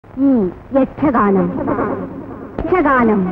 ഈ യക്ഷഗാനം യക്ഷഗാനം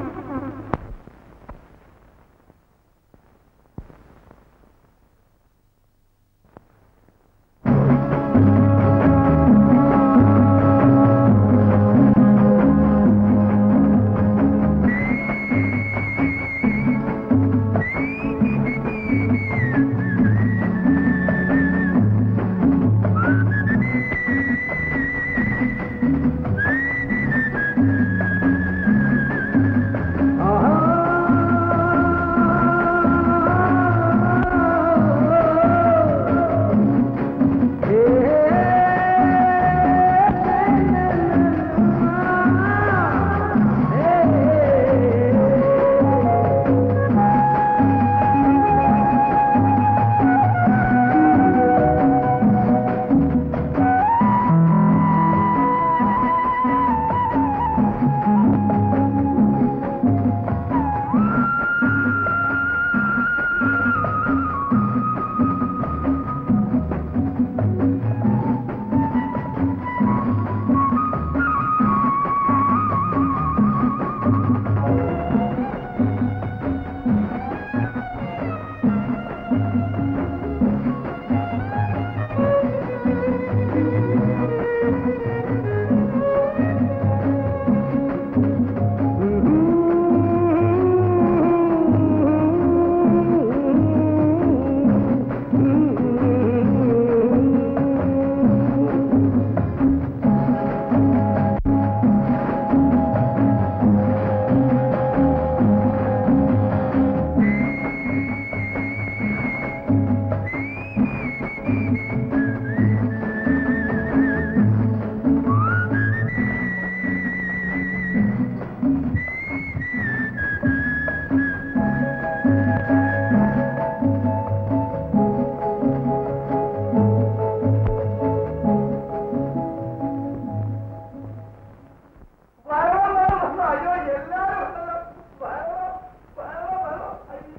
അയ്യോ എല്ലാരും ഉണ്ടല്ലോ. വരണം, വരണം, വരണം.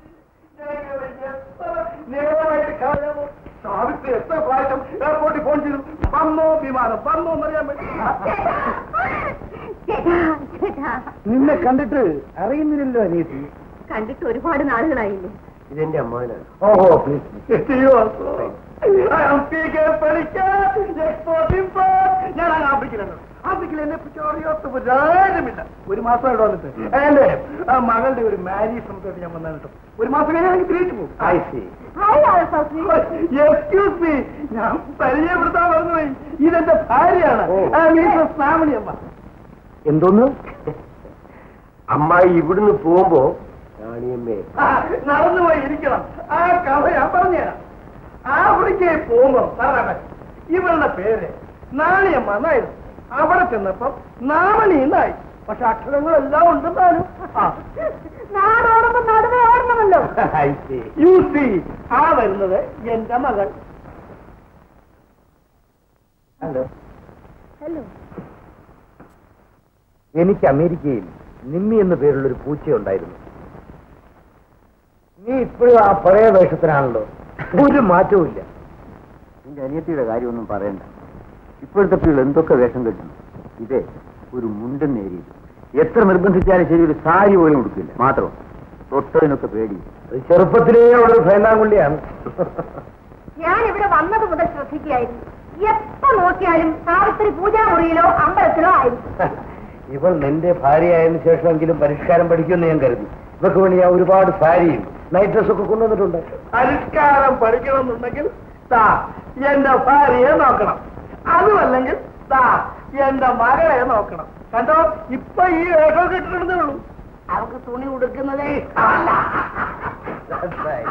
അയ്യോ, എത്ര നേരമായിട്ട് കാണാമോ സാവിത്രി എത്ര പ്രാവശ്യം എയർപോർട്ടിൽ ഫോൺ ചെയ്തു വന്നോ വിമാനം വന്നോ എന്നറിയാൻ വേണ്ടി ചേട്ടാ ചേട്ടാ നിന്നെ കണ്ടിട്ട് അറിയുന്നില്ലല്ലോ അനിയത്തി കണ്ടിട്ട് ഒരുപാട് നാളുകളായില്ലേ ഇതെന്റെ അമ്മാനാണ് ഓഹോ ഞാൻ അങ്ങ് ആഫ്രിക്കയിലാണ് ആഫ്രിക്കയിൽ എന്നെ പറ്റി അറിയാത്ത ഒരാരുമില്ല ഒരു മാസം ഇവിടെ വന്നിട്ട് എന്റെ ആ മകളുടെ ഒരു മാരേജ് സംബന്ധമായിട്ട് ഞാൻ വന്നാൽ കേട്ടോ ഒരു മാസം കഴിഞ്ഞാൽ തിരിച്ചു പോകും ഐ സി എക്സ്ക്യൂസ് മീ ഞാൻ പരിചയപ്പെടുത്താൻ പറഞ്ഞുപോയി ഇതെന്റെ ഭാര്യയാണ് ആ, മിസ്സസ് ശ്രാവണി അമ്മ എന്തോന്ന് അമ്മായി ഇവിടുന്ന് പോകുമ്പോ രാണിയമ്മേ ആ, നടന്നുപോയി ഇരിക്കണം ആ കഥ ഞാൻ പറഞ്ഞുതരാം ആഫ്രിക്കയിൽ പോകുമ്പോ സാറാട്ടെ ഇവളുടെ പേര് നാണിയമ്മ എന്നായിരുന്നു അവിടെ ചെന്നപ്പം നാമണി എന്നായി പക്ഷെ അക്ഷരങ്ങളെല്ലാം ഉണ്ടെന്നാലും നാടോടുമ്പോ നടുവേ ഓടണമല്ലോ I see. യു സി ആ വരുന്നത് എന്റെ മകൾ ഹലോ ഹലോ എനിക്ക് അമേരിക്കയിൽ നിമ്മി എന്ന പേരുള്ള ഒരു പൂച്ചയുണ്ടായിരുന്നു നീ ഇപ്പോഴും ആ പഴയ വേഷത്തിനാണല്ലോ ഒരു മാറ്റവും ഇല്ല നിന്റെ അനിയത്തിയുടെ കാര്യമൊന്നും പറയണ്ട ഇപ്പോഴത്തെ പിള്ളേർ എന്തൊക്കെ വേഷം കെട്ടുന്നു ഇതേ ഒരു മുണ്ടൻ നേരി എത്ര നിർബന്ധിച്ചാലും ശരി ഒരു സാരി പോലും കൊടുക്കില്ല മാത്രം തൊട്ടതിനൊക്കെ പേടി അത് ചെറുപ്പത്തിലേ ഉള്ളൊരു ഭയന്നാങ്കുള്ളിയാണ് ഞാൻ ഇവിടെ വന്നത് മുതൽ ശ്രദ്ധിക്കുകയായിരുന്നു എപ്പോ നോക്കിയാലും സാവിത്രി പൂജാമുറിയിലോ അമ്പലത്തിലോ ആയിരുന്നു ഇവൾ നിന്റെ ഭാര്യയായതിനു ശേഷമെങ്കിലും പരിഷ്കാരം പഠിക്കുമെന്ന് ഞാൻ കരുതി ഇവക്ക് വേണ്ടി ഞാൻ ഒരുപാട് സാരിയും നൈറ്റ് ഡ്രസ് ഒക്കെ കൊണ്ടുവന്നിട്ടുണ്ട് പരിഷ്കാരം പഠിക്കണമെന്നുണ്ടെങ്കിൽ താ എന്റെ ഭാര്യയെ നോക്കണം അതുമല്ലെങ്കിൽ താ എന്റെ മകളെ നോക്കണം കണ്ടോ ഇപ്പൊ ഈ വേഷം കിട്ടുന്നതേ ഉള്ളൂ അവർക്ക് തുണി ഉടുക്കുന്നതേ ഇഷ്ടമല്ല That's right.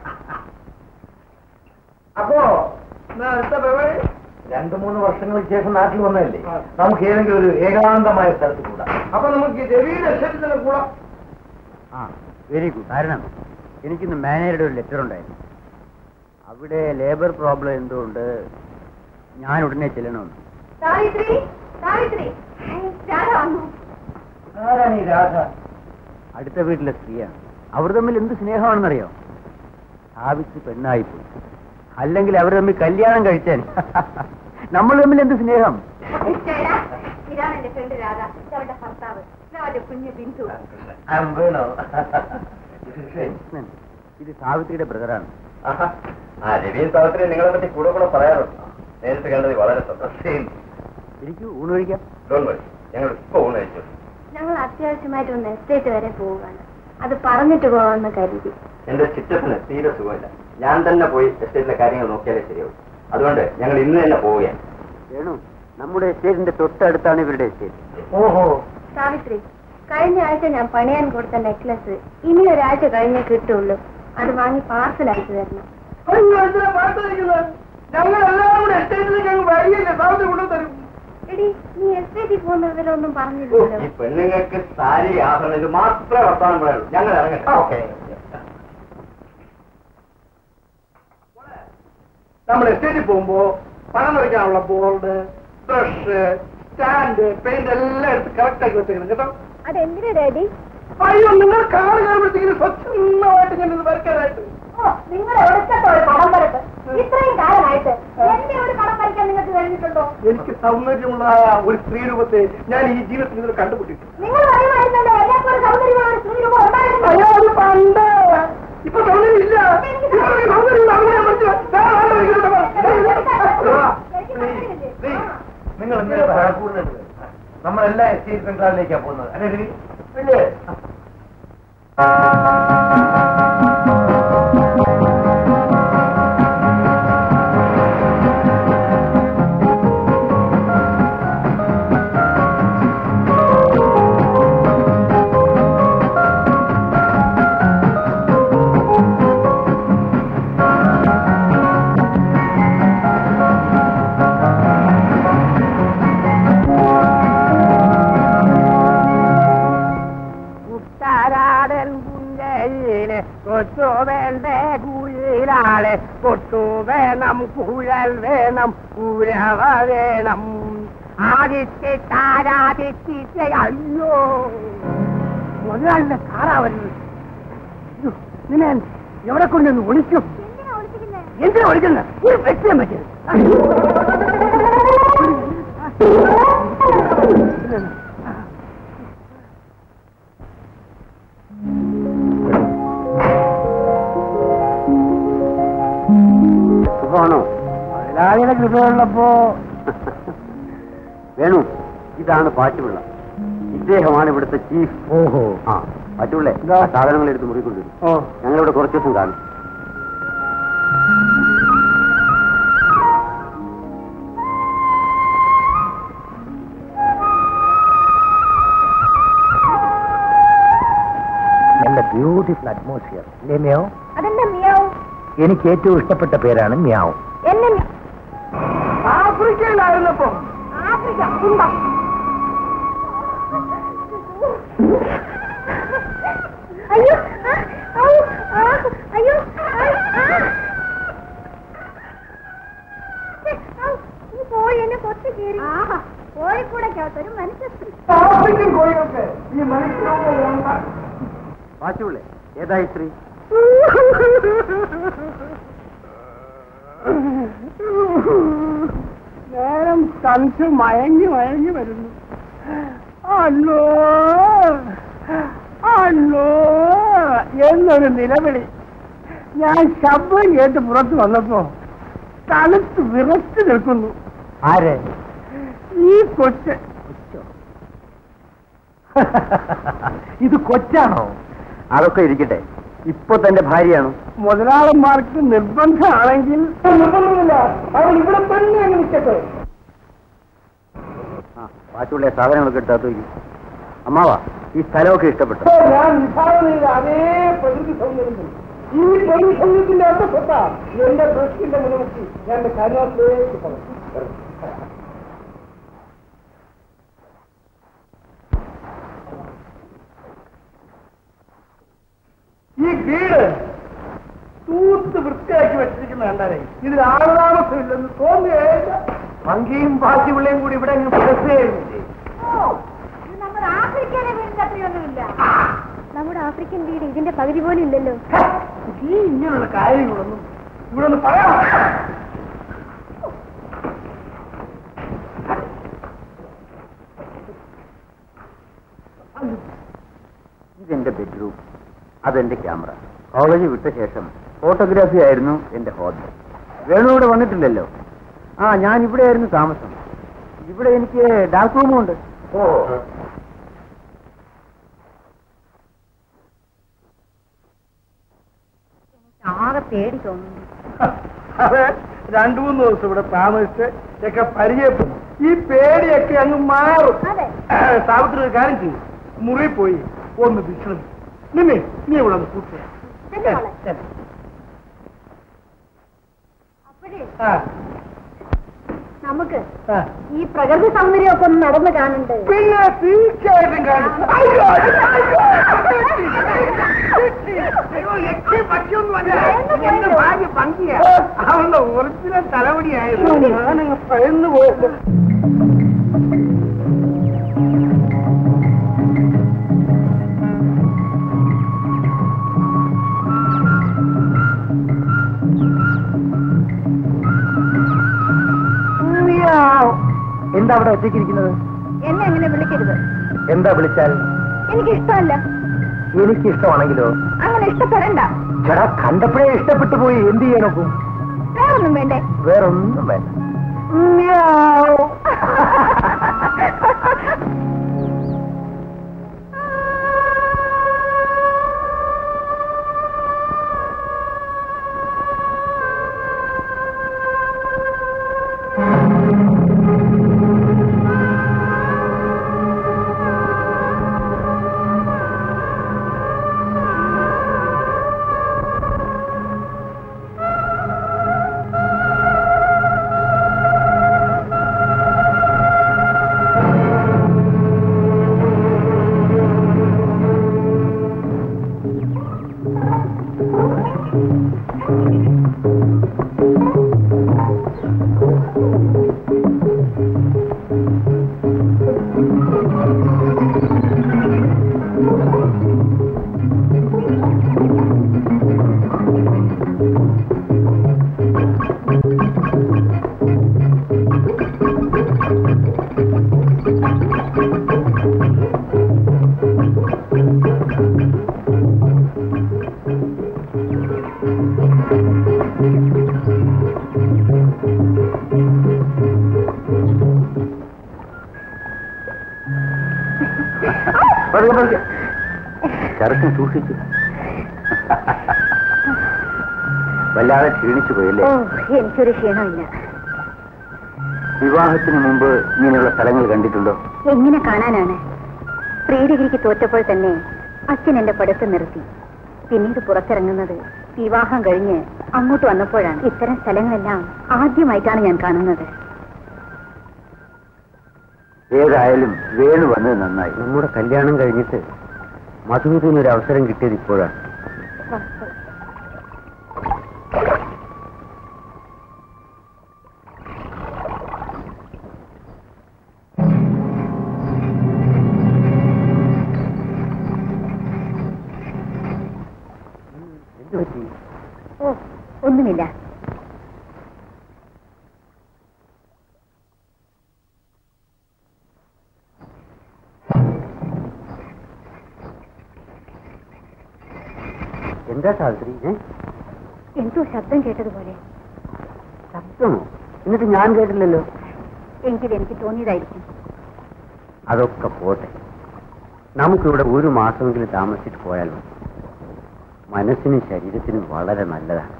അപ്പോ എന്നാ അടുത്ത പരിപാടി രണ്ടു മൂന്ന് വർഷങ്ങൾക്ക് ശേഷം നാട്ടിൽ വന്നതല്ലേ ആ. നമുക്ക് ഏതെങ്കിലും ഒരു ഏകാന്തമായ സ്ഥലത്ത് കൂടാം അപ്പൊ നമുക്ക് രവിയുടെ അക്ഷരത്തിന് കൂടാം ആ വെരി ഗുഡ് കാരണം എനിക്കിന്ന് മാനേജറുടെ ഒരു ലെറ്റർ ഉണ്ടായിരുന്നു അവിടെ ലേബർ പ്രോബ്ലം എന്തുകൊണ്ട് ഞാൻ ഉടനെ ചെല്ലണമെന്ന് സാവിത്രി സാവിത്രി രാധ വന്നു ആരാണ് ഈ രാധ അടുത്ത വീട്ടിലെ സ്ത്രീയാണ് അവർ തമ്മിൽ എന്ത് സ്നേഹമാണെന്നറിയോ സ്ഥാപിച്ച് പെണ്ണായിപ്പോയി അല്ലെങ്കിൽ അവർ തമ്മിൽ കല്യാണം കഴിച്ചാൽ നമ്മൾ തമ്മിൽ എന്ത് സ്നേഹം ചേട്ടാ, ഈ ഫ്രണ്ട് രാധ ഇത് അവരുടെ ഭർത്താവ് ഇത് അവരുടെ കുഞ്ഞ് ബിന്ദു വേണോ കൃഷ്ണൻ ഇത് സാവിത്രിയുടെ ബ്രദറാണ് ആ രവിയും സാവിത്രി നിങ്ങളെ പറ്റി കൂടെ കൂടെ പറയാറുണ്ട് നേരിട്ട് കണ്ടത് വളരെ സന്തോഷം എനിക്ക് ഊണ് കഴിക്കാം ഡോൺ വരി ഞങ്ങൾ ഇപ്പൊ ഊണ് കഴിച്ചു ഞങ്ങൾ അത്യാവശ്യമായിട്ട് ഒന്ന് എസ്റ്റേറ്റ് വരെ പോവുകയാണ് അത് പറഞ്ഞിട്ട് പോകാമെന്ന് കരുതി എന്റെ ചിറ്റപ്പന് തീരെ സുഖമില്ല ഞാൻ തന്നെ പോയി എസ്റ്റേറ്റിലെ കാര്യങ്ങൾ നോക്കിയാലേ ശരിയാവും അതുകൊണ്ട് ഞങ്ങൾ ഇന്ന് തന്നെ പോവുകയാണ് വേണു നമ്മുടെ എസ്റ്റേറ്റിന്റെ തൊട്ടടുത്താണ് ഇവരുടെ എസ്റ്റേറ്റ് ഓഹോ സാവിത്രി കഴിഞ്ഞ ആഴ്ച ഞാൻ പണിയാൻ കൊടുത്ത നെക്ലസ് ഇനി ഒരാഴ്ച കഴിഞ്ഞേ കിട്ടുള്ളൂ അത് വാങ്ങി പാർസൽ അയച്ചു തരണം അയ്യോ എന്തിനാ പാട്ടിരിക്കുന്നത് ഞങ്ങൾ എല്ലാവരും കൂടെ എസ്റ്റേറ്റിലേക്ക് അങ്ങ് വഴിയില്ലേ സാറിന് കൊണ്ടു തരും എടി നീ എസ്റ്റേറ്റിൽ പോകുന്ന വിവരമൊന്നും ഈ പറഞ്ഞില്ലല്ലോ പെണ്ണുങ്ങൾക്ക് സാരി ആഭരണം ഇത് മാത്രമേ വർത്താനം പറയുള്ളൂ ഞങ്ങൾ ഇറങ്ങട്ടെ ഓക്കെ നമ്മൾ എസ്റ്റേറ്റിൽ പോകുമ്പോ പണം നിറയ്ക്കാനുള്ള ബോർഡ് ബ്രഷ് സ്റ്റാൻഡ് പെയിന്റ് എല്ലാം എടുത്ത് കറക്റ്റ് ആക്കി വെച്ചേക്കണം കേട്ടോ അതെന്തിനാ ഡാഡി അയ്യോ നിങ്ങൾ കാറ് കയറുമ്പോഴത്തേക്കും സ്വച്ഛമായിട്ട് ഞാൻ ഇത് വരയ്ക്കാനായിട്ട് ഓ നിങ്ങൾ എവിടുത്തെ ഒരു പടം വരട്ട് ഇത്രയും കാലമായിട്ട് എന്റെ ഒരു പടം വരയ്ക്കാൻ നിങ്ങൾക്ക് കഴിഞ്ഞിട്ടുണ്ടോ എനിക്ക് സൗന്ദര്യമുള്ളതായ ഒരു സ്ത്രീ രൂപത്തെ ഞാൻ ഈ ജീവിതത്തിൽ ഇതിൽ കണ്ടുപിടിച്ചു നിങ്ങൾ പറയുമായിരുന്നല്ലോ എല്ലാവർക്കും ഒരു സൗന്ദര്യമുള്ള ഒരു സ്ത്രീ രൂപം അയ്യോ ഉണ്ടായിരുന്നു അത് പണ്ട് ഇപ്പൊ സൗന്ദര്യം ഇല്ല ഇപ്പൊ ഈ സൗന്ദര്യം അങ്ങനെ മനസ്സിലായി നിങ്ങൾ എന്തിനാ ബഹളം കൂടുന്നത് നമ്മളെല്ലാം എസ്റ്റേറ്റ് ബംഗ്ലാവിലേക്കാണ് പോകുന്നത് അല്ലേ രവി ഇല്ലേ കുട്ടാരാടൻ പുഞ്ചയിലെ കൊച്ചു വേണ്ട കുയിലാളെ കൊട്ടു വേണം കുഴൽ വേണം കുഴവ വേണം ആദിത്യ താരാദിത്യ അയ്യോ മുതലാളിന്റെ കാറാവരുത് നിന്നെ എവിടെ കൊണ്ടൊന്ന് ഒളിക്കും എന്തിനാ ഒളിപ്പിക്കുന്നത് എന്തിനാ ഒളിക്കുന്നത് ഒരു വ്യക്തിയെ പറ്റിയത് സുഖമാണോ മുതലാളിയുടെ കൃപയുള്ളപ്പോ വേണു ഇതാണ് പാറ്റുപിള്ള ഇദ്ദേഹമാണ് ഇവിടുത്തെ ചീഫ് ഓഹോ ആ പാറ്റുപിള്ളേ എന്താ? സാധനങ്ങൾ എടുത്ത് മുറിക്കൊണ്ടിരും ഓ ഞങ്ങളിവിടെ കുറച്ച് ദിവസം കാണും നല്ല ബ്യൂട്ടിഫുൾ അറ്റ്മോസ്ഫിയർ അല്ലേ മ്യാവ് അതെന്താ മിയാവും എനിക്ക് ഏറ്റവും ഇഷ്ടപ്പെട്ട പേരാണ് മ്യാവ് എന്നെ മി- ആഫ്രിക്കയിലായിരുന്നപ്പോ ആഫ്രിക്ക കുന്തം അയ്യോ ആ, ഔ, ആ, അയ്യോ ആ, ആ. ഛെ, ഔ, ഈ കോഴി എന്നെ കൊത്തി കീറി കോഴിക്കൂടക്കകത്തൊരു മനുഷ്യ ആഫ്രിക്കൻ കോഴികൾക്ക് ഈ മനുഷ്യരോട് പാറ്റുപിള്ളേ ഏതായി സ്ത്രീ നേരം തണുത്ത് മയങ്ങി മയങ്ങി വരുന്നു അല്ലോ അല്ലോ എന്നൊരു നിലവിളി ഞാൻ ശബ്ദം കേട്ട് പുറത്ത് വന്നപ്പോ തണുത്ത് വിറച്ചു നിൽക്കുന്നു ആര് ഈ കൊച്ച് ഇത് കൊച്ചാണോ അതൊക്കെ ഇരിക്കട്ടെ ഇപ്പൊ തന്റെ ഭാര്യയാണോ മുതലാളന്മാർക്ക് നിർബന്ധമാണെങ്കിൽ നിർബന്ധമില്ല അവൻ ഇവിടെ തന്നെ അങ്ങ് നിൽക്കട്ടെ ആ പാറ്റുപിള്ളേ സാധനങ്ങളൊക്കെ എടുത്താത്ത വയ്ക്കും അമ്മാവാ ഈ സ്ഥലമൊക്കെ ഇഷ്ടപ്പെട്ടു ഇപ്പൊ ഞാൻ വിഭാവന ചെയ്ത അതേ പ്രകൃതി സൗന്ദര്യം തന്നെ. ഈ പ്രകൃതി സൗന്ദര്യത്തിന്റെ അർത്ഥപ്പെട്ട എന്റെ ദൃഷ്ടിന്റെ മുൻനിർത്തി ഞാൻ എന്റെ കാര്യത്തിലേക്ക് പറഞ്ഞു ഈ വീട് തൂത്ത് വൃത്തിയാക്കി വെച്ചിരിക്കുന്ന കണ്ടാലേ ഇതിൽ ആളുതാമസമില്ലെന്ന് തോന്നുകയില്ല മങ്കിയും പാച്ചിപിള്ളയും കൂടി ഇവിടെ അങ്ങ് പ്രസേരുന്നില്ലേ നമ്മുടെ ആഫ്രിക്കയിലെ വീടിന്റെ അത്രയൊന്നുമില്ല നമ്മുടെ ആഫ്രിക്കൻ വീട് ഇതിന്റെ പകുതി പോലും ഇല്ലല്ലോ ഈ ഇങ്ങനെയുള്ള കാര്യങ്ങളൊന്നും ഇവിടെ ഒന്ന് പറയാം ഇതെന്റെ ബെഡ്റൂം അതെന്റെ ക്യാമറ കോളേജ് വിട്ട ശേഷം ഫോട്ടോഗ്രാഫി ആയിരുന്നു എന്റെ ഹോബി വേണു ഇവിടെ വന്നിട്ടില്ലല്ലോ ആ ഞാൻ ഇവിടെ ആയിരുന്നു താമസം ഇവിടെ എനിക്ക് ഡാർക്ക് റൂമും ഉണ്ട് ഓ ആകെ പേടി തോന്നുന്നു അതെ രണ്ടു മൂന്ന് ദിവസം ഇവിടെ താമസിച്ച് ഒക്കെ പരിചയപ്പെടും ഈ പേടിയൊക്കെ അങ്ങ് മാറും അതെ. സാവിത്രി ഒരു കാര്യം ചെയ്യും മുറി പോയി ഒന്ന് വിശ്രമിക്കും നിന്നെ നീ ഇവിടെ ഒന്ന് കൂട്ടുക ചെല്ലു മോളെ. അപ്പോഴേ ആ നമുക്ക് ആ ഈ പ്രകൃതി സൗന്ദര്യമൊക്കെ ഒന്ന് നടന്ന് കാണണ്ടേ പിന്നെ തീർച്ചയായിട്ടും കാണും അയ്യോ, അയ്യോ, അയ്യോ, എക്കെ പറ്റിയൊന്നുമല്ല. എന്റെ ഭാര്യ ഭംഗിയാ അവളുടെ ഒറിജിനൽ തലമുടിയായിരുന്നു ഞാനങ്ങ് ഭയന്നു പോകും എന്താ അവിടെ ഒറ്റയ്ക്കിരിക്കുന്നത് എന്നെ അങ്ങനെ വിളിക്കരുത് എന്താ വിളിച്ചാൽ എനിക്ക് ഇഷ്ടമല്ല എനിക്ക് ഇഷ്ടമാണെങ്കിലോ അങ്ങനെ ഇഷ്ടപ്പെടണ്ട ചേട്ടാ കണ്ടപ്പോഴേ ഇഷ്ടപ്പെട്ടു പോയി എന്ത് ചെയ്യാനൊക്കും വേറൊന്നും വേണ്ടേ വേറൊന്നും വേണ്ട പതുക്കെ, പതുക്കെ. ചെറുക്കൻ സൂക്ഷിച്ചു വല്ലാതെ ക്ഷീണിച്ചു പോയല്ലേ ഓ എനിക്കൊരു ക്ഷീണമില്ല വിവാഹത്തിന് മുമ്പ് ഇങ്ങനെയുള്ള സ്ഥലങ്ങൾ കണ്ടിട്ടുണ്ടോ എങ്ങനെ കാണാനാണ് പ്രീ ഡിഗ്രിക്ക് തോറ്റപ്പോൾ തന്നെ അച്ഛൻ എന്റെ പഠിത്തം നിർത്തി പിന്നീട് പുറത്തിറങ്ങുന്നത് വിവാഹം കഴിഞ്ഞ് അങ്ങോട്ട് വന്നപ്പോഴാണ് ഇത്തരം സ്ഥലങ്ങളെല്ലാം ആദ്യമായിട്ടാണ് ഞാൻ കാണുന്നത് ഏതായാലും വേണു വന്നത് നന്നായി നമ്മുടെ കല്യാണം കഴിഞ്ഞിട്ട് മധുവിന് ഒരു അവസരം കിട്ടിയത് ഇപ്പോഴാണ് എന്ത് പറ്റി ഓ ഒന്നുമില്ല എന്താ സാവിത്രി ഏ എന്തോ ശബ്ദം കേട്ടതുപോലെ ശബ്ദമോ എന്നിട്ട് ഞാൻ കേട്ടില്ലല്ലോ എങ്കിൽ എനിക്ക് തോന്നിയതായിരിക്കും അതൊക്കെ പോട്ടെ നമുക്കിവിടെ ഒരു മാസമെങ്കിലും താമസിച്ചിട്ട് പോയാൽ മതി മനസ്സിനും ശരീരത്തിനും വളരെ നല്ലതാണ്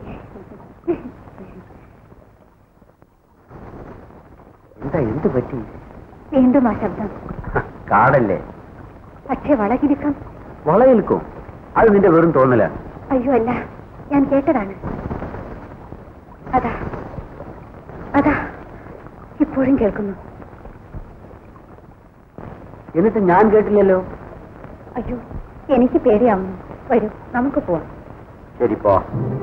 എന്താ എന്ത് പറ്റി വീണ്ടും ആ ശബ്ദം കാടല്ലേ പക്ഷേ വളകിരിക്കം വളയിൽക്കും അത് നിന്റെ വെറും തോന്നലാണ് അയ്യോ അല്ല ഞാൻ കേട്ടതാണ് അതാ അതാ ഇപ്പോഴും കേൾക്കുന്നു എന്നിട്ട് ഞാൻ കേട്ടില്ലല്ലോ അയ്യോ എനിക്ക് പേടിയാവുന്നു വരൂ നമുക്ക് പോവാം ശരി പോ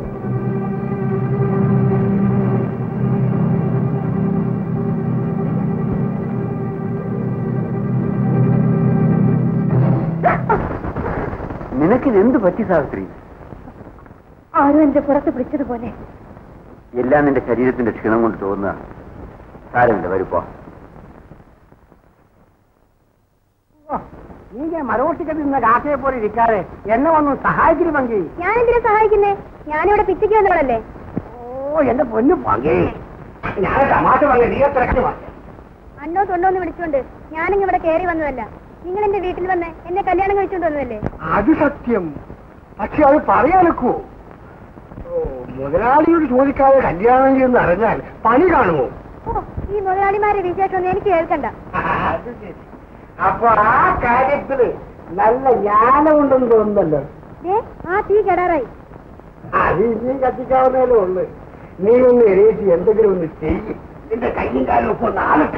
നിനക്കിത് എന്ത് പറ്റി സാവിത്രി ആരും എന്റെ പുറത്ത് പിടിച്ചതുപോലെ എല്ലാം നിന്റെ ശരീരത്തിന്റെ ക്ഷീണം കൊണ്ട് തോന്നുക സാരമില്ല വരുപ്പോ നീ ഇങ്ങനെ മരോട്ടിക്കത്ത് നിന്ന കാക്കയെ പോലെ ഇരിക്കാതെ എന്നെ വന്ന് സഹായിച്ചിട്ട് പങ്കി ഞാൻ എന്തിനാ സഹായിക്കുന്നേ ഞാനിവിടെ പിച്ചയ്ക്ക് വന്നവളല്ലേ ഓ എന്റെ പൊന്നു പങ്കി ഞാൻ തമാശ പറഞ്ഞു നീ എത്ര അന്നോ തൊണ്ടോ എന്ന് വിളിച്ചോണ്ട് ഞാനിങ്ങ് ഇവിടെ കയറി വന്നതല്ല നിങ്ങൾ എന്റെ വീട്ടിൽ വന്ന് എന്നെ കല്യാണം കഴിച്ചോണ്ട് വന്നതല്ലേ അത് സത്യം പക്ഷെ അത് പറയാനൊക്കുവോ ഓ മുതലാളിയോട് ചോദിക്കാതെ കല്യാണം ചെയ്യുന്ന അറിഞ്ഞാൽ പണി കാണുമോ ഓ ഈ മുതലാളിമാരെ വിശേഷമൊന്നും എനിക്ക് കേൾക്കണ്ട അത് ശരി അപ്പൊ ആ കാര്യത്തില് നല്ല ജ്ഞാനമുണ്ടെന്ന് തോന്നുന്നല്ലോ ദേ ആ തീ കെടാറായി അത് ഇനിയും കത്തിക്കാവുന്നതല്ലേ ഉള്ളു നീ ഒന്ന് എണീറ്റ് എന്തെങ്കിലും ഒന്ന് ചെയ്യും നിന്റെ കയ്യും കാലും ഒക്കെ ഒന്ന് ആലത്തി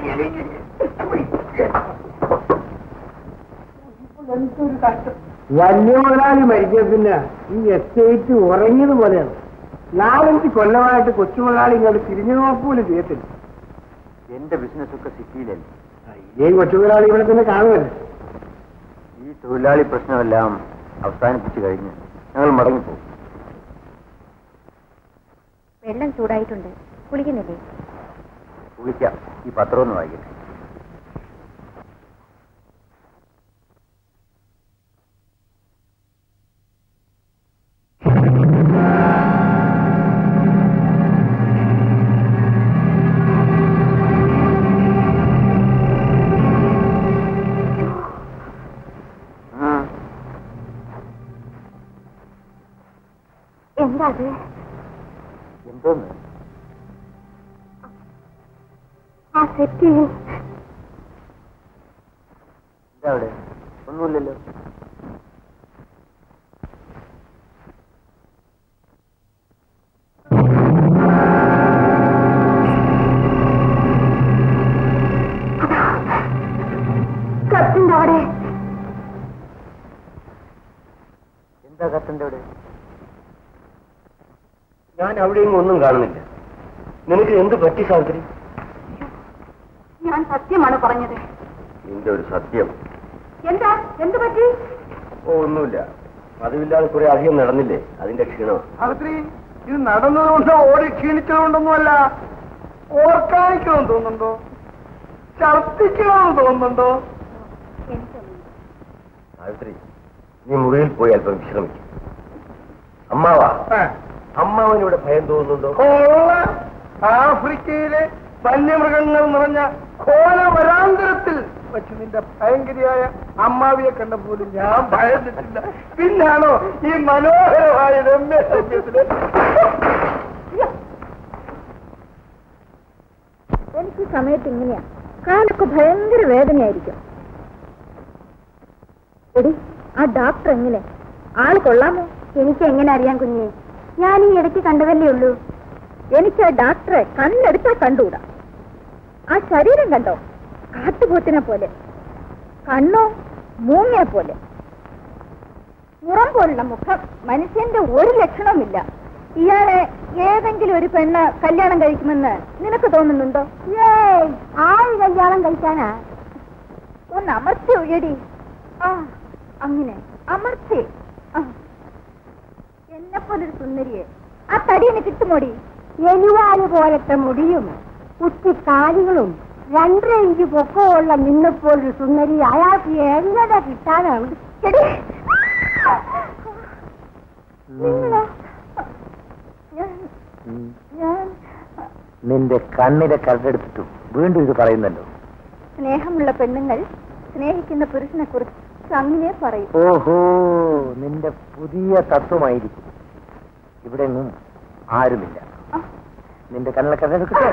എന്തൊരു കഷ്ടം വലിയ മുതലാളി മരിച്ച പിന്നെ ഈ എസ്റ്റേറ്റ് ഉറങ്ങിയത് പോലെയാണ് നാലഞ്ച് കൊല്ലമായിട്ട് കൊച്ചു മുതലാളി ഇങ്ങോട്ട് തിരിഞ്ഞു നോക്കൂലും ചെയ്യത്തില്ല എന്റെ ബിസിനസ് ഒക്കെ സിറ്റിയിലല്ലേ ഈ കൊച്ചു മുതലാളി ഇവിടെ തന്നെ കാണുമല്ലേ ഈ തൊഴിലാളി പ്രശ്നമെല്ലാം അവസാനിപ്പിച്ചു കഴിഞ്ഞ് ഞങ്ങൾ മടങ്ങിപ്പോകും വെള്ളം ചൂടായിട്ടുണ്ട് കുളിക്കുന്നില്ലേ വിളിക്കാം ഈ പത്രം ഒന്ന് വായിക്കട്ടെ ആ, എന്താ അത് എന്തോന്ന് ആ സെറ്റ് എന്താ അവിടെ ഒന്നുമില്ലല്ലോ കത്തിന്റെ അവിടെ എന്താ കത്തന്റെ അവിടെ ഞാൻ അവിടെയും ഒന്നും കാണുന്നില്ല നിനക്ക് എന്ത് പറ്റി സാവിത്രി ഞാൻ സത്യമാണ് പറഞ്ഞത് നിന്റെ ഒരു സത്യം എന്താ എന്ത് പറ്റി ഓ ഒന്നുമില്ല പതിവില്ലാതെ കുറെ അധികം നടന്നില്ലേ അതിന്റെ ക്ഷീണം സാവിത്രി ഇത് നടന്നതുകൊണ്ടോ ഓടി ക്ഷീണിച്ചതുകൊണ്ടൊന്നുമല്ല ഓർക്കാനിക്കണമെന്ന് തോന്നുന്നുണ്ടോ ഛർദ്ദിക്കണമെന്ന് തോന്നുന്നുണ്ടോ സാവിത്രി നീ മുറിയിൽ പോയി അല്പം വിശ്രമിക്കും അമ്മാവാ അമ്മാവനിവിടെ ഭയം തോന്നുന്നുണ്ടോ കൊള്ളാം. ആഫ്രിക്കയിലെ വന്യമൃഗങ്ങൾ നിറഞ്ഞ ഘോര വരാന്തരത്തിൽ വെച്ച് നിന്റെ ഭയങ്കരിയായ അമ്മാവിയെ കണ്ടപ്പോലും ഞാൻ ഭയന്നിട്ടില്ല പിന്നാണോ ഈ മനോഹരമായ രമ്യ സൗമ്യത്തില് എനിക്ക് ഈ സമയത്ത് ഇങ്ങനെയാ കാലൊക്കെ ഭയങ്കര വേദനയായിരിക്കും എടി ആ ഡോക്ടർ എങ്ങനെ ആള് കൊള്ളാമോ എനിക്ക് എങ്ങനെ അറിയാം കുഞ്ഞെ ഞാൻ ഈ ഇടയ്ക്ക് കണ്ടതല്ലേ ഉള്ളൂ എനിക്ക് ആ ഡോക്ടറെ കണ്ണെടുത്താൽ കണ്ടുകൂടാ ആ ശരീരം കണ്ടോ കാട്ടുപോത്തിനെ പോലെ കണ്ണോ മൂങ്ങിയെ പോലെ മുറം പോലുള്ള മുഖം മനുഷ്യന്റെ ഒരു ലക്ഷണവുമില്ല ഇയാളെ ഏതെങ്കിലും ഒരു പെണ്ണ് കല്യാണം കഴിക്കുമെന്ന് നിനക്ക് തോന്നുന്നുണ്ടോ ഏയ് ആര് കല്യാണം കഴിക്കാനാ ഒന്ന് അമർത്തി ഒഴിയടി ആ അങ്ങനെ അമർത്തി ആ. എന്നെ പോലൊരു സുന്ദരിയെ ആ തടി എന്നെ കിട്ടുമോടി എലിവാല് പോലത്തെ മുടിയും കുത്തിക്കാലുകളും രണ്ടര ഇഞ്ച് പൊക്കമുള്ള നിന്നെപ്പോലൊരു സുന്ദരി അയാൾക്ക് എങ്ങനെ കിട്ടാനാണ് എടി നിങ്ങളോ ഞാൻ ഞാൻ നിന്റെ കണ്ണിലെ കരടെടുത്തിട്ടു വീണ്ടും ഇത് പറയുന്നല്ലോ സ്നേഹമുള്ള പെണ്ണുങ്ങൾ സ്നേഹിക്കുന്ന പുരുഷനെ കുറിച്ച് അങ്ങനെ പറയും ഓഹോ നിന്റെ പുതിയ തത്വമായിരിക്കും ഇവിടെ എങ്ങും ആരുമില്ല ആ. നിന്റെ കണ്ണിലെ കരടെടുക്കട്ടോ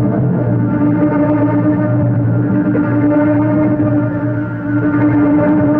ആ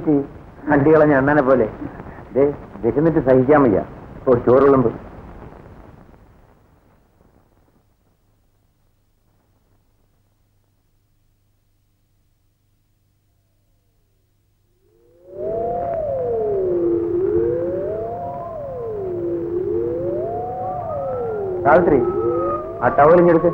പറ്റി അണ്ടി കളഞ്ഞ അണ്ണനെ പോലെ ദേ വിശന്നിട്ട് സഹിക്കാൻ വയ്യ ഓ ചോറുകളുമ്പ് സാവിത്രി ആ ടവലിഞ്ഞെടുത്ത്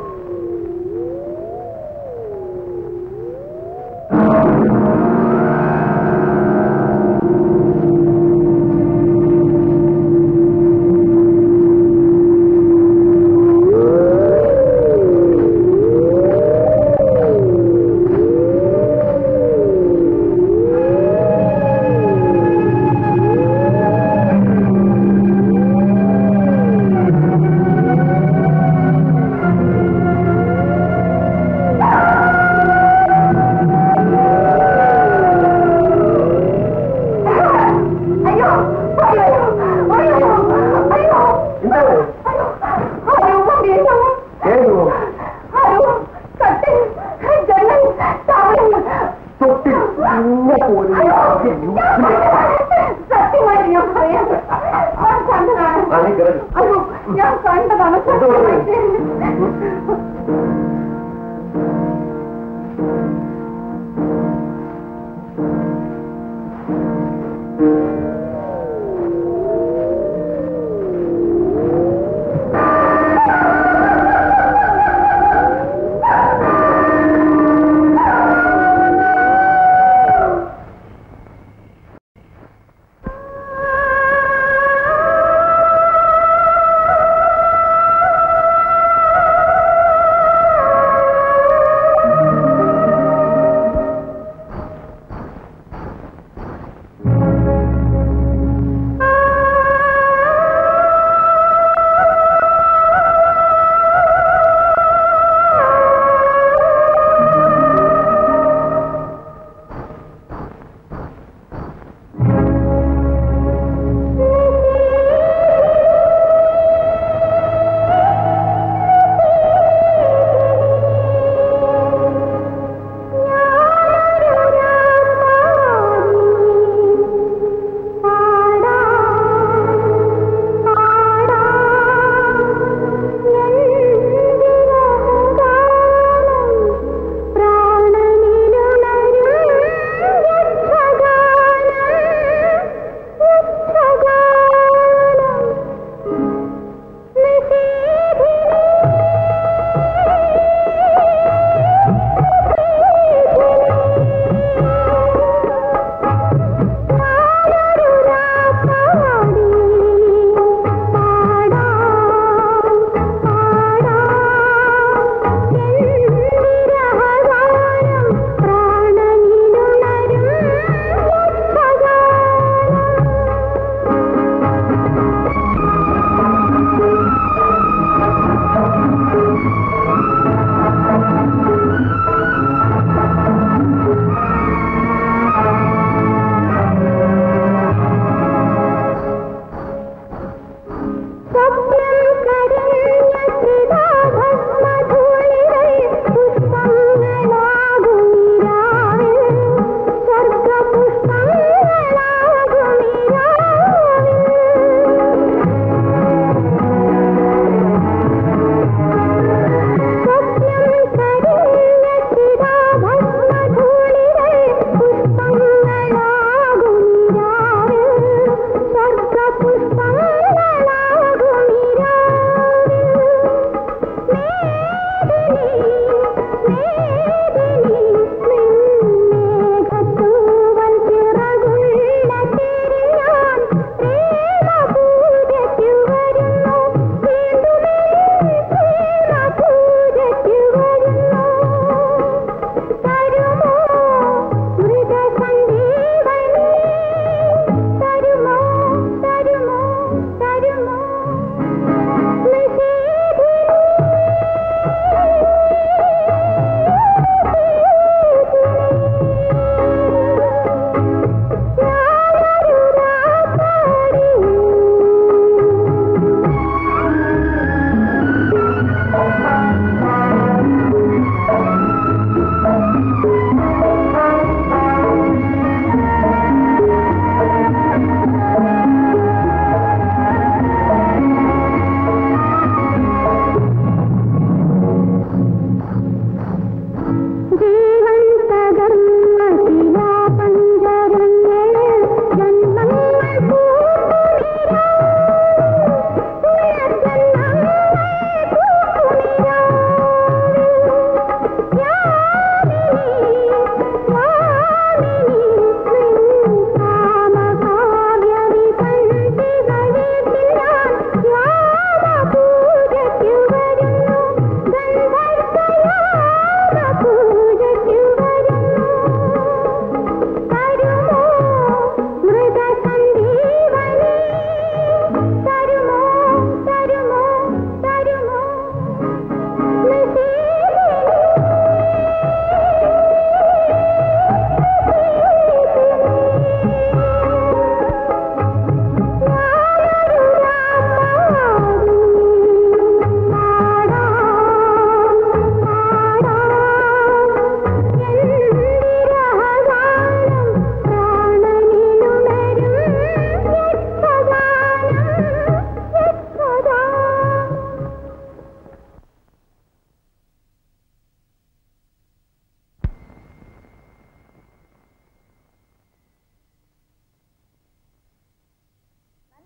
ആ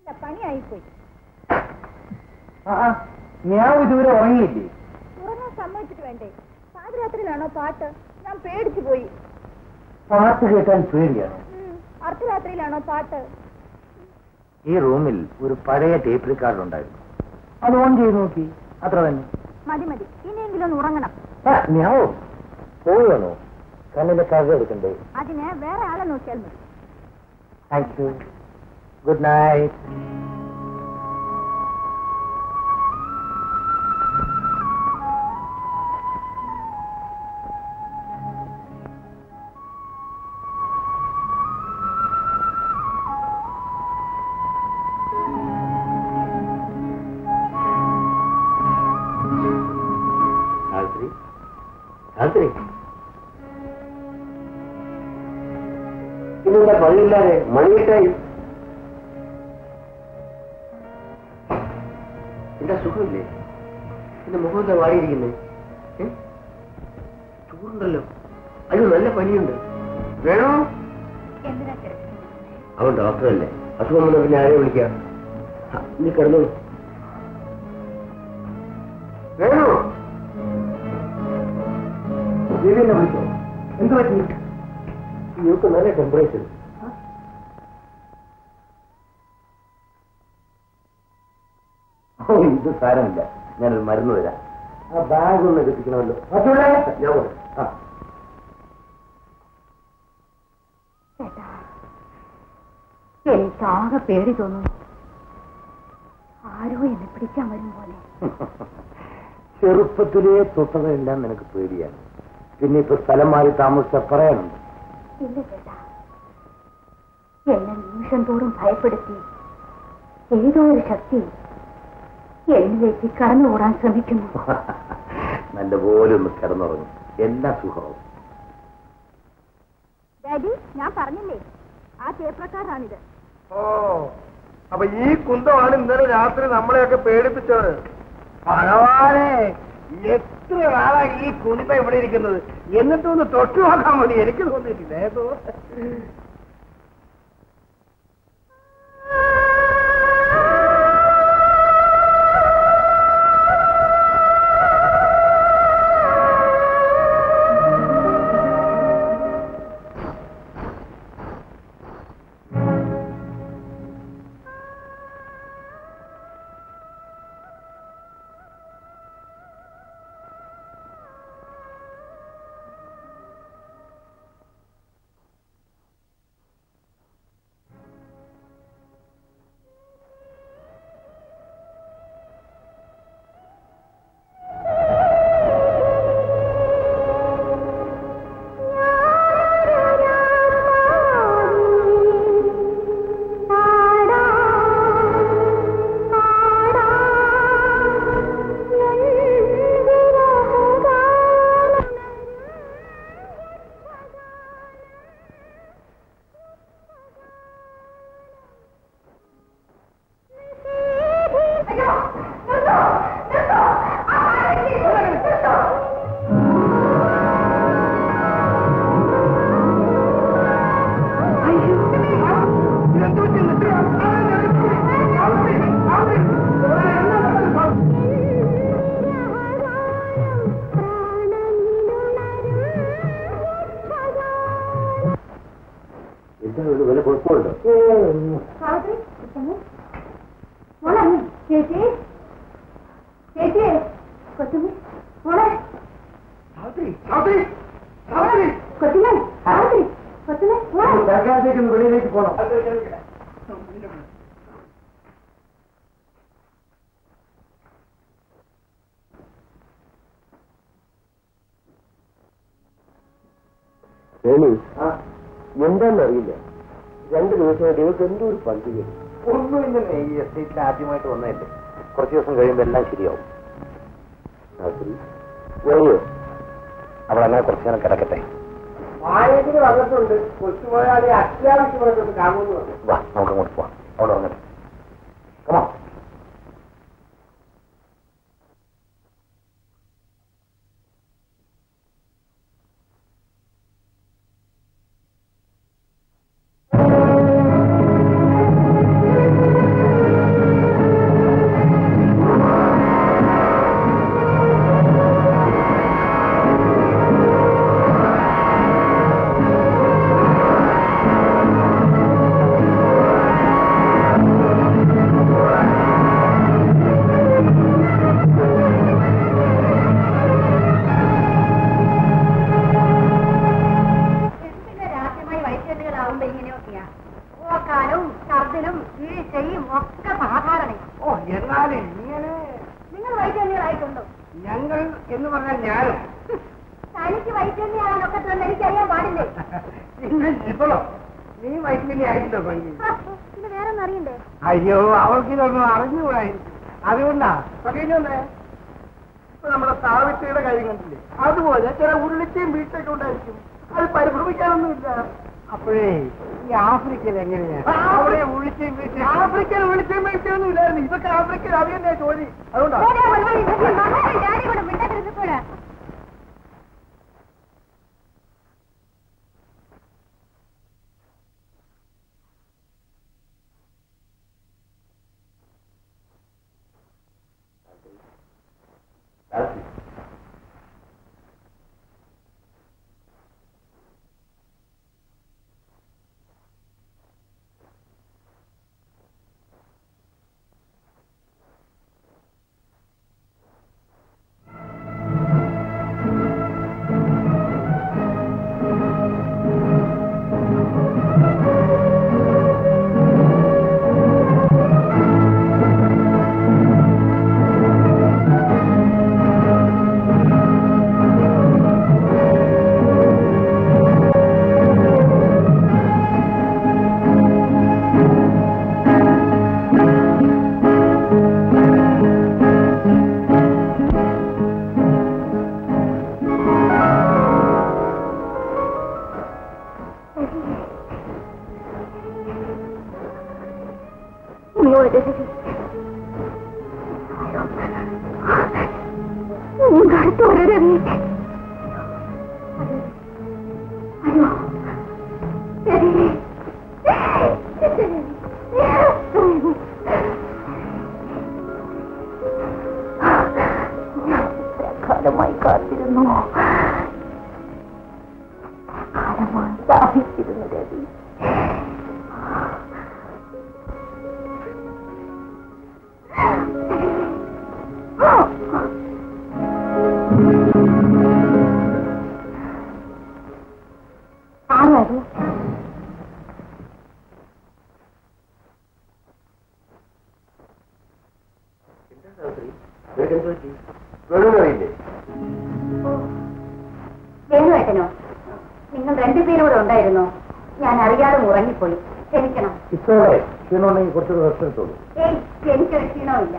പണിയായിപ്പോയി ഞാൻ ഇതുവരെ ഉറങ്ങിയില്ലേ ഉറങ്ങാൻ സമ്മതിച്ചിട്ട് വേണ്ടേ പാതിരാത്രിയിലാണോ പാട്ട് ഞാൻ പേടിച്ചു പോയി പാട്ട് കേട്ടാൻ പേടിയാണ് ഉം, അർദ്ധരാത്രിയിലാണോ പാട്ട് ഈ റൂമിൽ ഒരു പഴയ ടേപ്പ് റെക്കോർഡ് ഉണ്ടായിരുന്നു അത് ഓൺ ചെയ്ത് നോക്കി അത്ര തന്നെ മതി മതി ഇനിയെങ്കിലും ഒന്ന് ഉറങ്ങണം ഞാവോ പോവുകയാണോ കണ്ണിന്റെ കഥ എടുക്കണ്ടേ അതിന് വേറെ ആളെ നോക്കിയാൽ മതി thank you good night Savitri Savitri ഇന്നിവിടെ പണിയില്ലാതെ മണിയിട്ടായി എന്താ സുഖമില്ലേ എന്റെ മുഖം എന്താ വാടിയിരിക്കുന്നേ ഏ? ചൂടുണ്ടല്ലോ അയ്യോ നല്ല പനിയുണ്ട് വേണോ എന്തിനാ തിരക്കുന്നത്? അവൻ ഡോക്ടറല്ലേ അസുഖം വന്ന പിന്നെ ആരെ വിളിക്കാം ആ, നീ കിടന്നു വേണോ ദേവിയെന്നെ വിളിച്ചോ എന്ത് പറ്റി ഇവർക്ക് നല്ല ടെമ്പറേച്ചർ ഓ ഇത് സാരമില്ല ഞാനൊരു മരുന്ന് തരാം ആ ബാഗ് ഒന്ന് എടുപ്പിക്കണമല്ലോ മറ്റുള്ള ഞാൻ പോട്ടെ. ആ ചേട്ടാ എനിക്ക് ആകെ പേടി തോന്നുന്നു ആരോ എന്നെ പിടിക്കാൻ വരും പോലെ ചെറുപ്പത്തിലേ തൊട്ടതെല്ലാം നിനക്ക് പേടിയാണ് പിന്നെ ഇപ്പൊ സ്ഥലം മാറി താമസിച്ച പറയാനുണ്ട് ഇല്ല ചേട്ടാ എന്നെ നിമിഷം തോറും ഭയപ്പെടുത്തി ഏതോ ഒരു ശക്തി എന്നിലേക്ക് കടന്നുകൂടാൻ ശ്രമിക്കുന്നു നല്ലപോലെ ഒന്ന് കിടന്നുറങ്ങും എല്ലാ സുഖവും ഡാഡി ഞാൻ പറഞ്ഞില്ലേ ആ ചേപ്രക്കാരാണിത് ഓ അപ്പൊ ഈ കുന്തമാണ് ഇന്നലെ രാത്രി നമ്മളെയൊക്കെ പേടിപ്പിച്ചത് ഭഗവാനെ എത്ര നാളാ ഈ കുന്ത ഇവിടെ ഇരിക്കുന്നത് എന്നിട്ടൊന്ന് തൊട്ടു നോക്കാൻ മതി എനിക്ക് തോന്നിയിട്ടില്ല ഏതോ എന്താ ഒരു വില കുഴപ്പമുണ്ടോ ചേച്ചി ചേച്ചി കൊച്ചുമി മോളെ സാവിത്രി സാവിത്രി സാവിത്രി കൊച്ചുമേ സാവിത്രി കൊച്ചുമേ മോളെ തൽക്കാലത്തേക്ക് ഒന്ന് വെളിയിലേക്ക് പോകണം രേണു എന്താണെന്നറിയില്ല രണ്ട് ദിവസമായിട്ട് ഇവർക്ക് എന്തോ ഒരു പന്തിക ഒന്നുമില്ലെന്നേ ഈ എസ്റ്റേറ്റിൽ ആദ്യമായിട്ട് വന്നതല്ലേ കുറച്ച് ദിവസം കഴിയുമ്പോൾ എല്ലാം ശരിയാവും രാത്രി വഴിയോ അവൾ അങ്ങനെ കുറച്ചു നേരം കിടക്കട്ടെ വായത്തിന് വന്നിട്ടുണ്ട് കൊച്ചുപോയാലെ അത്യാവശ്യമായിട്ടൊന്ന് കാണുമെന്ന് പറഞ്ഞു വാ നമുക്ക് അങ്ങോട്ട് പോവാം അവിടെ ഉറങ്ങട്ടെ കമാ ആ ഞാനും തനിക്ക് വൈദ്യുതിയാകാൻ ഒക്കത്തെന്ന് എനിക്കറിയാൻ പാടില്ലേ പിന്നെ ഇപ്പോഴോ നീ വൈദ്യുതി ആയിട്ടോ പങ്കി ഇത് വേറെ ഒന്നും അറിയണ്ടേ അയ്യോ അവൾക്ക് ഇതൊന്നും അറിഞ്ഞുകൂടായിരിക്കും അതുകൊണ്ടാ പകഞ്ഞോണ്ടേ ഇപ്പൊ നമ്മുടെ സാവിത്രിയുടെ കാര്യം കണ്ടില്ലേ അതുപോലെ ചില ഉരുളിച്ചയും വീഴ്ചയൊക്കെ ഉണ്ടായിരിക്കും അത് പരിഭ്രമിക്കാനൊന്നുമില്ല അപ്പോഴേ ഈ ആഫ്രിക്കയിൽ എങ്ങനെയാ അവിടെ ഉള്ളിച്ചയും വീഴ്ച ആഫ്രിക്കയിൽ ഉള്ളിച്ചയും വീഴ്ചയൊന്നും ഇല്ലായിരുന്നു ഇതൊക്കെ ആഫ്രിക്കയിൽ അറിയണ്ടേ ജോലി അതുകൊണ്ടാ ഡാഡി കൂടെ മിണ്ടാതിരുന്നപ്പോഴാ ഇങ്ങോട്ട് ഇങ്ങോട്ട് വരരുത് അയ്യോ രവി. കാലമായി കാത്തിരുന്നു കാലമായി ദാഹിച്ചിരുന്നു രവി ആരത് വേണമെന്നറിയില്ലേ വേണുവേട്ടനോ നിങ്ങൾ രണ്ടുപേരും കൂടെ ഉണ്ടായിരുന്നോ ഞാൻ അറിയാതെ ഉറങ്ങിപ്പോയി ക്ഷമിക്കണം ഇപ്പോഴേ ക്ഷീണമുണ്ടെങ്കിൽ കുറച്ചുകൂടെ റെസ്റ്റ് എടുത്തോളൂ ഏയ് എനിക്കൊരു ക്ഷീണമില്ല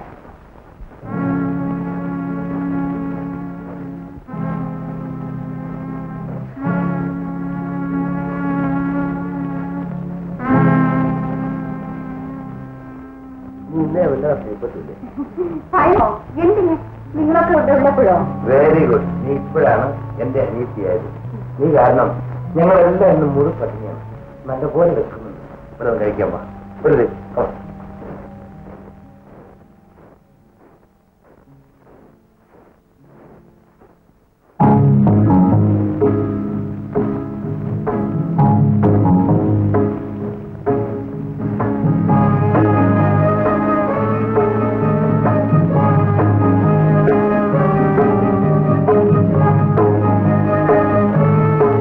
നീ ഇന്നേ വല്ല സ്ലീപ്പത്തില്ലേ ഭയമോ എന്തിന് നിങ്ങളൊക്കെ ഇവിടെ ഉള്ളപ്പോഴോ വെരി ഗുഡ് നീ ഇപ്പോഴാണ് എന്റെ അനീതിയായത് നീ കാരണം ഞങ്ങളെല്ലാം ഇന്ന് മുഴു പട്ടിണിയാണ് നല്ലപോലെ വെക്കുന്നുണ്ട് ഇവിടെ കഴിക്കാൻ പാ വെറുതെ come on.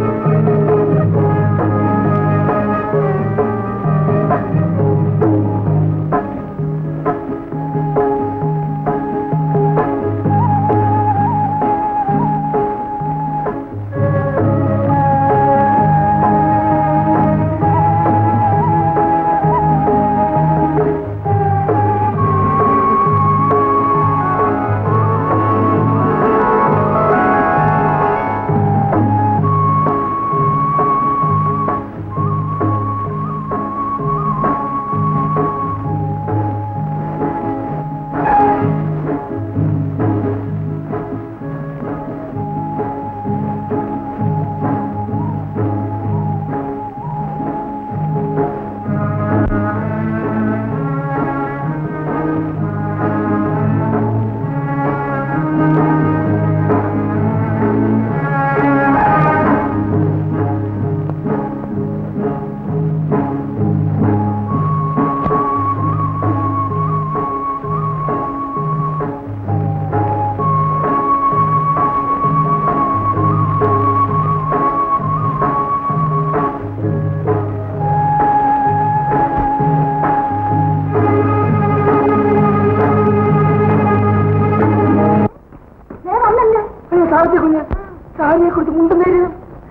ആ കുഞ്ഞ് സാരിയെ കുറിച്ച് മുണ്ടുന്നേര്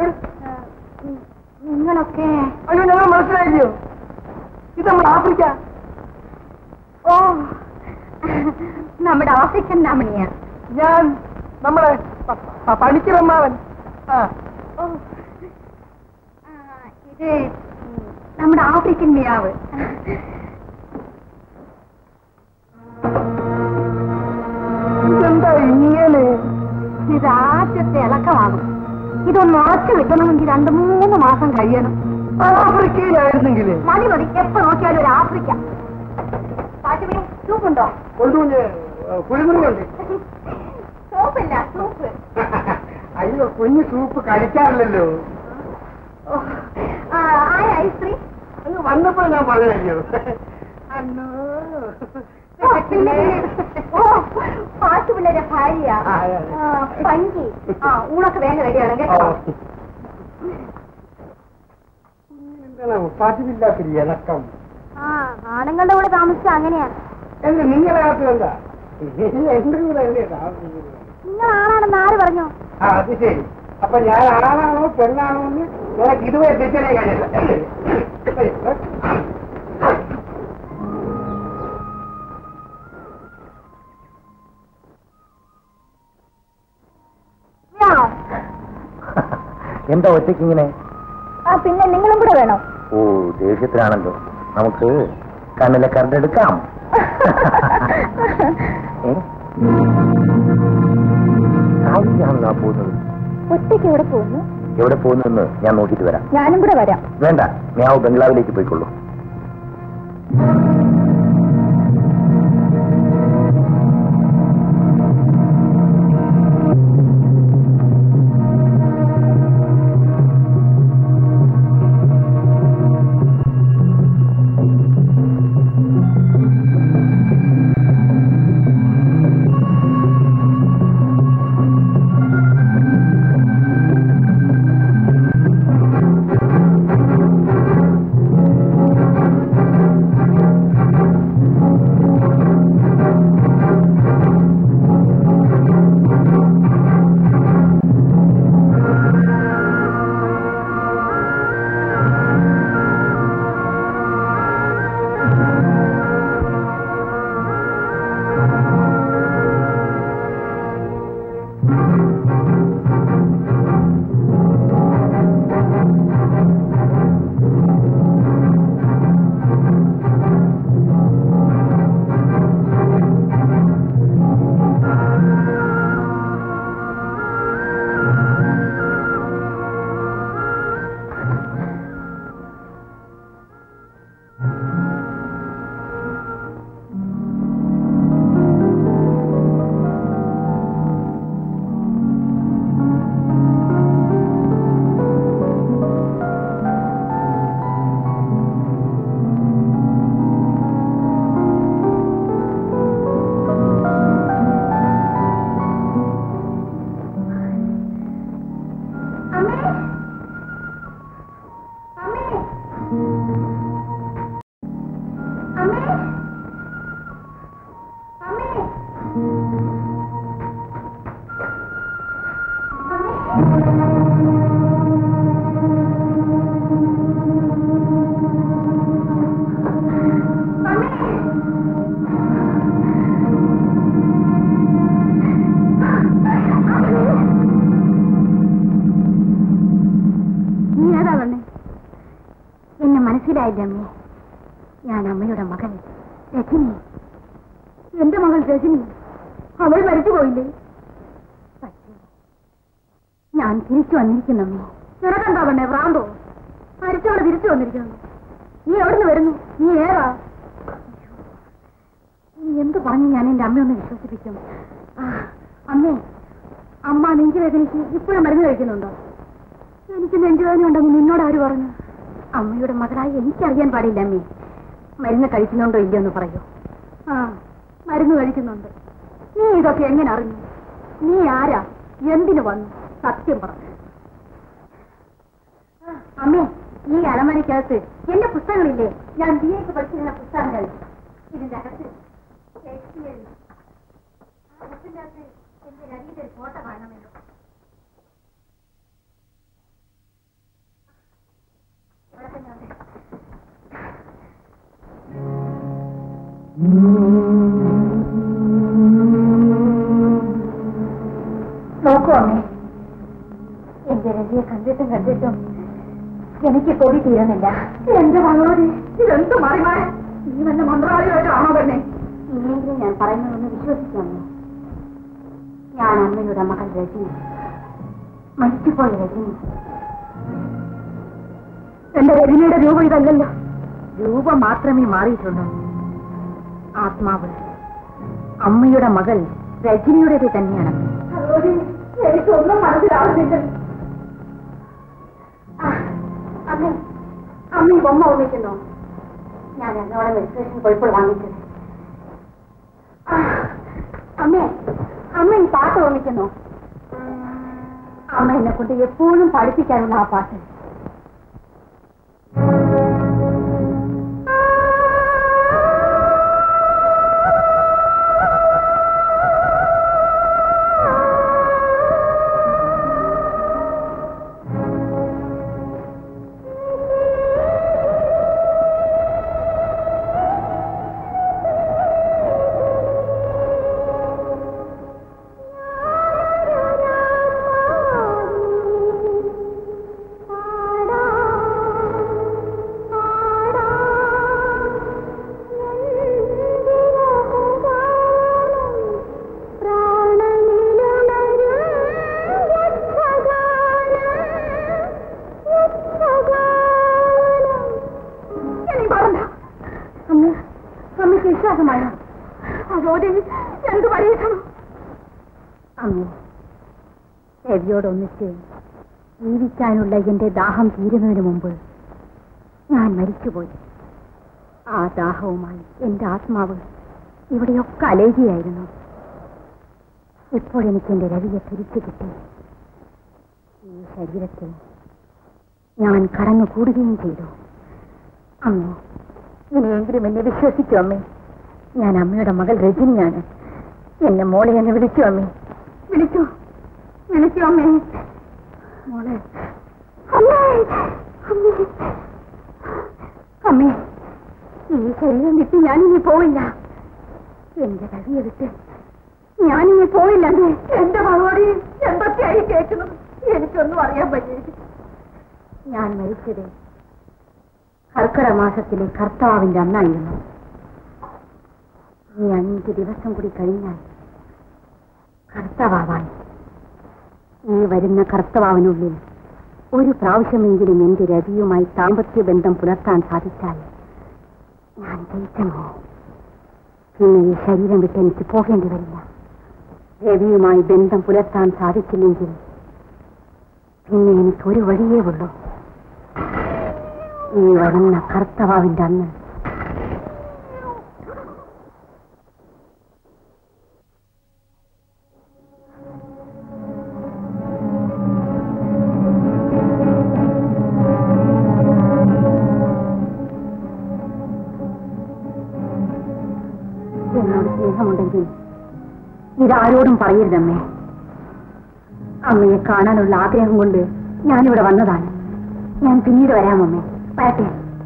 നിങ്ങളൊക്കെ അയ്യോ ഞങ്ങൾ മനസ്സിലായില്ലയോ ഇത് നമ്മുടെ ആഫ്രിക്ക ഓ നമ്മുടെ ആഫ്രിക്കൻ നാമണിയാ ഞാൻ നമ്മളെ പ- പ- പണിക്കരമ്മാവൻ ആ ഓ ആ, ഇത് നമ്മുടെ ആഫ്രിക്കൻ മിയാവ് ഇതെന്താ ഇങ്ങനെ ഇത് ആദ്യത്തെ ഇളക്കമാകും ഇതൊന്ന് ഉറച്ചു വെക്കണമെങ്കിൽ രണ്ടു മൂന്ന് മാസം കഴിയണം ആഫ്രിക്കയിലായിരുന്നെങ്കിൽ മതി മതി എപ്പോ നോക്കിയാലും ഒരു ആഫ്രിക്ക പാട്ടുപിടി സൂപ്പുണ്ടോ കൊണ്ടുകുഞ്ഞ് കുഴിമുറിയുണ്ട് സൂപ്പില്ല സൂപ്പ് അയ്യോ കുഞ്ഞ് സൂപ്പ് കഴിക്കാറില്ലല്ലോ ഓ, ആ, ആയ ഐസ്ത്രീ അയ്യോ വന്നപ്പോ ഞാൻ പറഞ്ഞല്ലോ അന്നോ ഓ, പിന്നെ, ഓ പാട്ടുപിള്ളേരെ ഭാര്യ ആ, ആ, ആ. ആ, പങ്കി ആ ഊണൊക്കെ വേഗം റെഡിയാണ് കേട്ടോ എന്താണ് പതിവില്ലാത്തൊരു ഇണക്കം ആ ആണുങ്ങളുടെ കൂടെ താമസിച്ച അങ്ങനെയാണ് എന്ന് നിങ്ങളെ നാട്ടിൽ എന്താ എന്റെ കൂടെ അല്ലേ താമസിക്കുന്നത് നിങ്ങൾ ആണാണെന്ന് ആര് പറഞ്ഞു ആ അത് ശരി അപ്പൊ ഞാൻ ആണാണോ പെണ്ണാണോ എന്ന് നിനക്ക് ഇതുവരെ തെറ്റനെ കഴിയില്ല എന്താ ഒറ്റയ്ക്ക് ഇങ്ങനെ ആ പിന്നെ നിങ്ങളും കൂടെ വേണോ ഓ ദേഷ്യത്തിലാണല്ലോ നമുക്ക് കണ്ണിലെ കറണ്ടെടുക്കാം ഏ? സായിക്കാണല്ലോ ആ പോകുന്നത് ഒറ്റയ്ക്ക് ഇവിടെ പോകുന്നു എവിടെ പോകുന്നെന്ന് ഞാൻ നോക്കിയിട്ട് വരാം ഞാനും കൂടെ വരാം വേണ്ട ഞാവ് ബംഗ്ലാവിലേക്ക് പോയിക്കൊള്ളൂ അമ്മേ അമ്മേ അമ്മേ അമ്മേ നീ ഏതാ വന്നേ എന്നെ മനസ്സിലായില്ല അമ്മേ ഞാൻ അമ്മയുടെ മകൾ രജനി എന്റെ മകൾ രജനി അവൾ മരിച്ചു പോയില്ലേ പക്ഷേ ഞാൻ തിരിച്ചു വന്നിരിക്കുന്നു അമ്മേ നിനക്കെന്താ പെണ്ണേ ഭ്രാന്തോ മരിച്ചവളെ തിരിച്ചു വന്നിരിക്കുന്നു നീ എവിടുന്ന് വരുന്നു നീ ഏതാ നീ എന്ത് പറഞ്ഞു ഞാൻ എന്റെ അമ്മയൊന്ന് വിശ്വസിപ്പിക്കും ആ, അമ്മേ അമ്മ നെഞ്ചുവേദനയ്ക്ക് ഇപ്പോഴും മരുന്ന് കഴിക്കുന്നുണ്ടോ എനിക്ക് നെഞ്ചുവേദന ഉണ്ടെന്ന് നിന്നോട് ആര് പറഞ്ഞു അമ്മയുടെ മകളായി എനിക്കറിയാൻ പാടില്ല അമ്മേ മരുന്ന് കഴിക്കുന്നുണ്ടോ ഇല്ലയോ എന്ന് പറയൂ ആ മരുന്ന് കഴിക്കുന്നുണ്ട് നീ ഇതൊക്കെ എങ്ങനെ അറിഞ്ഞു നീ ആരാ എന്തിനു വന്നു സത്യം പറഞ്ഞു ആ, അമ്മേ ഈ അലമരയ്ക്കകത്ത് എന്റെ പുസ്തകങ്ങളില്ലേ ഞാൻ ബി എക്ക് പഠിച്ചിരുന്ന പുസ്തകങ്ങൾ ഇതിന്റെ അകത്ത് ഷേക്സ്പിയറിന്റെ ആ ബുക്കിന്റെ അകത്ത് എന്റെ രവിയുടെ ഒരു ഫോട്ടോ കാണുമല്ലോ എന്റെ രവിയെ കണ്ടിട്ടും കണ്ടിട്ടും എനിക്ക് കൊതി തീരുന്നില്ല എന്റെ മകളോട് ഇതെന്ത് മറിമായ നീ വല്ല മന്ത്രാലയമായിട്ടാണോ തന്നെ ഇനിയെങ്കിലും ഞാൻ പറയുന്നതൊന്ന് വിശ്വസിക്കാമോ ഞാൻ അമ്മയുടെ മകൾ രജനി മരിച്ചുപോയ രജനി എന്റെ രജനിയുടെ രൂപം ഇതല്ലല്ലോ രൂപം മാത്രമേ മാറിയിട്ടുള്ളൂ ആത്മാവ് അമ്മയുടെ മകൾ രജനിയുടേത് തന്നെയാണ് എനിക്കൊന്നും മനസ്സിലാവുന്നില്ല അമ്മ അമ്മ ഈ ബൊമ്മ ഓർമ്മിക്കുന്നോ ഞാൻ എന്നോടെ രജിസ്ട്രേഷൻ പോയപ്പോൾ വാങ്ങിച്ചത് ആ, അമ്മേ അമ്മ ഈ പാട്ട് ഓർമ്മിക്കുന്നോ അമ്മ എന്നെ കൊണ്ട് എപ്പോഴും പഠിപ്പിക്കാനുള്ള ആ പാട്ട് അമ്മയ്ക്ക് വിശ്വാസമായോ അതോടെ എന്ത് പരീക്ഷണം അമ്മ രവിയോടൊന്നിച്ച് ജീവിക്കാനുള്ള എന്റെ ദാഹം തീരുന്നതിന് മുമ്പ് ഞാൻ മരിച്ചുപോയി ആ ദാഹവുമായി എന്റെ ആത്മാവ് ഇവിടെയൊക്കെ അലേകിയായിരുന്നു ഇപ്പോൾ എനിക്ക് എന്റെ രവിയെ തിരിച്ചു കിട്ടി ഈ ശരീരത്തിൽ ഞാൻ കടന്നു കൂടുകയും ചെയ്തു അമ്മേ ഇനിയെങ്കിലും എന്നെ വിശ്വസിക്കൂ അമ്മേ ഞാൻ അമ്മയുടെ മകൾ രജനിയാണ് എന്നെ മോളെ എന്നെ വിളിക്കൂ അമ്മേ വിളിച്ചു വിളിക്കൂ അമ്മേ മോളെ അമ്മേ അമ്മേ അമ്മേ ഈ ശരീരം വിട്ട് ഞാനിനി പോവില്ല എന്റെ രവിയെ വിട്ട് ഞാനിനി പോവില്ല അമ്മേ എന്റെ മകളോട് എന്തൊക്കെയായി കേൾക്കുന്നത് എനിക്കൊന്നും അറിയാൻ പറ്റില്ല ഞാൻ മരിച്ചത് കർക്കിടക മാസത്തിലെ കർത്താവിന്റെ അന്നായിരുന്നു ഈ അഞ്ച് ദിവസം കൂടി കഴിഞ്ഞാൽ കർത്തവാവായി ഈ വരുന്ന കർത്തവാവിനുള്ളിൽ ഒരു പ്രാവശ്യമെങ്കിലും എന്റെ രവിയുമായി ദാമ്പത്യ ബന്ധം പുലർത്താൻ സാധിച്ചാൽ ഞാൻ ജയിച്ചമോ പിന്നെ ഈ ശരീരം വിട്ട് എനിക്ക് പോകേണ്ടി വരില്ല രവിയുമായി ബന്ധം പുലർത്താൻ സാധിച്ചില്ലെങ്കിൽ പിന്നെ എനിക്ക് ഒരു വഴിയേ ഉള്ളൂ ഈ വരുന്ന കർത്തവാവിന്റെ അന്ന് എന്നോട് സ്നേഹമുണ്ടെങ്കിൽ ഇതാരോടും പറയരുതമ്മേ അമ്മയെ കാണാനുള്ള ആഗ്രഹം കൊണ്ട് ഞാനിവിടെ വന്നതാണ് ഞാൻ പിന്നീട് വരാമമ്മേ വരട്ടെ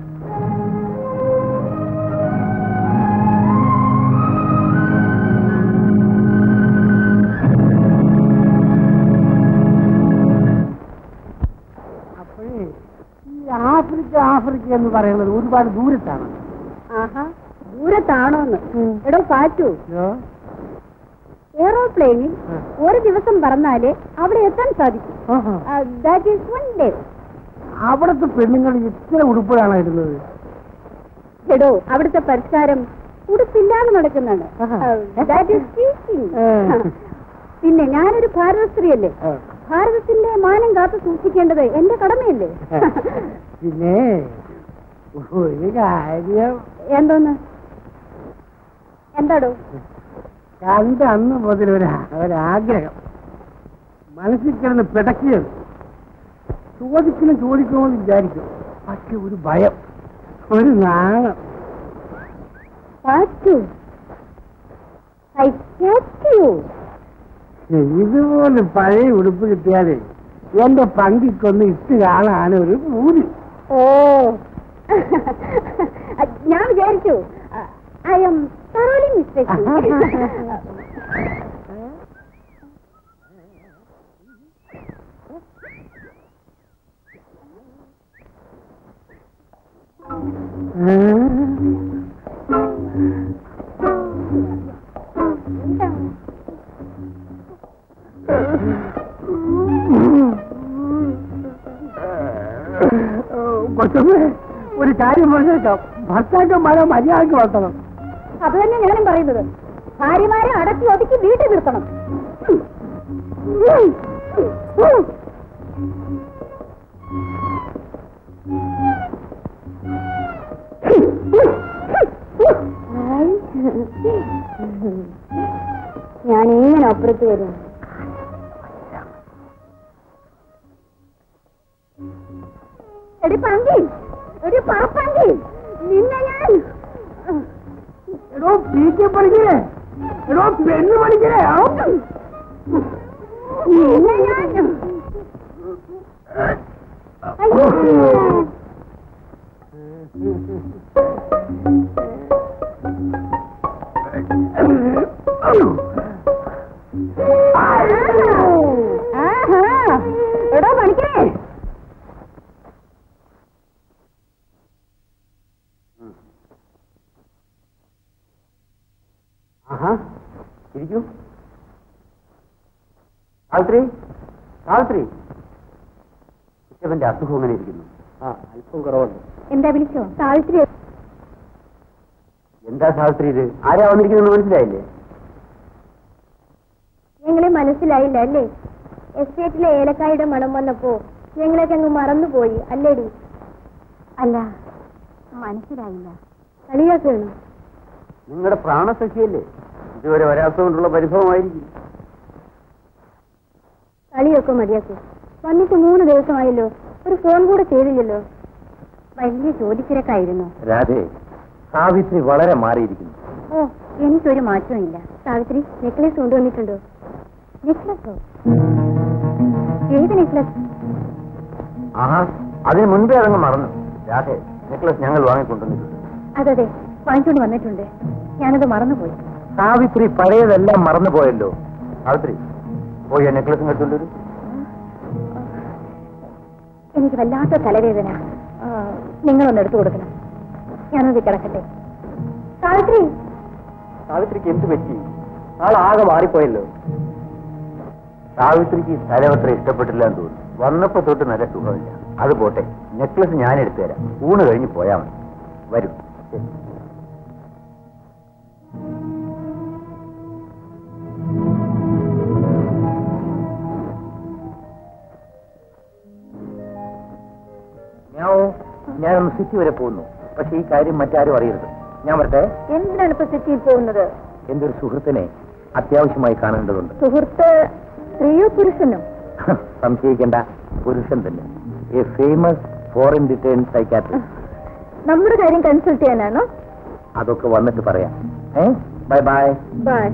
അപ്പോഴേ ഈ ആഫ്രിക്ക ആഫ്രിക്ക എന്ന് പറയുന്നത് ഒരുപാട് ദൂരത്താണ് ആഹാ ദൂരത്താണോന്ന് എടോ പാറ്റു അയ്യോ, എയറോപ്ലെയിനിൽ ആ. ഒരു ദിവസം പറന്നാലേ അവിടെ എത്താൻ സാധിക്കും ആഹാ. ദാറ്റ് ഈസ് വൺ ഡേ അവിടുത്തെ പെണ്ണുങ്ങൾ ഇത്ര ഉടുപ്പിലാണ് ഇടുന്നത് എടോ അവിടുത്തെ പരിഷ്കാരം ഉടുപ്പില്ലാതെ നടക്കുന്നതാണ് ആഹാ. ദാറ്റ് ഈസ് ടീച്ചിങ് ആ. പിന്നെ ഞാനൊരു ഭാരത സ്ത്രീയല്ലേ ആ. ഭാരതത്തിന്റെ മാനം കാത്തു സൂക്ഷിക്കേണ്ടത് എന്റെ കടമയല്ലേ പിന്നെ ഒരു കാര്യം എന്തോന്ന് എന്താടോ കണ്ട അന്ന് മുതൽ ഒരു ഒരാഗ്രഹം മനസ്സിൽ കിടന്ന് പിടക്കുകയാണ് ചോദിക്കണം ചോദിക്കണമെന്ന് വിചാരിക്കും പക്ഷെ ഒരു ഭയം ഒരു നാണം പാറ്റു ഐ ക്യാച്ച് യു ഇതുപോലെ പഴയ ഉടുപ്പ് കിട്ടിയാലേ എന്റെ പങ്കിക്കൊന്ന് ഇട്ട് കാണാൻ ഒരു പൂതി ഓ ഞാൻ വിചാരിച്ചു ഐ എം thoroughly mistaken. കൊച്ചമ്മേ ഒരു കാര്യം പറഞ്ഞേക്കാം ഭർത്താക്കന്മാരെ മര്യാദക്ക് വളർത്തണം അത് തന്നെ ഞാനും പറയുന്നത് ഭാര്യമാരെ അടക്കി ഒതുക്കി വീട്ടിൽ നിർത്തണം ഞാൻ എങ്ങനെ അപ്പുറത്ത് വരും എടി പങ്കി എടി പറപ്പങ്കി നിന്നെ ഞാൻ എടോ പി കെ പഠിക്കണേ എടോ പെണ്ണ് പഠിക്കണേ നിന്നെ ഞാൻ അയ്യോ. ആഹാ. എടോ പണിക്കരേ ആഹാ ഇരിക്കൂ സാവിത്രി സാവിത്രി ഇവന്റെ അസുഖം എങ്ങനെ ഇരിക്കുന്നു ആ അല്പം കുറവുണ്ട് എന്താ വിളിച്ചോ സാവിത്രി എന്താ സാവിത്രി ഇത് ആരാ വന്നിരിക്കുന്നത് മനസ്സിലായില്ലേ ഞങ്ങളെ മനസ്സിലായില്ല അല്ലേ എസ്റ്റേറ്റിലെ ഏലക്കായുടെ മണം വന്നപ്പോ ഞങ്ങളൊക്കെ അങ്ങ് മറന്നുപോയി അല്ലേടി അല്ല മനസ്സിലായില്ല കളിയാക്കണം നിങ്ങളുടെ പ്രാണസഖിയല്ലേ ഇതുവരെ വരാത്തതുകൊണ്ടുള്ള പരിഭവമായിരിക്കും കളിയൊക്കെ മതിയാക്കൂ വന്നിട്ട് മൂന്ന് ദിവസമായല്ലോ ഒരു ഫോൺ കൂടെ ചെയ്തില്ലല്ലോ വലിയ ജോലിത്തിരക്കായിരുന്നു രാധേ സാവിത്രി വളരെ മാറിയിരിക്കുന്നു ഓ എനിക്കൊരു മാറ്റവും ഇല്ല സാവിത്രി നെക്ലേസ് കൊണ്ടുവന്നിട്ടുണ്ടോ നെക്ലസോ ഏത് നെക്ലസ് ആഹാ അതിന് മുൻപേ അതങ്ങ് മറന്നു രാധേ നെക്ലസ് ഞങ്ങൾ വാങ്ങിക്കൊണ്ടുവന്നിട്ടുണ്ട് അതെ വാങ്ങിക്കൊണ്ട് വന്നിട്ടുണ്ട് ഞാനത് മറന്നുപോയി സാവിത്രി പഴയതെല്ലാം മറന്നുപോയല്ലോ സാവിത്രി പോയി ആ നെക്ലസ് എടുത്തുകൊണ്ടൊരു എനിക്ക് വല്ലാത്ത തലവേദന ആ, നിങ്ങളൊന്ന് എടുത്തു കൊടുക്കണം ഞാനത് കിടക്കട്ടെ സാവിത്രി സാവിത്രിക്ക് എന്ത് പറ്റി ആളാകെ മാറിപ്പോയല്ലോ സാവിത്രിക്ക് ഈ സ്ഥലം അത്ര ഇഷ്ടപ്പെട്ടില്ല എന്ന് തോന്നുന്നു വന്നപ്പോ തൊട്ട് നല്ല സുഖമില്ല അത് പോട്ടെ നെക്ലസ് ഞാൻ എടുത്തു തരാം ഊണ് കഴിഞ്ഞ് പോയാ മതി വരും ശരി. ഞാവോ ഞാനൊന്ന് സിറ്റി വരെ പോകുന്നു പക്ഷെ ഈ കാര്യം മറ്റാരും അറിയരുത് ഞാൻ വരട്ടെ എന്തിനാണ് ഇപ്പൊ സിറ്റിയിൽ പോകുന്നത് എന്റെ ഒരു സുഹൃത്തിനെ അത്യാവശ്യമായി കാണേണ്ടതുണ്ട് സുഹൃത്ത് സ്ത്രീയോ പുരുഷനോ സംശയിക്കേണ്ട പുരുഷൻ തന്നെ a famous foreign return psychiatrist നമ്മുടെ കാര്യം കൺസൾട്ട് ചെയ്യാനാണോ അതൊക്കെ വന്നിട്ട് പറയാം ഏ ബൈ ബൈ ബൈ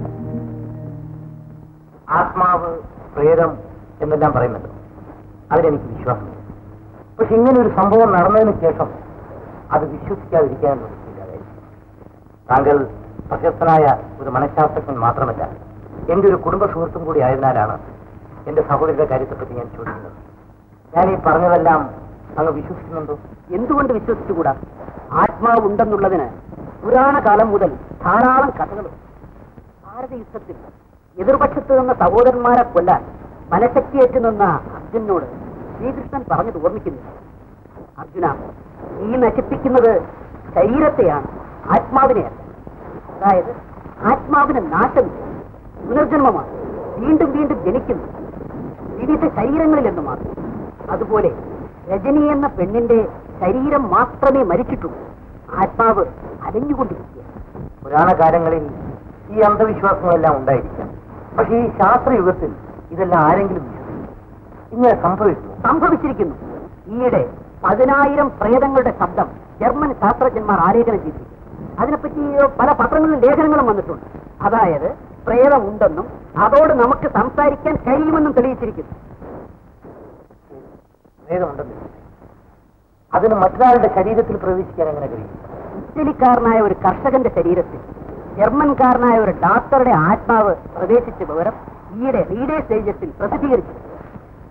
ആത്മാവ് പ്രേതം എന്നെല്ലാം പറയുന്നുണ്ട് അതിലെനിക്ക് വിശ്വാസമില്ല പക്ഷെ ഇങ്ങനെ ഒരു സംഭവം നടന്നതിന് ശേഷം അത് വിശ്വസിക്കാതിരിക്കാൻ നിവൃത്തിയില്ലാതെ താങ്കൾ പ്രശസ്തനായ ഒരു മനഃശാസ്ത്രജ്ഞൻ മാത്രമല്ല എന്റെ ഒരു കുടുംബ സുഹൃത്തും കൂടി ആയതിനാലാണ് എന്റെ സഹോദരിയുടെ കാര്യത്തെപ്പറ്റി ഞാൻ ചോദിക്കുന്നത് ഞാൻ ഈ പറഞ്ഞതെല്ലാം അങ്ങ് വിശ്വസിക്കുന്നുണ്ടോ എന്തുകൊണ്ട് വിശ്വസിച്ചുകൂടാ ആത്മാവ് ഉണ്ടെന്നുള്ളതിന് പുരാണ കാലം മുതൽ ധാരാളം കഥകളുണ്ട് ഭാരത യുദ്ധത്തിൽ എതിർപക്ഷത്ത് നിന്ന സഹോദരന്മാരെ കൊല്ലാൻ മനഃശക്തിയേറ്റു നിന്ന അർജുനോട് ശ്രീകൃഷ്ണൻ പറഞ്ഞത് ഓർമ്മിക്കുന്നില്ല അർജുന നീ നശിപ്പിക്കുന്നത് ശരീരത്തെയാണ് ആത്മാവിനെയല്ല അതായത് ആത്മാവിന് നാശമില്ല പുനർജന്മമാണ് വീണ്ടും വീണ്ടും ജനിക്കുന്നു വിവിധ ശരീരങ്ങളിൽ എന്ന് മാത്രം അതുപോലെ രജനി എന്ന പെണ്ണിന്റെ ശരീരം മാത്രമേ മരിച്ചിട്ടുള്ളൂ ആത്മാവ് അലഞ്ഞുകൊണ്ടിരിക്കുക പുരാണകാലങ്ങളിൽ ഈ അന്ധവിശ്വാസങ്ങളെല്ലാം ഉണ്ടായിരിക്കാം പക്ഷെ ഈ ശാസ്ത്രയുഗത്തിൽ ഇതെല്ലാം ആരെങ്കിലും വിശ്വസിക്കും ഇങ്ങനെ സംഭവിച്ചു സംഭവിച്ചിരിക്കുന്നു ഈയിടെ പതിനായിരം പ്രേതങ്ങളുടെ ശബ്ദം ജർമ്മൻ ശാസ്ത്രജ്ഞന്മാർ ആലേഖനം ചെയ്തിരിക്കുന്നു അതിനെപ്പറ്റി പല പത്രങ്ങളിലും ലേഖനങ്ങളും വന്നിട്ടുണ്ട് അതായത് പ്രേതം ഉണ്ടെന്നും അതോട് നമുക്ക് സംസാരിക്കാൻ കഴിയുമെന്നും തെളിയിച്ചിരിക്കുന്നു ഭേദമുണ്ടെന്ന് അതിന് മറ്റൊരാളുടെ ശരീരത്തിൽ പ്രവേശിക്കാൻ എങ്ങനെ കഴിയും ഇറ്റലിക്കാരനായ ഒരു കർഷകന്റെ ശരീരത്തിൽ ജർമ്മൻകാരനായ ഒരു ഡോക്ടറുടെ ആത്മാവ് പ്രവേശിച്ച വിവരം ഈയിടെ റീഡേഴ്സ് ഏജൻസിൽ പ്രസിദ്ധീകരിച്ചു അത്ഭുതം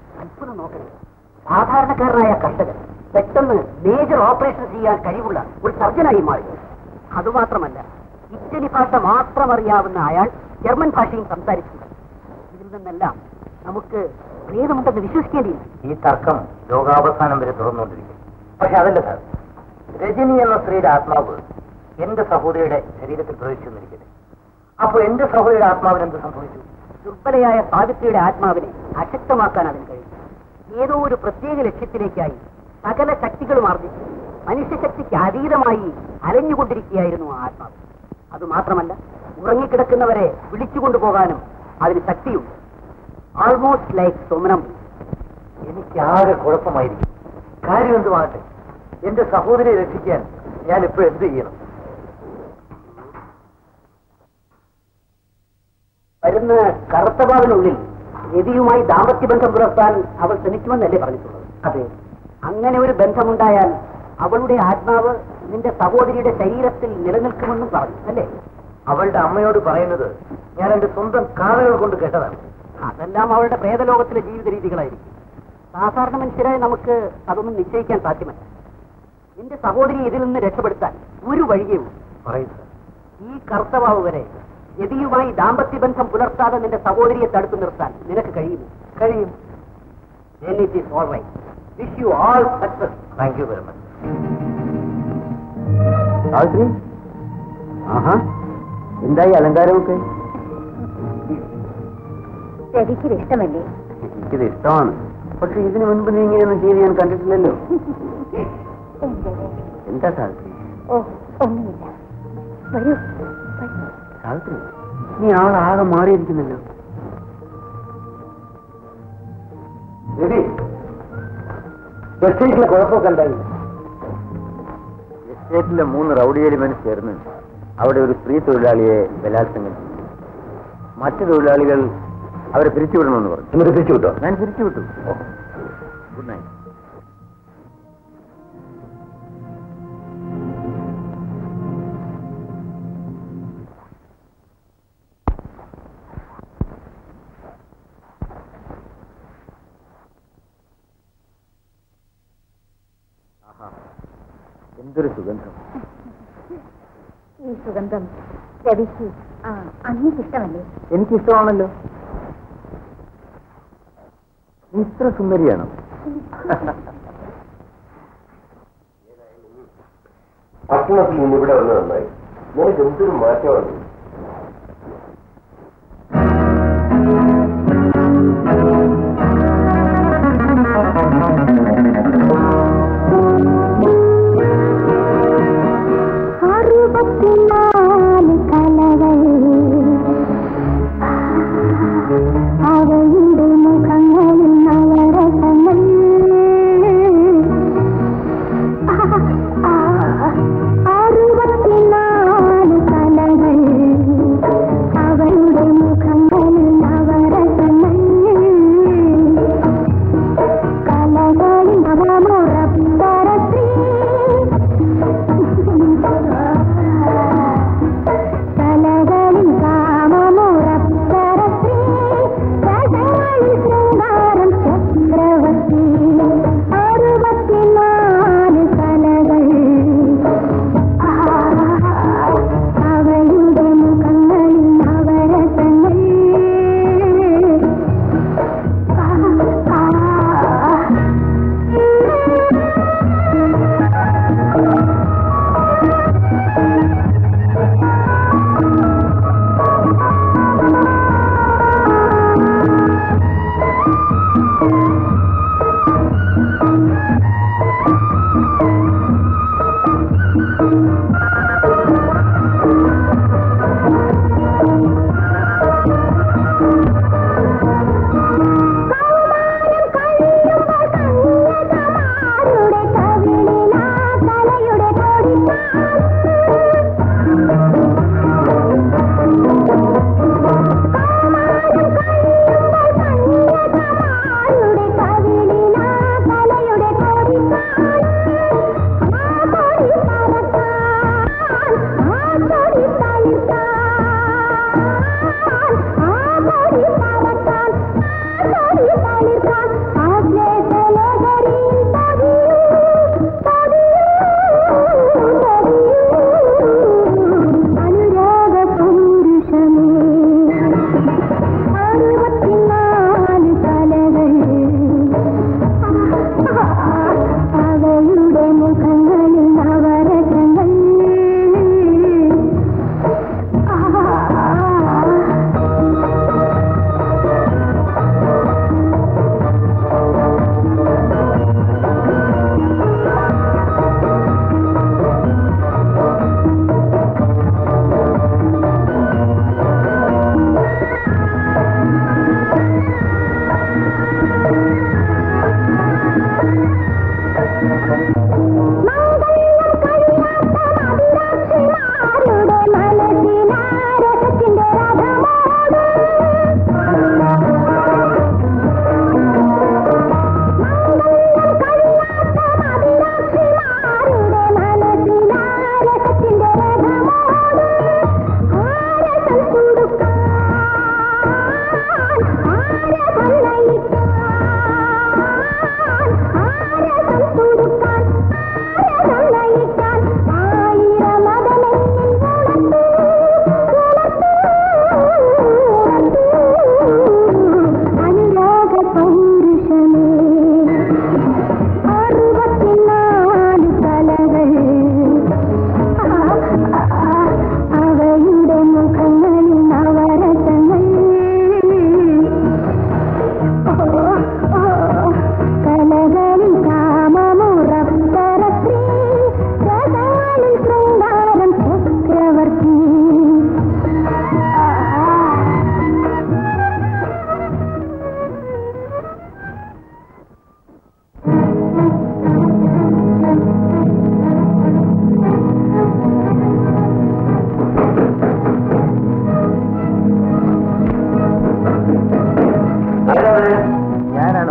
നമുക്കൊന്ന് നോക്കരുത് സാധാരണക്കാരനായ കർഷകൻ പെട്ടെന്ന് മേജർ ഓപ്പറേഷൻ ചെയ്യാൻ കഴിവുള്ള ഒരു സർജനായി മാറി അതുമാത്രമല്ല ഇറ്റലി ഭാഷ മാത്രം അറിയാവുന്ന അയാൾ ജർമ്മൻ ഭാഷയും സംസാരിച്ചിട്ടുണ്ട് ഇതിൽ നിന്നെല്ലാം നമുക്ക് പ്രേതമുണ്ടെന്ന് വിശ്വസിക്കേണ്ടിയിരിക്കും ഈ തർക്കം ലോകാവസാനം വരെ തുറന്നുകൊണ്ടിരിക്കും പക്ഷെ അതല്ല സാർ രജനി എന്ന സ്ത്രീയുടെ ആത്മാവ് എന്റെ സഹോദരിയുടെ ശരീരത്തിൽ പ്രവേശിച്ചിരിക്കട്ടെ അപ്പോൾ എന്റെ സഹോദരിയുടെ ആത്മാവിന് എന്ത് സംഭവിച്ചു ദുർബലയായ സാവിത്രിയുടെ ആത്മാവിനെ അശക്തമാക്കാൻ അതിന് കഴിയും ഏതോ ഒരു പ്രത്യേക ലക്ഷ്യത്തിലേക്കായി സകല ശക്തികളും ആർജിച്ച് മനുഷ്യശക്തിക്ക് അതീതമായി അലഞ്ഞുകൊണ്ടിരിക്കുകയായിരുന്നു ആ ആത്മാവ് അതുമാത്രമല്ല ഉറങ്ങിക്കിടക്കുന്നവരെ വിളിച്ചുകൊണ്ടുപോകാനും അതിന് ശക്തിയുണ്ട് ആൾമോസ്റ്റ് ലൈക്ക് സോമനം എനിക്ക് ആകെ കുഴപ്പമായിരിക്കും കാര്യം എന്തുമാകട്ടെ എന്റെ സഹോദരിയെ രക്ഷിക്കാൻ ഞാൻ ഇപ്പോൾ എന്ത് ചെയ്യണം വരുന്ന കറുത്തപാവിനുള്ളിൽ രതിയുമായി ദാമ്പത്യബന്ധം പുലർത്താൻ അവൾ ശ്രമിക്കുമെന്നല്ലേ പറഞ്ഞിട്ടുള്ളത് അതെ അങ്ങനെ ഒരു ബന്ധമുണ്ടായാൽ അവളുടെ ആത്മാവ് നിന്റെ സഹോദരിയുടെ ശരീരത്തിൽ നിലനിൽക്കുമെന്നും പറഞ്ഞു അല്ലേ അവളുടെ അമ്മയോട് പറയുന്നത് ഞാൻ എന്റെ സ്വന്തം കാതുകൾ കൊണ്ട് കേട്ടതാണ് അതെല്ലാം അവളുടെ പ്രേതലോകത്തിലെ ജീവിത രീതികളായിരിക്കും സാധാരണ മനുഷ്യരായി നമുക്ക് അതൊന്നും നിശ്ചയിക്കാൻ സാധ്യമല്ല നിന്റെ സഹോദരി ഇതിൽ നിന്ന് രക്ഷപ്പെടുത്താൻ ഒരു വഴിയേ ഉള്ളൂ പറയൂ സാർ ഈ കർത്തവാവ് വരെ രതിയുമായി ദാമ്പത്യബന്ധം പുലർത്താതെ നിന്റെ സഹോദരിയെ തടുത്തു നിർത്താൻ നിനക്ക് കഴിയുമോ കഴിയും Then it is all right. Wish you all success. Thank you very much Savitri ആഹാ എന്തായി അലങ്കാരമൊക്കെ രവിക്ക് ഇഷ്ടമല്ലേ എനിക്കിത് ഇഷ്ടമാണ് പക്ഷെ ഇതിനു മുൻപ് നീ ഇങ്ങനെയൊന്നും ചെയ്ത് ഞാൻ കണ്ടിട്ടില്ലല്ലോ എന്റെ രവി. എന്താ സാവിത്രി ഓ ഒന്നുമില്ല വരൂ വരൂ. സാവിത്രി നീ ആളാകെ മാറിയിരിക്കുന്നല്ലോ രവി എസ്റ്റേറ്റിലെ കുഴപ്പമൊക്കെ ഉണ്ടായി എസ്റ്റേറ്റിലെ മൂന്ന് റൗഡി എലിമെന്റ് ചേർന്ന് അവിടെ ഒരു സ്ത്രീ തൊഴിലാളിയെ ബലാത്സംഗം ചെയ്തു മറ്റു തൊഴിലാളികൾ അവരെ പിരിച്ചുവിടണമെന്ന് പറഞ്ഞു എന്നിട്ട് തിരിച്ചു വിട്ടോ ഞാൻ പിരിച്ചുവിട്ടു ഗുഡ് നൈറ്റ് ആഹാ എന്തൊരു സുഗന്ധം ഈ സുഗന്ധം രവിക്ക് ആ അങ്ങേക്ക് ഇഷ്ടമല്ലേ എനിക്കിഷ്ടമാണല്ലോ നീ ഇത്ര സുന്ദരിയാണോ പട്ടണത്തിൽ നിന്ന് ഇവിടെ വന്ന് നന്നായി നിനക്ക് എന്തൊരു മാറ്റമാണ് അറുപത്തിനാല് കലകൾ അവയുടെ മുഖങ്ങളിൽ നവരസങ്ങൾ അറുപത്തിനാല് കലകൾ അവയുടെ മുഖങ്ങളിൽ നവരസങ്ങൾ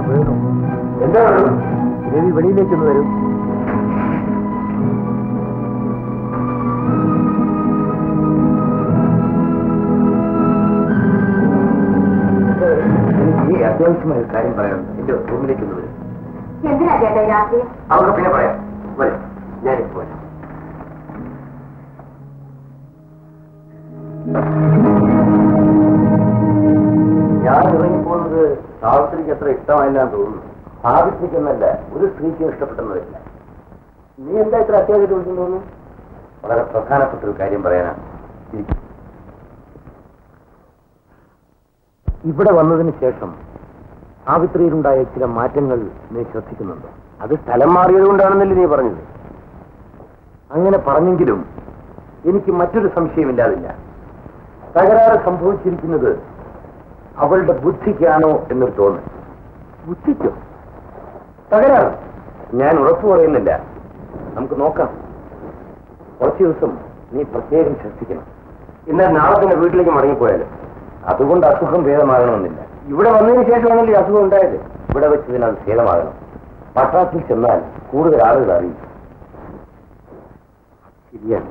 വേണു എന്താ വേണു രവി വെളിയിലേക്കൊന്ന് വരും എനിക്ക് ഈ അത്യാവശ്യമായ ഒരു കാര്യം പറയാനുണ്ട് എന്റെ റൂമിലേക്കൊന്ന് വരും എന്തിനാ ചേട്ടാ ഈ രാത്രി അവർക്ക് പിന്നെ പറയാം വരും ഞാനിപ്പോ വരാം ഞാൻ ഇറങ്ങിപ്പോകുന്നത് സാവിത്രിക്ക് അത്ര ഇഷ്ടമായില്ല എന്ന് തോന്നുന്നു സാവിത്രിക്കെന്നല്ല ഒരു സ്ത്രീക്കും ഇഷ്ടപ്പെട്ടെന്നതില്ല നീ എന്താ ഇത്ര അത്യാവശ്യം വിളിക്കുന്നു തോന്നുന്നു വളരെ പ്രധാനപ്പെട്ട ഒരു കാര്യം പറയാനാണ് ഇരിക്ക്. ഇവിടെ വന്നതിന് ശേഷം സാവിത്രിയിലുണ്ടായ ചില മാറ്റങ്ങൾ നീ ശ്രദ്ധിക്കുന്നുണ്ടോ അത് സ്ഥലം മാറിയത് കൊണ്ടാണെന്നല്ലേ നീ പറഞ്ഞത് അങ്ങനെ പറഞ്ഞെങ്കിലും എനിക്ക് മറ്റൊരു സംശയമില്ലാതില്ല തകരാറ് സംഭവിച്ചിരിക്കുന്നത് അവളുടെ ബുദ്ധിക്കാണോ എന്നൊരു തോന്നൽ ബുദ്ധിക്കോ തകരാറ് ഞാൻ ഉറപ്പു പറയുന്നില്ല നമുക്ക് നോക്കാം കുറച്ച് ദിവസം നീ പ്രത്യേകം ശ്രദ്ധിക്കണം എന്നാൽ നാളെ തന്നെ വീട്ടിലേക്ക് മടങ്ങിപ്പോയാലും അതുകൊണ്ട് അസുഖം ഭേദമാകണമെന്നില്ല ഇവിടെ വന്നതിന് ശേഷമാണല്ലോ ഈ അസുഖം ഉണ്ടായത് ഇവിടെ വെച്ച് ഇതിന് അത് ഭേദമാകണം പട്ടാളത്തിൽ ചെന്നാൽ കൂടുതൽ ആളുകൾ അറിയും ശരിയാണ്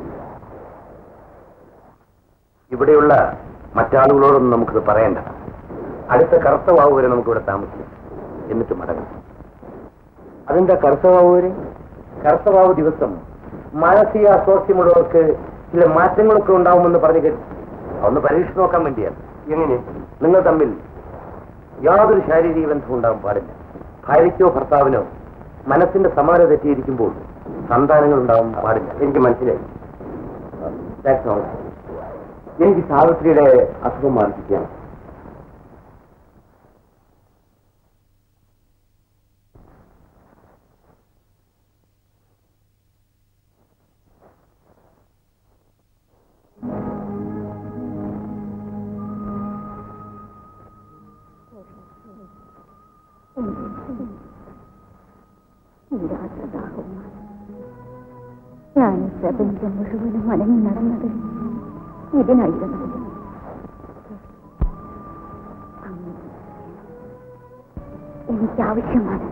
ഇവിടെയുള്ള മറ്റാളുകളോടൊന്നും നമുക്കിത് പറയണ്ട അടുത്ത കറുത്തവാവ് വരെ നമുക്കിവിടെ താമസിക്കാം എന്നിട്ട് മടങ്ങാം അതെന്താ കറുത്തവാവ് വരെ കറുത്തവാവ് ദിവസം മാനസിക അസ്വാസ്ഥ്യമുള്ളവർക്ക് ചില മാറ്റങ്ങളൊക്കെ ഉണ്ടാവുമെന്ന് പറഞ്ഞു കേട്ടു ഒന്ന് പരീക്ഷിച്ച് നോക്കാൻ വേണ്ടിയാണ് എങ്ങനെ നിങ്ങൾ തമ്മിൽ യാതൊരു ശാരീരിക ബന്ധവും ഉണ്ടാകാൻ പാടില്ല ഭാര്യയ്ക്കോ ഭർത്താവിനോ മനസ്സിന്റെ സമാന തെറ്റിയിരിക്കുമ്പോൾ സന്താനങ്ങൾ ഉണ്ടാവാൻ പാടില്ല എനിക്ക് മനസ്സിലായി That's all. എനിക്ക് സാവിത്രിയുടെ അസുഖം മാറിപ്പിക്കുകയാണ് ഞാൻ ഈ പ്രപഞ്ചം മുഴുവനും അലഞ്ഞു നടന്നത് ഇതിനായിരുന്നു എനിക്കാവശ്യമാണ്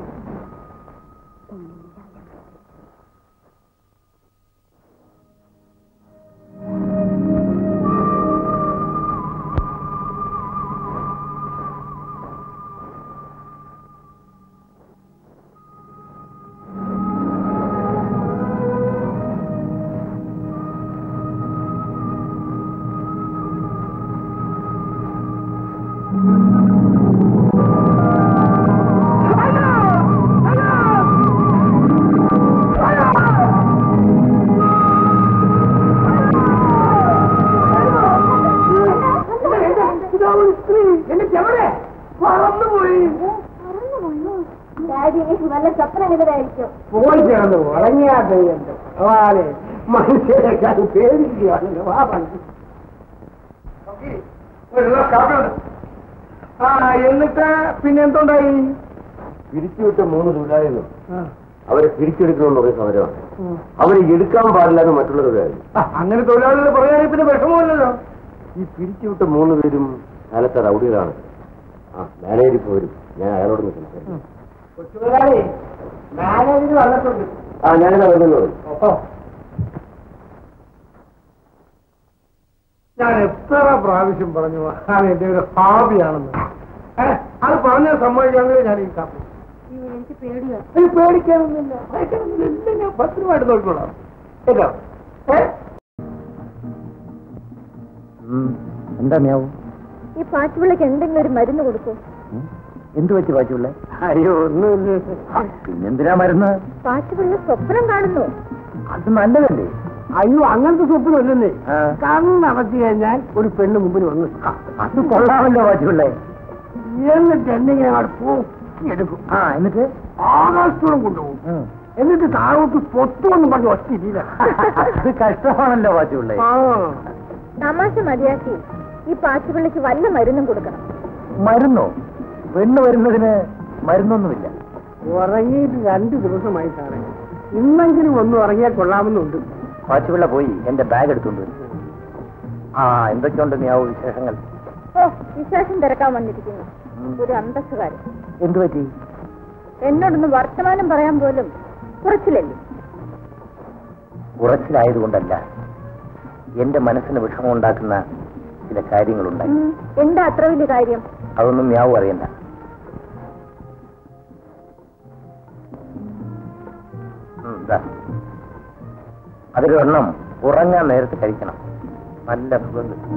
ഡാഡി നല്ല സ്വപ്നം കണ്ടതായിരിക്കും പോയി ചേർന്ന് ഉറങ്ങിയാ കഴിയണ്ട് അവാലെ മനുഷ്യരെക്കാൾ പേടിക്കുകയാണല്ലോ വാ പണ്ട് ആ എന്നിട്ട് പിന്നെ എന്തുണ്ടായി പിരിച്ചുവിട്ട മൂന്ന് തൊഴിലാളികളും അവരെ പിരിച്ചെടുക്കണമെന്ന് പറയുന്ന സമരമാണ് അവരെ എടുക്കാൻ പാടില്ല എന്ന് മറ്റുള്ളവരുടെ കാര്യം ആ, അങ്ങനെ തൊഴിലാളികൾ പറയുകയാണെങ്കിൽ പിന്നെ വിഷമമില്ലല്ലോ ഈ പിരിച്ചുവിട്ട മൂന്ന് പേരും കാലത്തെ റൗഡികളാണ് ആ മാനേജർ ഇപ്പോൾ വരും ഞാൻ അയാളോടൊന്ന് സംസാരിക്കും കൊച്ചുതൊഴിലാളി മാനേജർ വന്നിട്ടുണ്ട് ആ ഞാനിതാ വരുന്നത് ഓഹോ ഞാൻ എത്ര പ്രാവശ്യം പറഞ്ഞു അത് എന്റെ ഒരു ഹാബിയാണെന്ന് ഏ, അത് പറഞ്ഞാൽ സമ്മതിക്കാമെങ്കിൽ ഞാൻ ഈ കാപ്പി എനിക്ക് പേടിയാ ഏയ് പേടിക്കാനൊന്നുമില്ല ഭയക്കാനൊന്നുമില്ല എല്ലാം ഞാൻ ഭദ്രമായിട്ട് നോക്കിക്കോളാം കേട്ടോ ഏ എന്താ മ്യാവും ഈ പാച്ചുപിള്ളക്ക് എന്തെങ്കിലും ഒരു മരുന്ന് കൊടുക്കൂ എന്ത് പറ്റി പാച്ചുള്ള അയ്യോ ഒന്നുമില്ല പിന്നെന്തിനാ മരുന്ന് പാച്ചുപിള്ള സ്വപ്നം കാണുന്നു അത് നല്ലതല്ലേ അയ്യോ അങ്ങനത്തെ സ്വപ്നമല്ലെന്നേ ആ. കണ്ണടച്ചു കഴിഞ്ഞാൽ ഒരു പെണ്ണ് മുമ്പിൽ വന്ന് നിൽക്കാം. അത് കൊള്ളാമല്ലോ പാച്ചുള്ളേ എന്നിട്ട് എന്നെ ഇങ്ങനെ അങ്ങോട്ട് പൊക്കിയെടുക്കും ആ എന്നിട്ട് ആകാശത്തോളം കൊണ്ടുപോകും ഉം. എന്നിട്ട് താഴോട്ട് പൊത്തുമെന്ന് പറഞ്ഞ് ഒറ്റ ഇല്ല അത് കഷ്ടമാണല്ലോ പാച്ചുള്ളേ തമാശ മതിയാക്കി ഈ പാച്ചുപിള്ളക്ക് വല്ല മരുന്നും കൊടുക്കണം മരുന്നോ പെണ്ണ് വരുന്നതിന് മരുന്നൊന്നുമില്ല ഉറങ്ങിയിട്ട് രണ്ട് ദിവസമായി സാറേ ഇന്നെങ്കിലും ഒന്ന് ഉറങ്ങിയാൽ കൊള്ളാമെന്നുണ്ട് പാച്ചുപിള്ള പോയി എന്റെ ബാഗ് എടുത്തുകൊണ്ട് വരും ആ എന്തൊക്കെയുണ്ട് മ്യാവു വിശേഷങ്ങൾ ഓ വിശേഷം തിരക്കാൻ വന്നിരിക്കുന്നു ഒരു അന്തസ്സുകാരൻ എന്തു പറ്റി എന്നോടൊന്ന് വർത്തമാനം പറയാൻ പോലും കുറച്ചില്ലല്ലേ ഉറച്ചിലായതുകൊണ്ടല്ല എന്റെ മനസ്സിന് വിഷമമുണ്ടാക്കുന്ന ചില കാര്യങ്ങളുണ്ടായി ഉം, എന്താ അത്ര വലിയ കാര്യം അതൊന്നും മ്യാവും അറിയണ്ട ഉം, ദാ. അതിലൊരെണ്ണം ഉറങ്ങാൻ നേരത്ത് കഴിക്കണം നല്ല സുഖം കിട്ടും.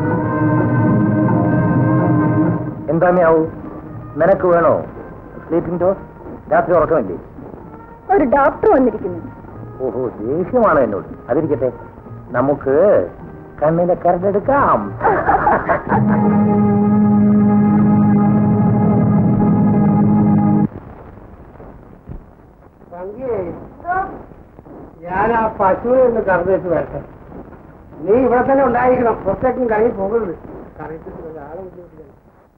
എന്താ മ്യാവു നിനക്ക് വേണോ സ്ലീപ്പിംഗ് ഡോസ് രാത്രി ഉറക്കമില്ലേ ഒരു ഡോക്ടർ വന്നിരിക്കുന്നു ഓഹോ ദേഷ്യമാണോ എന്നോട് അതിരിക്കട്ടെ നമുക്ക് കണ്ണിലെ കരടെടുക്കാം ഞാൻ ആ പശുവിനെ ഒന്ന് കറന്നേച്ച് വരട്ടെ നീ ഇവിടെ തന്നെ ഉണ്ടായിരിക്കണം പുറത്തേക്കും കറങ്ങി പോകരുത് കറങ്ങിട്ട് ആളെ ബുദ്ധിമുട്ടില്ല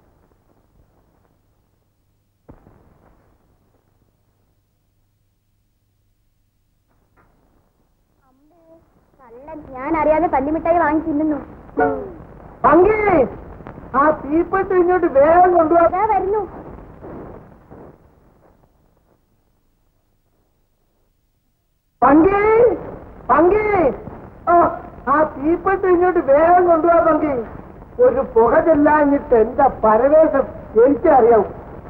കള്ളൻ ഞാൻ അറിയാതെ പല്ലിമിഠായി വാങ്ങി തിന്നുന്നു പങ്കി ആ തീപ്പെട്ടി ഇങ്ങോട്ട് വേഗം കൊണ്ടുപോകാം അതാ വരുന്നു പങ്കി പങ്കി ആ, ആ തീപ്പെട്ടി ഇങ്ങോട്ട് വേഗം കൊണ്ടുപോകാ പങ്കി ഒരു പുക ചെല്ലാഞ്ഞിട്ട് എന്റെ പരവേശം എനിക്കറിയാവും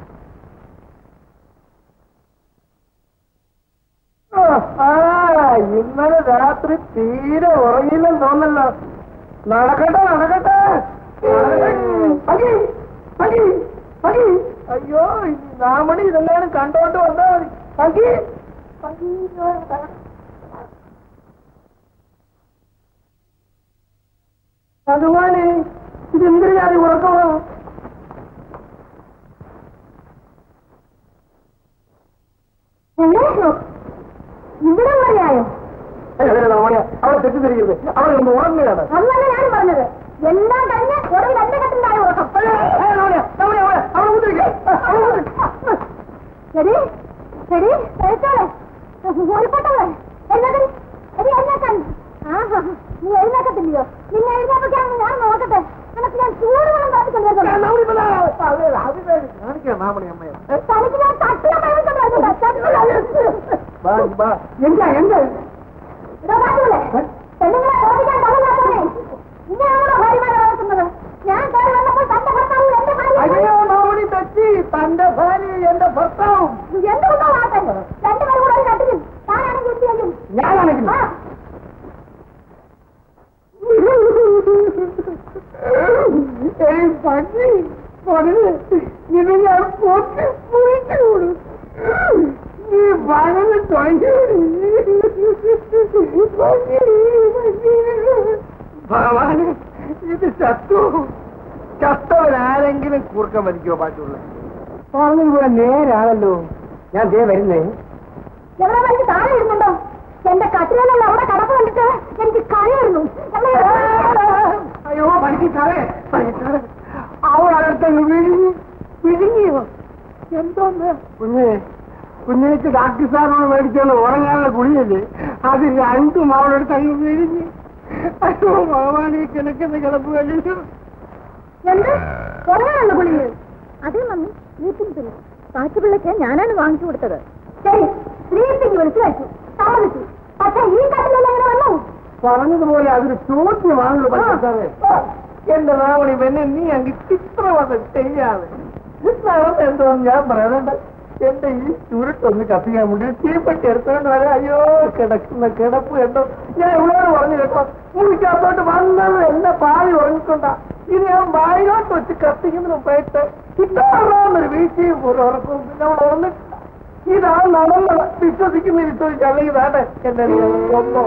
ആ, ആ ഇന്നലെ രാത്രി തീരെ ഉറങ്ങില്ലെന്ന് തോന്നല്ലോ നടക്കട്ടെ നടക്കട്ടെ പങ്കി പങ്കി പങ്കി അയ്യോ ഈ നാമണി ഇതെല്ലാം കണ്ടോണ്ട് വന്നാ മതി പങ്കി പങ്കി ഭഗവാനെ ഇതെന്തൊരു ഞാൻ ഉറക്കമോ ഇവിടെ പറയായോ അവളെ തെറ്റിദ്ധരിക്കരുത് അവളെ ഒന്ന് ഉറങ്ങുകയാണ് അന്നല്ല ഞാൻ പറഞ്ഞത് എല്ലാം കഴിഞ്ഞ് ഒടുവിൽ എന്റെ കത്തിലായ ഉറക്കം ശരി ശരി കഴിച്ചോളെ ഓടിപ്പോട്ടവേ എഴുന്നേക്കടി എടി എഴുന്നേക്കാൻ ആഹാ നീ എഴുന്നേക്കത്തില്ലയോ നിന്നെ എഴുന്നേപ്പിക്കാൻ ഞാൻ നോക്കട്ടെ നിനക്ക് ഞാൻ ചൂടുവെള്ളം കാട്ടിക്കൊണ്ടുവരുന്നു തനിക്ക് ഞാൻ തട്ടിയ എന്താ എന്താ പെണ്ണുങ്ങളെ ഓടിക്കാൻ തുടങ്ങാത്തവനെ ഇങ്ങനെയാണോ ഭാര്യമാരെ വളർത്തുന്നത് ഞാൻ കയറി വന്നപ്പോൾ തന്റെ ഭർത്താവ് എന്റെ ഭാര്യ അയ്യോ മാമണി തെറ്റി തന്റെ ഭാര്യ എന്റെ ഭർത്താവും എന്തുകൊണ്ടോ വാട്ടൻ രണ്ടുപേരും കൂടെ ഒരു കട്ടിലും താനാണെങ്കിൽ എത്തിയെങ്കിൽ ഞാനാണെങ്കിൽ ആ ഏയ് പട്ടി പണിത് ഇത് ഞാൻ പൊട്ടി പോയിട്ട് കൂടു നീ വളരെ ഭഗവാന് ഇത് ചത്തു ചത്തവരാരെങ്കിലും കൂർക്കം വലിക്കോ പാട്ടുള്ള പറഞ്ഞതുപോലെ നേരാണല്ലോ ഞാൻ ദേ വരുന്നേ എവിടെ വലിച്ച് താഴെ ഇരുന്നുണ്ടോ എന്റെ കട്ടിലെല്ലാം അവിടെ കടപ്പ് കണ്ടിട്ട് എനിക്ക് കഴിയായിരുന്നു അയ്യോ പഠിക്കാറേ പഠിക്കാറേ അവളടുത്തങ്ങ് വിഴുങ്ങി വിഴുങ്ങിയോ എന്തോന്ന് കുഞ്ഞെ കുഞ്ഞേക്ക് ഡാക്ടർ സാറിനോട് മേടിച്ചോണ്ട് ഉറങ്ങാനുള്ള കുളിയല്ലേ അത് രണ്ടും അവളെടുത്ത് അങ്ങ് വിഴുങ്ങി അയ്യോ ഭഗവാനെ കിടക്കുന്ന കിടപ്പ് കഴിച്ചു എന്ത് ഉറങ്ങാനുള്ള കുളിയിൽ അതേ മമ്മി സ്ലീപ്പിംഗ് പിൽ കാറ്റുപിള്ളയ്ക്ക് ഞാനാണ് വാങ്ങിച്ചു കൊടുത്തത് ശരി സ്ലീപ്പിംഗ് വിളിച്ചു കഴിച്ചു സമ്മതിച്ചു പക്ഷെ ഈ കട്ടിലെല്ലാം എങ്ങനെ വന്നു പറഞ്ഞതുപോലെ അതൊരു ചോദ്യമാണല്ലോ പഠിക്കാറ് എന്റെ രാവണി പെണ്ണെ നീ അങ്ങ് ചിത്രവധം ചെയ്യാതെ നടന്ന് എന്തോന്ന് ഞാൻ പറയണ്ട എന്റെ ഈ ചുരുട്ടൊന്ന് കത്തിക്കാൻ വേണ്ടി തീപ്പെട്ടി എടുത്തോണ്ട് വരാം അയ്യോ കിടക്കുന്ന കിടപ്പ് എന്തോ ഞാൻ ഇവളോട് പറഞ്ഞു കേട്ടോ മുറിക്കകത്തോട്ട് വന്നത് എന്നെ പാതി ഉറങ്ങിക്കൊണ്ട ഇനി ഞാൻ വായിലോട്ട് വെച്ച് കത്തിക്കുന്നതിന് മുമ്പായിട്ട് ഇതാറാന്നൊരു വീഴ്ചയും ഒരു ഉറക്കവും പിന്നെ അവൾ ഉറന്നിട്ടില്ല ഇതാണ് നടന്നത് വിശ്വസിക്കുന്ന വിശ്വസിച്ച് അല്ലെങ്കിൽ വേണ്ട എന്റെ ഒന്നോ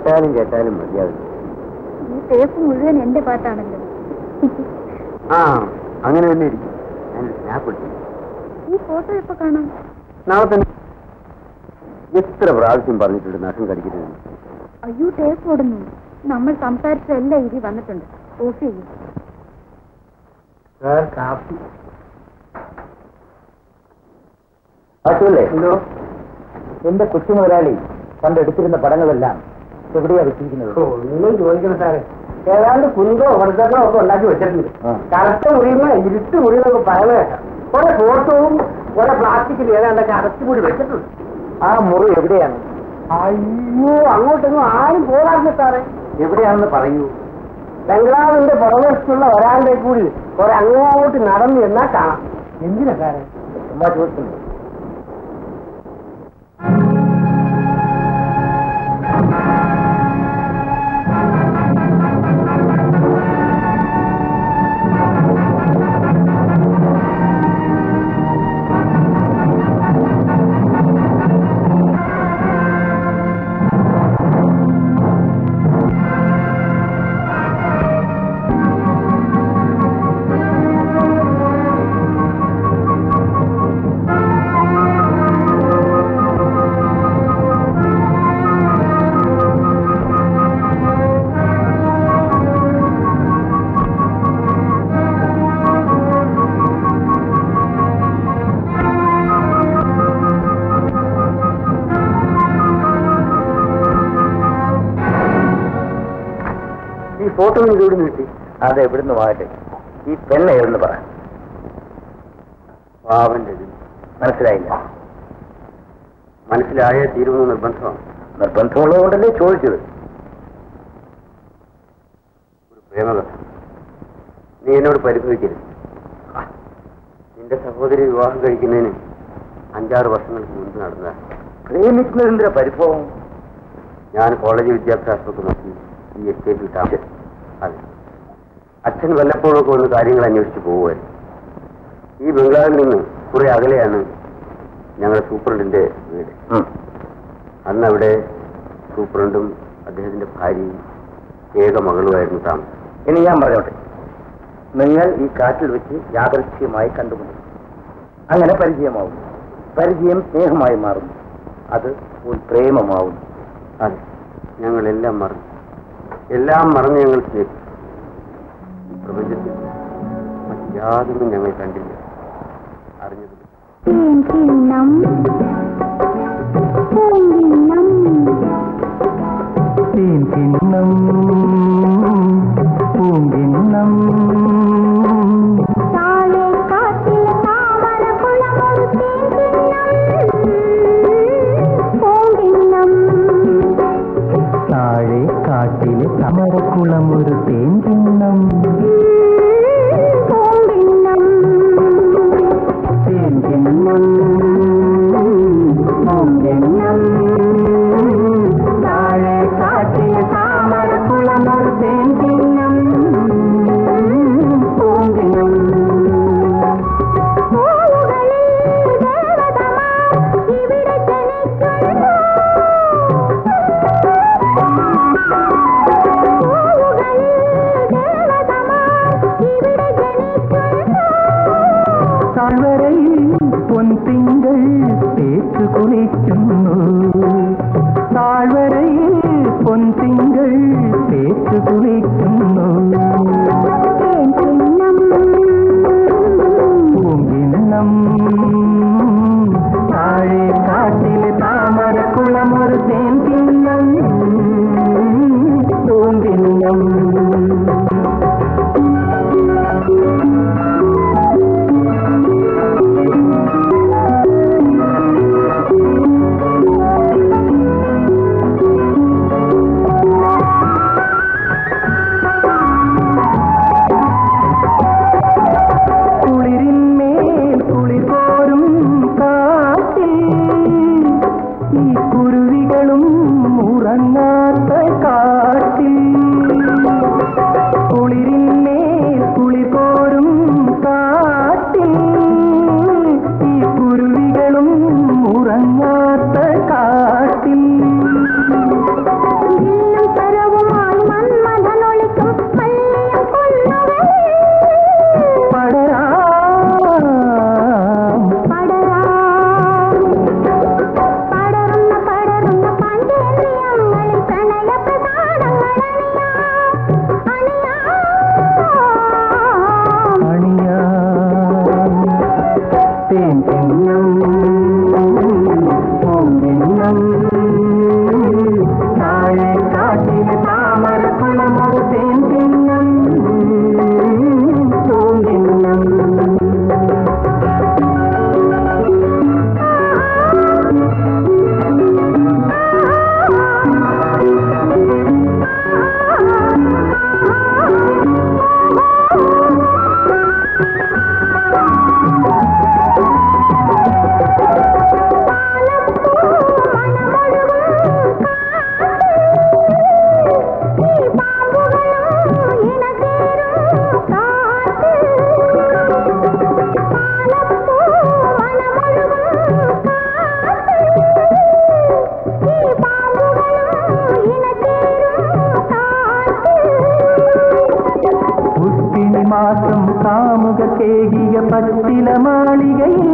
കേട്ടാലും കേട്ടാലും മതിയാവില്ല ഈ ടേപ്പ് മുഴുവൻ എന്റെ പാട്ടാണല്ലോ ആ അങ്ങനെ തന്നെ ഇരിക്കും ഞാൻ സ്നാപ്പ് ഇട്ടു ഈ ഫോട്ടോ എപ്പോ കാണാം നാളെ തന്നെ എത്ര പ്രാവശ്യം പറഞ്ഞിട്ടുണ്ട് നഖം കടിക്കരുത് അയ്യോ ടേപ്പ് ഓടുന്നു നമ്മൾ സംസാരിച്ച എല്ലാ ഇരി വന്നിട്ടുണ്ട് ഓഫ് ചെയ്യും സാർ കാപ്പി ആശുവല്ലേ എന്റെ കൊച്ചു മുതലാളി പണ്ട് എടുത്തിരുന്ന പടങ്ങളെല്ലാം എവിടെയാ വെച്ചിരിക്കുന്നത് ഒന്നും ചോദിക്കണം സാറേ ഏതാണ്ട് കുന്തോ കൊടുത്തോ ഒക്കെ ഉണ്ടാക്കി വെച്ചിട്ടുണ്ട് ആ. കറുത്ത മുറിയുന്ന ഇരുട്ട് മുറിയെന്നൊക്കെ പറയുന്നത് കേൾക്കാം കുറെ ഫോട്ടോവും കുറെ പ്ലാസ്റ്റിക്കിൽ ഏതാണ്ടൊക്കെ അടച്ചുകൂടി വെച്ചിട്ടുണ്ട് ആ മുറി എവിടെയാണ് അയ്യോ അങ്ങോട്ടൊന്നും ആരും പോകാറില്ല സാറേ എവിടെയാണെന്ന് പറയൂ ബംഗ്ലാവിന്റെ പുറവശത്തുള്ള ഒരാളുടെ കൂടി കുറെ അങ്ങോട്ട് നടന്നു എന്നാ കാണാം എന്തിനാ സാറേ ചുമ്മാ ചോദിക്കുന്നു ഈ ഫോട്ടോ എനിക്ക് ഇവിടെ കിട്ടി അത് എവിടുന്ന് വാങ്ങട്ടെ ഈ പെണ്ണ് ഏതെന്ന് പറ പാവന്റെ മനസ്സിലായില്ല മനസ്സിലായേ തീരുമെന്ന് നിർബന്ധമാണ് നിർബന്ധമുള്ളതുകൊണ്ടല്ലേ ചോദിച്ചത് ഒരു പ്രേമകഥ നീ എന്നോട് പരിഭവിക്കരുത് നിന്റെ സഹോദരി വിവാഹം കഴിക്കുന്നതിന് അഞ്ചാറ് വർഷങ്ങൾക്ക് മുൻപ് നടന്ന പ്രേമിക്കുന്നതിന്റെ പരിഭവം ഞാൻ കോളേജ് വിദ്യാഭ്യാസമൊക്കെ നോക്കി ഈ എസ്റ്റേറ്റിൽ താമസിച്ചു അതെ അച്ഛൻ വല്ലപ്പോഴൊക്കെ വന്ന് കാര്യങ്ങൾ അന്വേഷിച്ച് പോവുമായിരുന്നു ഈ ബംഗ്ലാവിൽ നിന്ന് കുറെ അകലെയാണ് ഞങ്ങളുടെ സൂപ്രണ്ടിന്റെ വീട് അന്ന് അവിടെ സൂപ്രണ്ടും അദ്ദേഹത്തിന്റെ ഭാര്യയും ഏക മകളുമായിരുന്നു താമസം ഇനി ഞാൻ പറഞ്ഞോട്ടെ നിങ്ങൾ ഈ കാട്ടിൽ വെച്ച് യാദൃശ്യമായി കണ്ടുമുട്ടും അങ്ങനെ പരിചയമാവും പരിചയം സ്നേഹമായി മാറുന്നു അത് ഒരു പ്രേമമാവുന്നു അതെ ഞങ്ങളെല്ലാം മറന്നു എല്ലാം മറന്ന് ഞങ്ങൾ സ്നേഹിച്ചു ഈ പ്രപഞ്ചത്തിൽ മറ്റ് യാതൊന്നും ഞങ്ങൾ കണ്ടില്ല അറിഞ്ഞത് കിണ്ണം പൂങ്കിണ്ണം കിണ്ണം പൂങ്കിണ്ണം താഴെ കാട്ടിൽ താമര കുളമൊരു പൂങ്കിണ്ണം താഴെ കാട്ടിലെ സമരക്കുളം ഒരു തേൻകിണ്ണം പൂങ്കിണ്ണം തേൻകിണ്ണം പൂങ്കിണ്ണം താഴെ കാട്ടിലെ താമരക്കുളം ഒരു തേൻകിണ്ണം പൂങ്കിണ്ണം പൂവുകളിൽ ദേവതമാർ ഇവിടെ ജനിക്കുന്നു പൂവുകളിൽ ദേവതമാർ ഇവിടെ ജനിക്കുന്നു താഴ്വരയിൽ പൊൻതിങ്കൾ തേച്ചു കുളിക്കുന്നു താഴ്വരയിൽ പൊൻതിങ്കൾ തേച്ചു കുളിക്കുന്നു തേൻകിണ്ണം പൂങ്കിണ്ണം താഴെ കാട്ടിലെ താമരക്കുളമൊരു തേൻകിണ്ണം പൂങ്കിണ്ണം പൂങ്കിണ്ണം വാക്കേകിയ പച്ചില മാളികയിൽ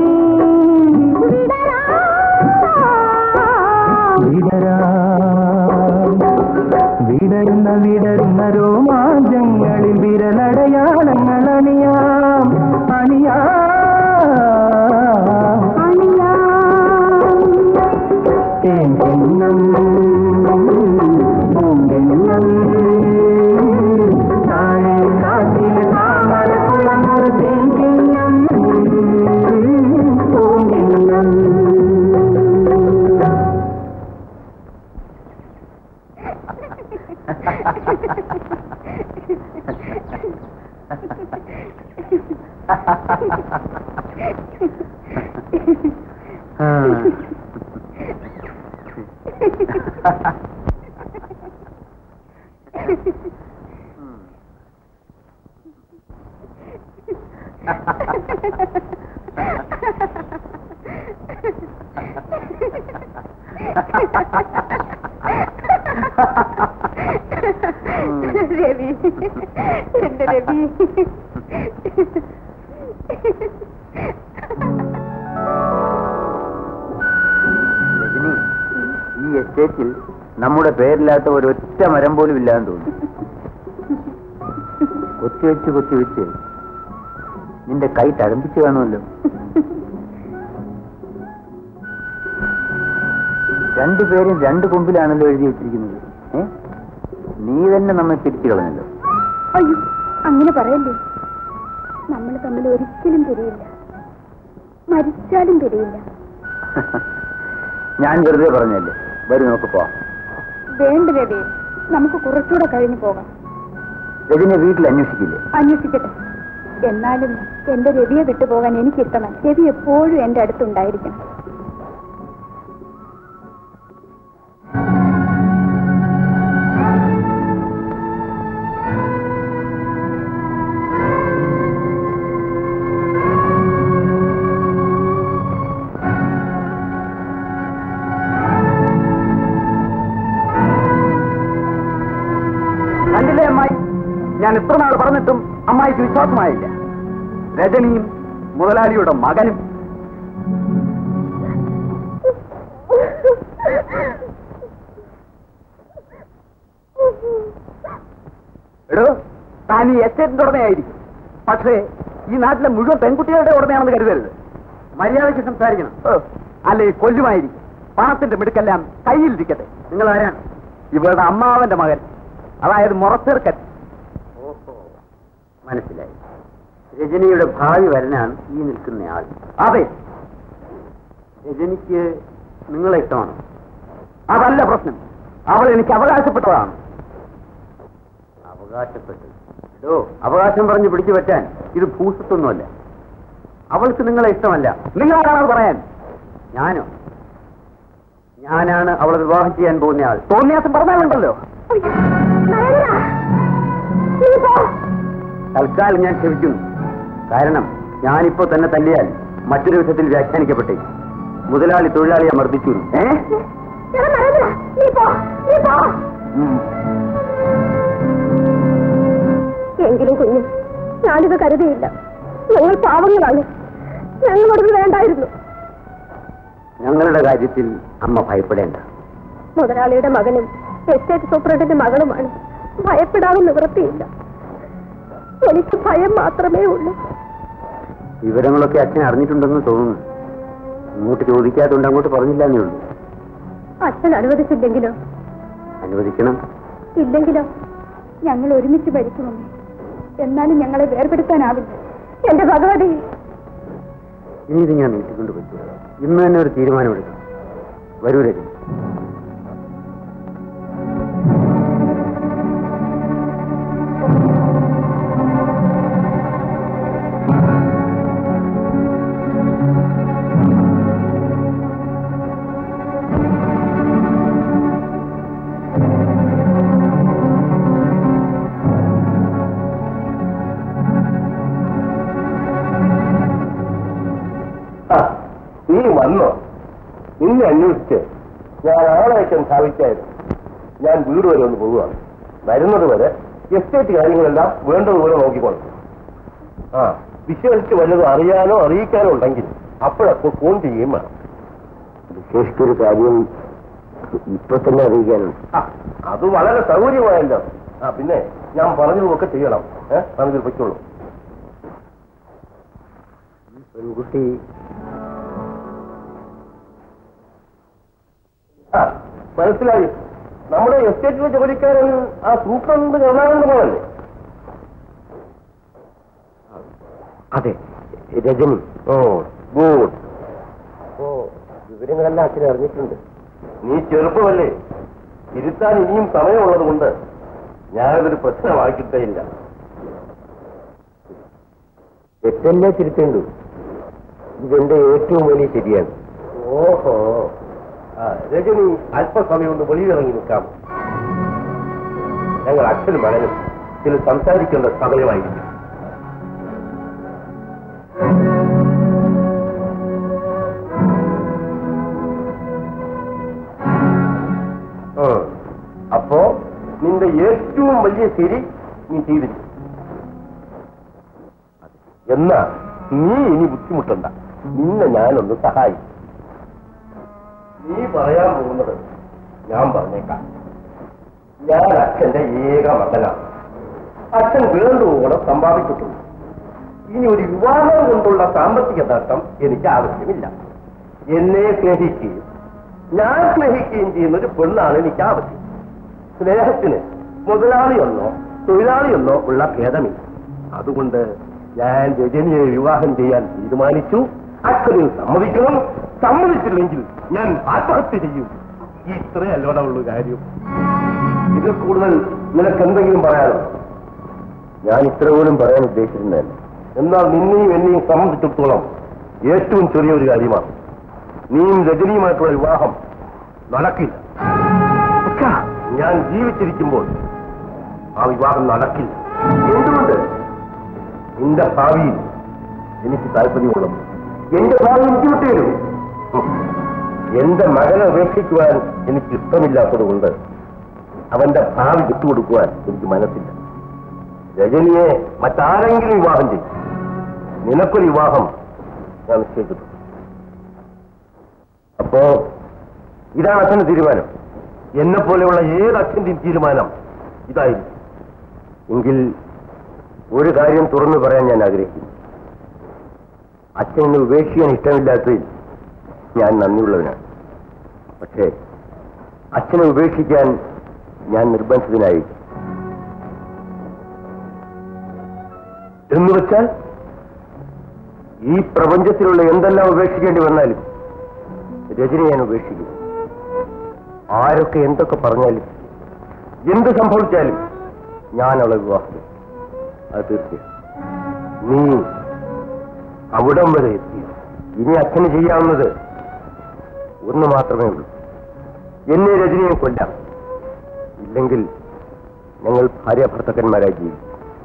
വിടരാം വിടരുന്ന വിടരുന്ന രോമാഞ്ചങ്ങളിൽ വിരലടയാളങ്ങൾ അണിയാം അണിയാം തേൻകിണ്ണം പൂങ്കിണ്ണം താഴെ കാറ്റിലെ താമരക്കുളമൊരു തേൻകിണ്ണം പൂങ്കിണ്ണം രവി എന്റെ രവി രജനി ഈ എസ്റ്റേറ്റിൽ നമ്മുടെ പേരില്ലാത്ത ഒരൊറ്റ മരം പോലും ഇല്ലാന്ന് തോന്നുന്നു കൊത്തിവെച്ച് കൊത്തിവെച്ച് നിന്റെ കൈ തഴമ്പിച്ച് കാണുമല്ലോ രണ്ടുപേരും രണ്ട് കൊമ്പിലാണല്ലോ എഴുതി വെച്ചിരിക്കുന്നത് ഏ നീ തന്നെ നമ്മെ തിരിച്ചു കളഞ്ഞല്ലോ അയ്യോ അങ്ങനെ പറയല്ലേ നമ്മൾ തമ്മിൽ ഒരിക്കലും തിരിയില്ല മരിച്ചാലും തിരിയില്ല ഞാൻ വെറുതെ പറഞ്ഞല്ലേ വരും നമുക്ക് പോവാം വേണ്ട രവി നമുക്ക് കുറച്ചുകൂടെ കഴിഞ്ഞു പോകാം രജനെ വീട്ടിൽ അന്വേഷിക്കില്ലേ അന്വേഷിക്കട്ടെ എന്നാലും എന്റെ രവിയെ വിട്ടുപോകാൻ എനിക്കിഷ്ടമല്ല രവി എപ്പോഴും എന്റെ അടുത്തുണ്ടായിരിക്കണം കണ്ടില്ലേ അമ്മായി ഞാൻ ഇത്ര നാൾ പറഞ്ഞിട്ടും അമ്മായിക്ക് വിശ്വാസമായില്ല രജനിയും മുതലാളിയുടെ മകനും എടോ താൻ ഈ എസ്റ്റേറ്റിന്റെ ഉടമയായിരിക്കും പക്ഷേ ഈ നാട്ടിലെ മുഴുവൻ പെൺകുട്ടികളുടെ ഉടമയാണെന്ന് കരുതരുത് മര്യാദയ്ക്ക് സംസാരിക്കണം അല്ലെ കൊല്ലുമായിരിക്കും പണത്തിന്റെ മിടുക്കെല്ലാം കയ്യിലിരിക്കട്ടെ നിങ്ങൾ ആരാണ് ഇവരുടെ അമ്മാവന്റെ മകൻ അതായത് മുറച്ചെറുക്കൻ ഓഹോ മനസ്സിലായി രജനിയുടെ ഭാവി വരനാണ് ഈ നിൽക്കുന്നയാൾ അതെ രജനിക്ക് നിങ്ങളെ ഇഷ്ടമാണ് അതല്ല പ്രശ്നം അവൾ എനിക്ക് അവകാശപ്പെട്ടതാണ് അവകാശപ്പെട്ടു എടോ അവകാശം പറഞ്ഞ് പിടിച്ചു പറ്റാൻ ഇത് ഭൂസത്തൊന്നുമല്ല അവൾക്ക് നിങ്ങളെ ഇഷ്ടമല്ല നിങ്ങളാണ് പറയാൻ ഞാനോ ഞാനാണ് അവളെ വിവാഹം ചെയ്യാൻ പോകുന്നയാൾ തോന്നിയാസം പറഞ്ഞാലുണ്ടല്ലോ തൽക്കാലം ഞാൻ ക്ഷമിക്കുന്നു കാരണം ഞാനിപ്പോ തന്നെ തല്ലിയാൽ മറ്റൊരു വിധത്തിൽ വ്യാഖ്യാനിക്കപ്പെട്ടേ മുതലാളി തൊഴിലാളിയെ മർദ്ദിച്ചു ഏ ഉം. എങ്കിലും കുഞ്ഞ് ഞാനിത് കരുതിയില്ല ഞങ്ങൾ പാവങ്ങളാണ് ഞങ്ങളോട് വേണ്ടായിരുന്നു ഞങ്ങളുടെ കാര്യത്തിൽ അമ്മ ഭയപ്പെടേണ്ട മുതലാളിയുടെ മകനും എസ്റ്റേറ്റ് സൂപ്രണ്ടിന്റെ മകളുമാണ് ഭയപ്പെടാതെ നിവൃത്തിയില്ല എനിക്ക് ഭയം മാത്രമേ ഉള്ളൂ വിവരങ്ങളൊക്കെ അച്ഛൻ അറിഞ്ഞിട്ടുണ്ടെന്ന് തോന്നുന്നു ഇങ്ങോട്ട് ചോദിക്കാത്തതുകൊണ്ട് അങ്ങോട്ട് പറഞ്ഞില്ല എന്നേ ഉള്ളൂ അച്ഛൻ അനുവദിച്ചില്ലെങ്കിലോ അനുവദിക്കണം ഇല്ലെങ്കിലോ ഞങ്ങൾ ഒരുമിച്ച് ഭരിക്കുമമ്മേ എന്നാലും ഞങ്ങളെ വേർപെടുത്താനാവില്ല എന്റെ ഭഗവതി ഇനി ഇത് ഞാൻ നീട്ടിക്കൊണ്ട് പറ്റൂ ഇന്ന് തന്നെ ഒരു തീരുമാനമെടുക്കണം വരൂ രജനി ആ, നീ വന്നോ നിന്നെ അന്വേഷിച്ച് ഞാൻ ആളയക്കാൻ സാധിക്കായിരുന്നു ഞാൻ വീട് വരെ ഒന്ന് പോവുകയാണ് വരുന്നത് വരെ എസ്റ്റേറ്റ് കാര്യങ്ങളെല്ലാം വേണ്ടതുപോലെ നോക്കിക്കോളും ആ വിശ്വസിച്ച് വല്ലതും അറിയാനോ അറിയിക്കാനോ ഉണ്ടെങ്കിൽ അപ്പോഴപ്പോൾ ഫോൺ ചെയ്യുകയും വേണം വിശേഷിച്ചൊരു കാര്യം ഇപ്പൊ തന്നെ അറിയിക്കാനുണ്ട് ആ, അത് വളരെ സൗകര്യമായല്ലോ ആ പിന്നെ ഞാൻ പറഞ്ഞതൊക്കെ ചെയ്യണം ഏഹ് പറഞ്ഞത് പറ്റുള്ളൂ പെൺകുട്ടി ആ മനസ്സിലായി നമ്മുടെ എസ്റ്റേറ്റിലെ ജോലിക്കാരൻ ആ സൂപ്രണ്ട് കരുണാകരനല്ലേ അതെ രജനി ഓ ഗുഡ് ഓ വിവരങ്ങളെല്ലാം അച്ഛൻ അറിഞ്ഞിട്ടുണ്ട് നീ ചെറുപ്പമല്ലേ തിരുത്താൻ ഇനിയും സമയമുള്ളത് കൊണ്ട് ഞാനതൊരു പ്രശ്നമാക്കിയിട്ടേ ഇല്ല തെറ്റല്ലേ തിരുത്തേണ്ടു ഇതെന്റെ ഏറ്റവും വലിയ ശരിയാണ് ഓഹോ ആ രജനി അല്പസമയം ഒന്ന് വെളിയിലിറങ്ങി നിൽക്കാം ഞങ്ങൾ അച്ഛനും മകനും ചില സംസാരിക്കേണ്ട സമയമായിരിക്കും ഉം. അപ്പോ നിന്റെ ഏറ്റവും വലിയ ശരി നീ ചെയ്തിരിക്കും എന്നാ നീ ഇനി ബുദ്ധിമുട്ടണ്ട നിന്നെ ഞാനൊന്ന് സഹായിക്കും നീ പറയാൻ പോകുന്നത് ഞാൻ പറഞ്ഞേക്കാം ഞാൻ അച്ഛന്റെ ഏക മകനാണ് അച്ഛൻ വേണ്ടുവോളം സമ്പാദിച്ചിട്ടുണ്ട് ഇനി ഒരു വിവാഹം കൊണ്ടുള്ള സാമ്പത്തിക നേട്ടം എനിക്ക് ആവശ്യമില്ല എന്നെ സ്നേഹിക്കുകയും ഞാൻ സ്നേഹിക്കുകയും ചെയ്യുന്ന ഒരു പെണ്ണാണ് എനിക്ക് ആവശ്യം സ്നേഹത്തിന് മുതലാളിയൊന്നോ തൊഴിലാളിയൊന്നോ ഉള്ള ഭേദമില്ല അതുകൊണ്ട് ഞാൻ രജനിയെ വിവാഹം ചെയ്യാൻ തീരുമാനിച്ചു അച്ഛനിൽ സമ്മതിക്കണം സമ്മതിച്ചില്ലെങ്കിൽ ഞാൻ ആത്മഹത്യ ചെയ്യും ഈ ഇത്രയല്ലോടെ ഉള്ളു കാര്യം ഇതിൽ കൂടുതൽ നിനക്ക് എന്തെങ്കിലും പറയാനോ ഞാൻ ഇത്ര പോലും പറയാൻ ഉദ്ദേശിച്ചിരുന്നതല്ല എന്നാൽ നിന്നെയും എന്നെയും സംബന്ധിച്ചിടത്തോളം ഏറ്റവും ചെറിയൊരു കാര്യമാണ് നീയും രജനിയുമായിട്ടുള്ള വിവാഹം നടക്കില്ല ഞാൻ ജീവിച്ചിരിക്കുമ്പോൾ ആ വിവാഹം നടക്കില്ല എന്തുകൊണ്ട് നിന്റെ ഭാവിയിൽ എനിക്ക് താല്പര്യമുള്ളത് എന്റെ ഭാവി എനിക്ക് വിട്ടുതരൂ ഉം. എന്റെ മകനെ ഉപേക്ഷിക്കുവാൻ എനിക്ക് ഇഷ്ടമില്ലാത്തത് കൊണ്ട് അവന്റെ ഭാവി വിട്ടുകൊടുക്കുവാൻ എനിക്ക് മനസ്സില്ല രജനിയെ മറ്റാരെങ്കിലും വിവാഹം ചെയ്യും നിനക്കൊരു വിവാഹം ഞാൻ നിശ്ചയിച്ചിട്ടുണ്ട് അപ്പോ ഇതാണ് അച്ഛന്റെ തീരുമാനം എന്നെ പോലെയുള്ള ഏത് അച്ഛന്റെയും തീരുമാനം ഇതായിരിക്കും എങ്കിൽ ഒരു കാര്യം തുറന്നു പറയാൻ ഞാൻ ആഗ്രഹിക്കുന്നു അച്ഛനെ ഉപേക്ഷിക്കാൻ ഇഷ്ടമില്ലാത്തതിൽ ഞാൻ നന്ദിയുള്ളവനാണ് പക്ഷേ അച്ഛനെ ഉപേക്ഷിക്കാൻ ഞാൻ നിർബന്ധിതനായി എന്ന് വെച്ചാൽ ഈ പ്രപഞ്ചത്തിലുള്ള എന്തെല്ലാം ഉപേക്ഷിക്കേണ്ടി വന്നാലും രജനി ഞാൻ ഉപേക്ഷിക്കും ആരൊക്കെ എന്തൊക്കെ പറഞ്ഞാലും എന്ത് സംഭവിച്ചാലും ഞാൻ അവളെ വിവാഹം ചെയ്യും. അത് തീർച്ചയായും നീ അവിടം വരെ എത്തി ഇനി അച്ഛന് ചെയ്യാവുന്നത് ഒന്ന് മാത്രമേ ഉള്ളൂ എന്നെ രജനിയെ കൊല്ലാം ഇല്ലെങ്കിൽ ഞങ്ങൾ ഭാര്യ ഭർത്തക്കന്മാരായി ജീവിക്കും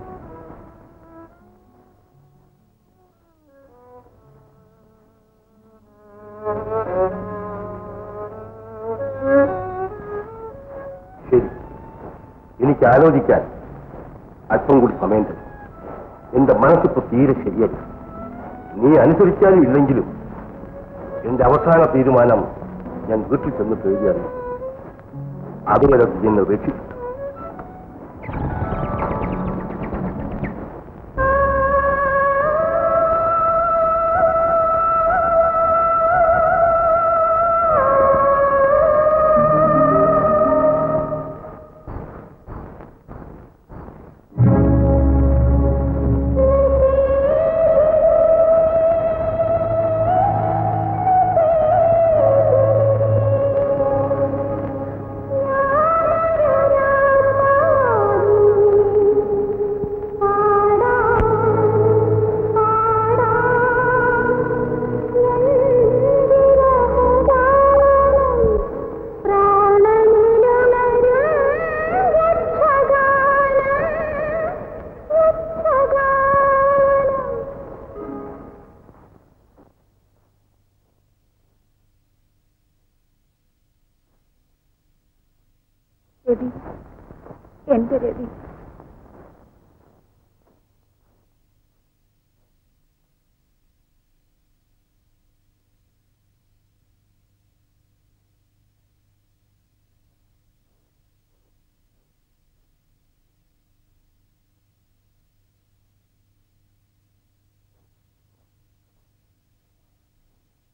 ശരി എനിക്ക് ആലോചിക്കാൻ അല്പം കൂടി സമയം തരും എന്റെ മനസ്സിപ്പോ തീരെ ശരിയല്ല നീ അനുസരിച്ചാലും ഇല്ലെങ്കിലും എന്റെ അവസാന തീരുമാനം ഞാൻ വീട്ടിൽ ചെന്ന് പേടിയാണ് അതുവരെ എന്നെ രക്ഷിച്ചു ആ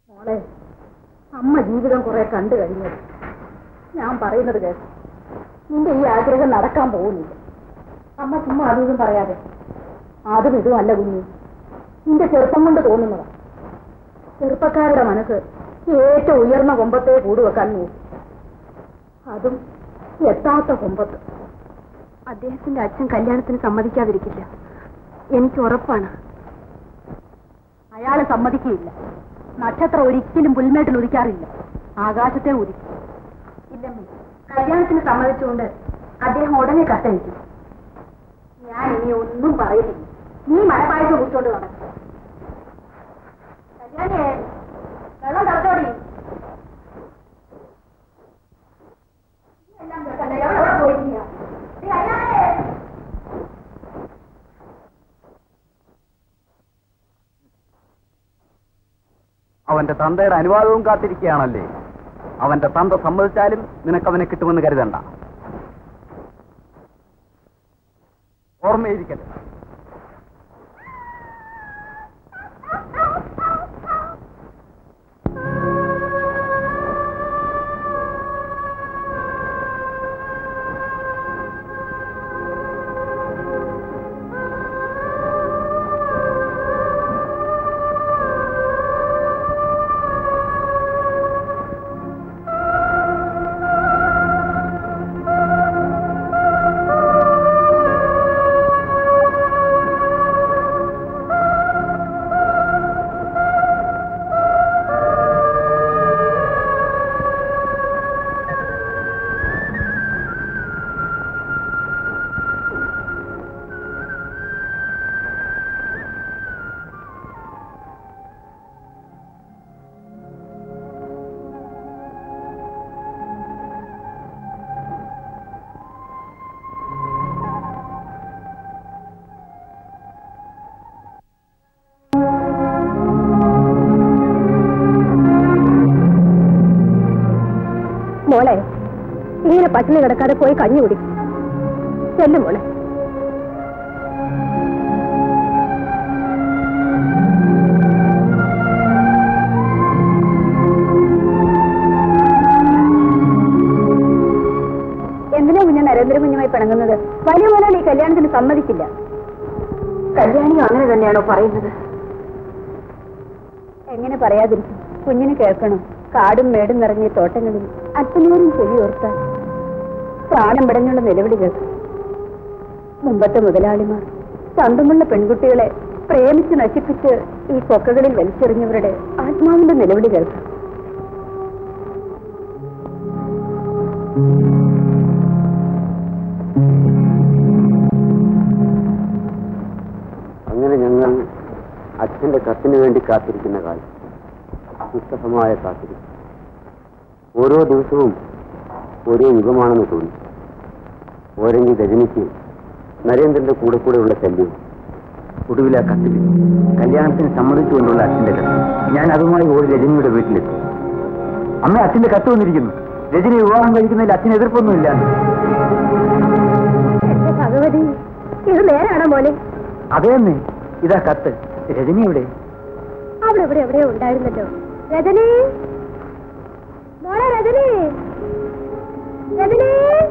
മോളെ അമ്മ ജീവിതം കുറെ കണ്ടു കഴിഞ്ഞത് ഞാൻ പറയുന്നത് കേൾക്കും നിന്റെ ഈ ആഗ്രഹം നടക്കാൻ പോകുന്നില്ല അമ്മ ചുമ്മാ അതും പറയാതെ അതും ഇതും അല്ല കുഞ്ഞു നിന്റെ ചെറുപ്പം കൊണ്ട് തോന്നുന്നതാ ചെറുപ്പക്കാരുടെ മനസ്സ് ഏറ്റവും ഉയർന്ന കൊമ്പത്തെ കൂടുവെക്കാൻ നോക്കും അതും എത്താത്ത കൊമ്പത്ത് അദ്ദേഹത്തിന്റെ അച്ഛൻ കല്യാണത്തിന് സമ്മതിക്കാതിരിക്കില്ല എനിക്ക് ഉറപ്പാണ് അയാള് സമ്മതിക്കുകയില്ല നക്ഷത്രം ഒരിക്കലും പുൽമേട്ടിൽ ഉദിക്കാറില്ല ആകാശത്തെ ഉദിക്കും ഇല്ലമ്മേ കല്യാണത്തിന് സമ്മതിച്ചുകൊണ്ട് അദ്ദേഹം ഉടനെ കത്തയക്കും ഞാൻ ഇനി ഒന്നും പറയുന്നില്ല നീ മഴപ്പായസം കുടിച്ചോണ്ട് നടക്കും കല്യാണിയെ വെള്ളം തറച്ചോടി എല്ലാം കേൾക്കണ്ട എവിടെ എവിടെ പോയിരിക്കുക നീ കല്യാണിയെ അവന്റെ തന്തയുടെ അനുവാദവും കാത്തിരിക്കുകയാണല്ലേ അവന്റെ തന്ത സമ്മതിച്ചാലും നിനക്ക് അവനെ കിട്ടുമെന്ന് കരുതണ്ട ഓർമ്മയിരിക്കട്ടെ മോളെ ഇങ്ങനെ പട്ടിണി കിടക്കാതെ പോയി കഞ്ഞി കുടി ചെല്ലും മോളെ എന്തിനാ കുഞ്ഞ നരേന്ദ്രകുഞ്ഞുമായി പിണങ്ങുന്നത് വലിയ മോനാണ് ഈ കല്യാണത്തിന് സമ്മതിക്കില്ല കല്യാണിയും അങ്ങനെ തന്നെയാണോ പറയുന്നത് എങ്ങനെ പറയാതിരിക്കും കുഞ്ഞിന് കേൾക്കണം കാടും മേടും നിറഞ്ഞ ഈ തോട്ടങ്ങളിൽ അച്ഛനോരും ചെവി ഓർത്താൽ പ്രാണം പിടഞ്ഞുള്ള നിലവിളി കേൾക്കും മുമ്പത്തെ മുതലാളിമാർ സ്വന്തമുള്ള പെൺകുട്ടികളെ പ്രേമിച്ച് നശിപ്പിച്ച് ഈ കൊക്കകളിൽ വലിച്ചെറിഞ്ഞവരുടെ ആത്മാവിന്റെ നിലവിളി കേൾക്കാം അങ്ങനെ ഞങ്ങൾ അച്ഛന്റെ കത്തിന് വേണ്ടി കാത്തിരിക്കുന്ന കാലം ദുസ്സഹമായ കാത്തിരിക്കും ഓരോ ദിവസവും ഓരോ യുഗമാണെന്ന് തോന്നി ഓരെങ്കിൽ രജനിക്ക് നരേന്ദ്രന്റെ കൂടെ കൂടെയുള്ള ശല്യം ഒടുവിൽ ആ കത്തിൽ കല്യാണത്തിന് സമ്മതിച്ചുകൊണ്ടുള്ള അച്ഛന്റെ കത്ത് ഞാൻ അതുമായി ഓടി രജനിയുടെ വീട്ടിലെത്തി അമ്മ അച്ഛന്റെ കത്ത് വന്നിരിക്കുന്നു രജനി വിവാഹം കഴിക്കുന്നതിൽ അച്ഛന് എതിർപ്പൊന്നുമില്ല എന്റെ ഭഗവതി ഇത് നേരാണോ മോനെ അതേന്നേ ഇതാ കത്ത് രജനി എവിടെ അവിടെ എവിടെ എവിടെയോ ഉണ്ടായിരുന്നല്ലോ രജനി മോളെ രജനി രജനി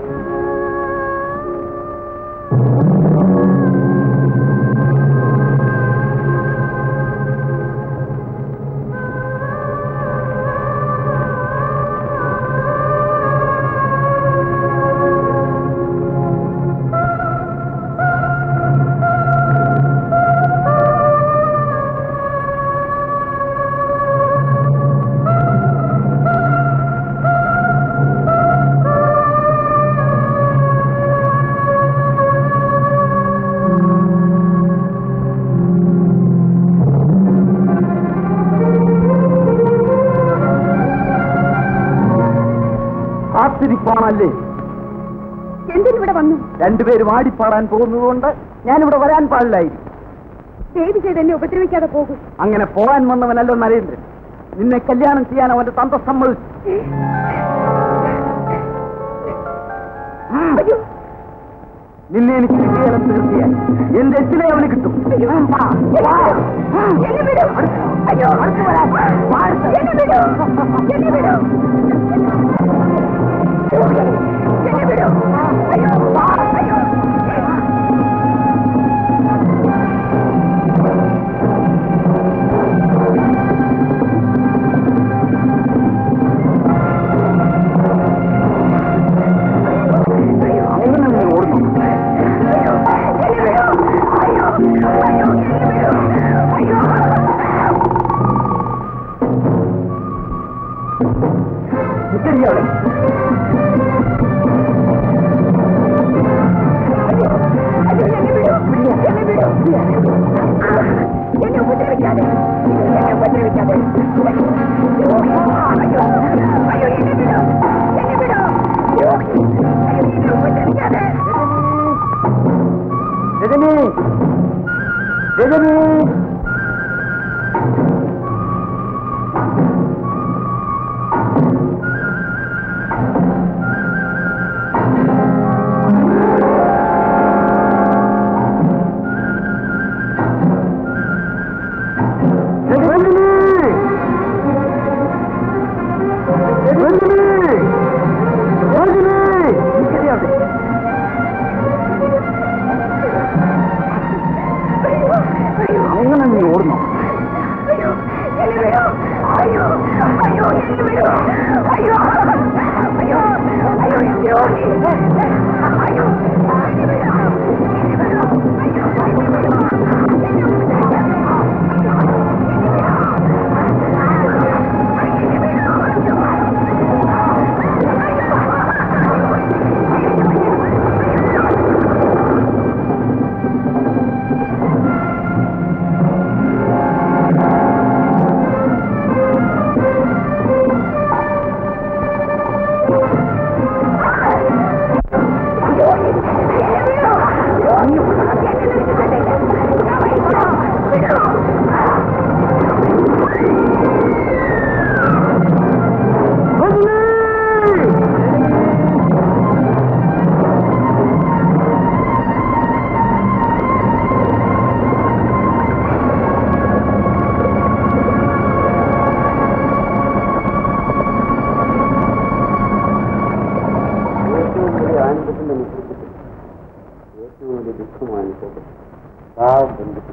കാത്തിരിപ്പാണല്ലേ എന്തിനിവിടെ വന്നു രണ്ടുപേരും ആടിപ്പാടാൻ പോകുന്നതുകൊണ്ട് ഞാനിവിടെ വരാൻ പാടില്ലായിരിക്കും ദയവ് ചെയ്ത് എന്നെ ഉപദ്രവിക്കാതെ പോകും അങ്ങനെ പോകാൻ വന്നവനല്ലോ നരേന്ദ്രൻ നിന്നെ കല്യാണം ചെയ്യാൻ അവന്റെ തന്ത സമ്മതിച്ചു അയ്യോ നിന്നെ എനിക്ക് കിട്ടിയാലും തീർച്ചയായി എന്റെ എച്ചിലെ അവന് കിട്ടും എങ്ങനെ നീ ഓടുന്നു നിൽക്കടിയവിടെ രജനി രജനി രജനി രജനി രജനി നിൽക്കടിയവിടെ അങ്ങനെ നീ ഓടുന്നു ഏറ്റവും വലിയ ആനന്ദത്തിന്റെ നിശ്ചയത്തിൽ ഏറ്റവും വലിയ ദുഃഖമാണ് അനുഭവപ്പെട്ടത് ആ ബന്ധത്തിൽ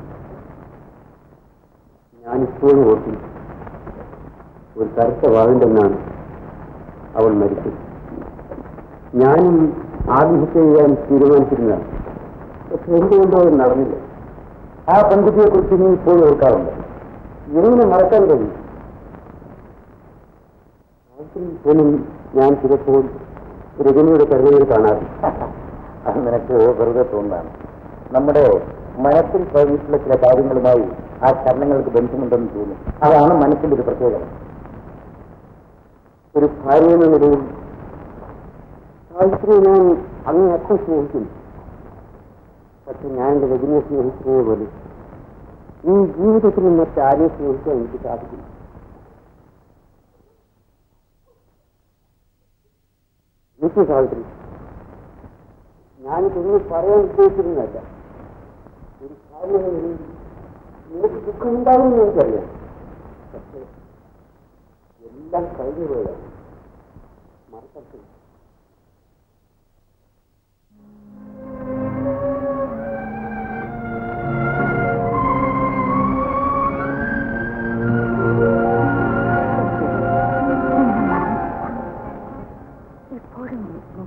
ഞാനിപ്പോഴും ഓർക്കുന്നു ഒരു കറുത്ത വാവിണ്ടെന്നാണ് അവൾ മരിച്ചത് ഞാനും ആത്മഹത്യ ചെയ്യാൻ തീരുമാനിച്ചിരുന്നതാണ് പക്ഷെ എന്തുകൊണ്ടോ അത് നടന്നില്ല ആ പെൺകുട്ടിയെക്കുറിച്ച് നീ ഇപ്പോഴും ഓർക്കാറുണ്ട് എങ്ങനെ മറക്കാൻ കഴിയും രാത്രി പോലും ഞാൻ ചിലപ്പോൾ രജനിയുടെ കരുതൽ കാണാറുണ്ട് അത് നിനക്ക് വെറുതെ തോന്നാണ് നമ്മുടെ മനസ്സിൽ പ്രവഹിച്ചിട്ടുള്ള ചില കാര്യങ്ങളുമായി ആ ചലനങ്ങൾക്ക് ബന്ധമുണ്ടെന്ന് തോന്നും അതാണ് മനസ്സിന്റെ ഒരു പ്രത്യേകത ഒരു ഭാര്യ എന്ന നിലയിൽ സാവിത്രിയെ ഞാൻ അങ്ങേ അച്ഛൻ സ്നേഹിക്കുന്നു പക്ഷെ ഞാൻ എന്റെ രജനിയെ സ്നേഹിക്കുന്നത് പോലെ ഈ ജീവിതത്തിൽ മറ്റാരെയും സ്നേഹിക്കാൻ എനിക്ക് സാധിക്കില്ല നിത്യ സാവിത്രി ഞാനിതൊന്നും പറയാൻ ഉദ്ദേശിച്ചിരുന്നല്ല ഒരു ഭാര്യ എന്ന നിലയിൽ നിനക്ക് ദുഃഖമുണ്ടാകുമെന്ന് എനിക്കറിയാം പക്ഷേ എല്ലാം കഴിഞ്ഞു പോയതാണ് മറക്കത്തില്ല എപ്പോഴും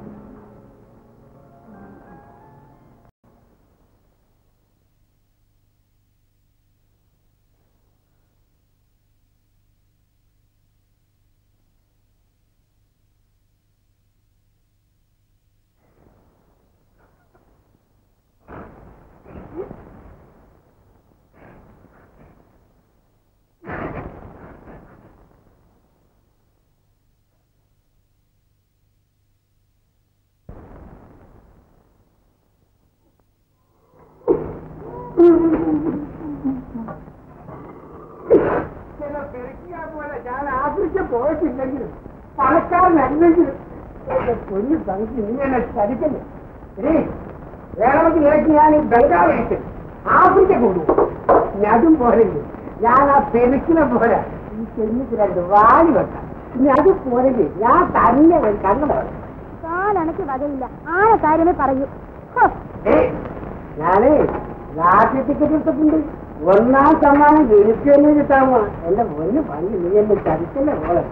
ചില പെരുക്കിയാ പോലെ ഞാൻ ആഫ്രിക്ക പോയിട്ടില്ലെങ്കിലും പണക്കാരനല്ലെങ്കിലും എന്റെ പൊന്നു തനിക്ക് നീ എന്നെ ചതിക്കല്ലേ ഏ വേണമെങ്കിൽ ഇറക്കി ഞാൻ ഈ ബംഗാളിലേക്ക് ആഫ്രിക്ക കൊണ്ടുപോകും ഇനി അതും പോരല്ലേ ഞാൻ ആ പെരുക്കിനെ പോലെ ഈ ചെന്നിട്ട് രണ്ട് വാലി വെക്കാം ഇനി അത് പോരല്ലേ ഞാൻ തന്നെ ഒരു കണ്ണു വേണം കാലണക്ക് വകയില്ല ആയ കാര്യമേ പറയൂ ഹോ, ഞാനേ ലാസ്റ്റ് ടിക്കറ്റ് എടുത്തിട്ടുണ്ട് ഒന്നാം സമ്മാനം എനിക്ക് തന്നെ കിട്ടാമോ എന്റെ മുന്നിൽ പങ്ക് നീ എന്നെ ചതിച്ചല്ലേ പോലെ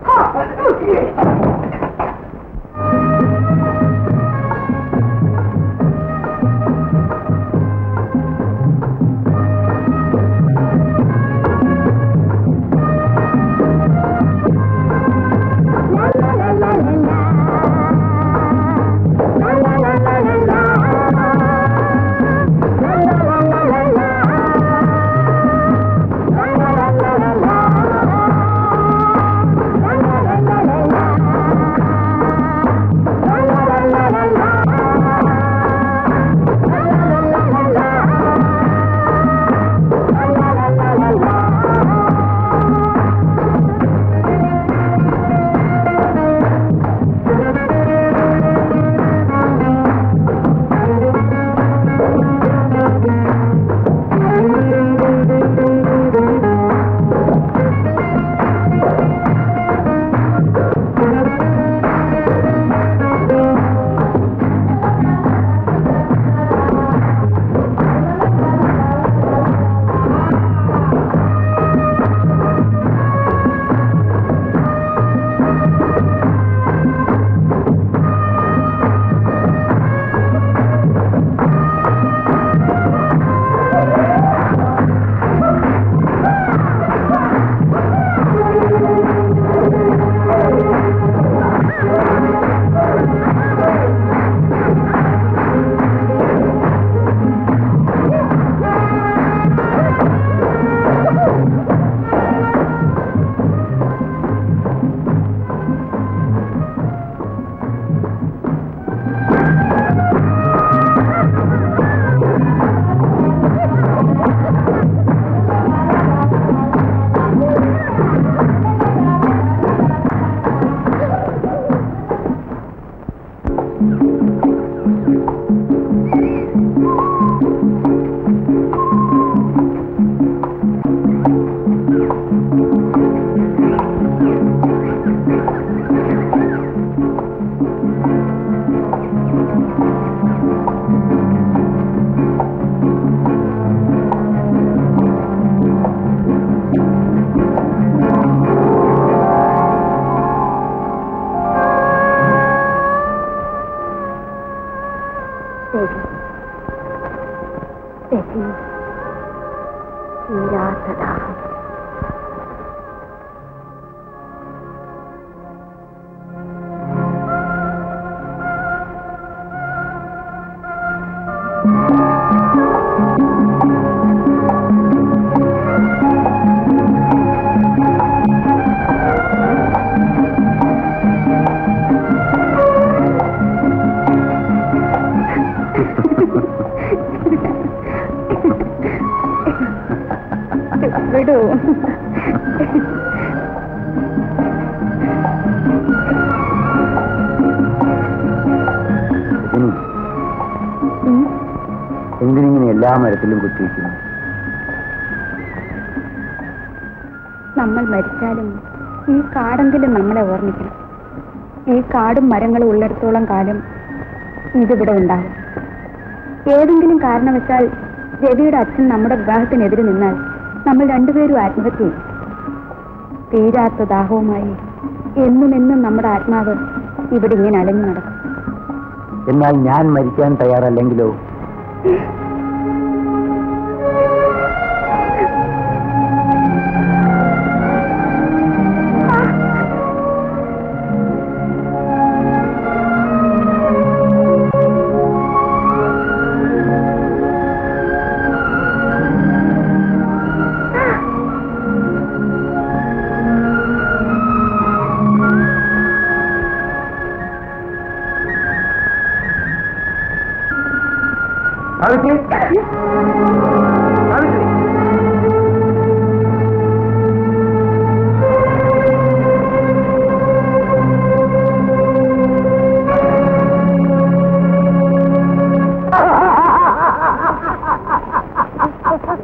ശരി ശരി തീരാത്തതാകും വിടൂ ഇനി എന്തിനിങ്ങനെ എല്ലാ മരത്തിലും കുത്തിവെക്കുന്നു നമ്മൾ മരിച്ചാലും ഈ കാടെങ്കിലും നമ്മളെ ഓർമ്മിക്കണം ഈ കാടും മരങ്ങളും ഉള്ളിടത്തോളം കാലം ഇതിവിടെ ഉണ്ടാകും ഏതെങ്കിലും കാരണവശാൽ രവിയുടെ അച്ഛൻ നമ്മുടെ വിവാഹത്തിനെതിരെ നിന്നാൽ നമ്മൾ രണ്ടുപേരും ആത്മഹത്യ ചെയ്യും തീരാത്ത ദാഹവുമായി എന്നും എന്നും നമ്മുടെ ആത്മാവ് ഇവിടെ ഇങ്ങനെ അലഞ്ഞു നടക്കും എന്നാൽ ഞാൻ മരിക്കാൻ തയ്യാറല്ലെങ്കിലോ സാവിത്രി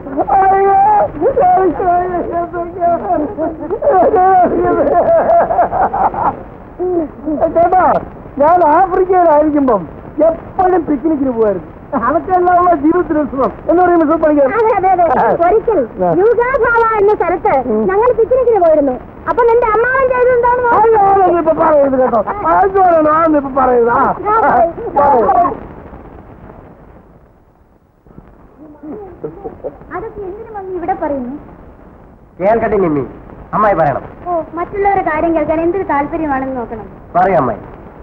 ചേട്ടാ ഞാൻ ആഫ്രിക്കയിലായിരിക്കുമ്പം എപ്പോഴും പിക്നിക്കിന് പോകുമായിരുന്നു അതൊക്കെ അല്ലാതെ ജീവിതത്തിന് സുഖം എന്ന് പറയും മിസ്റ്റർ പണിക്കർ അതെ അതെ അതെ ഒരിക്കൽ യൂഗാഭാവ എന്ന സ്ഥലത്ത് ഞങ്ങൾ പിക്നിക്കിന് പോയിരുന്നു അപ്പൊ നിന്റെ അമ്മാവൻ ചെയ്തെന്താണെന്ന് അയ്യോ, അതൊന്നും ഇപ്പൊ പറയരുത് കേട്ടോ ആദ്യമാണ് ആണെന്ന് ഇപ്പൊ പറയരുത് ആ പറയൂ. അതൊക്കെ എന്തിനു വന്ന് ഇവിടെ പറയുന്നു കേൾക്കട്ടെ നിമ്മി അമ്മായി പറയണം ഓ മറ്റുള്ളവരുടെ കാര്യം കേൾക്കാൻ എന്തൊരു താല്പര്യമാണെന്ന് നോക്കണം പറയും അമ്മായി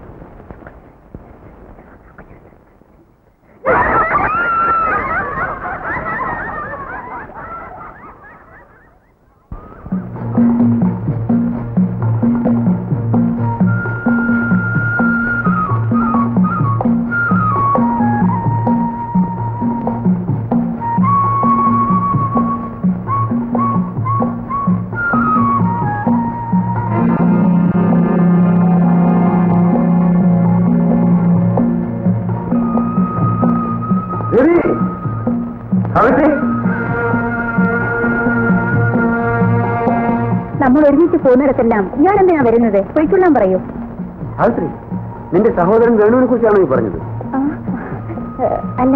നമ്മൾ ഒരുമിച്ച് പോകുന്നിടത്തെല്ലാം ഞാൻ എന്തിനാ വരുന്നത് പൊയ്ക്കൊള്ളാൻ പറയൂ സാവിത്രി നിന്റെ സഹോദരൻ വേണുവിനെ കുറിച്ചാണോ ഈ പറഞ്ഞത് ആ, ഏ, അല്ല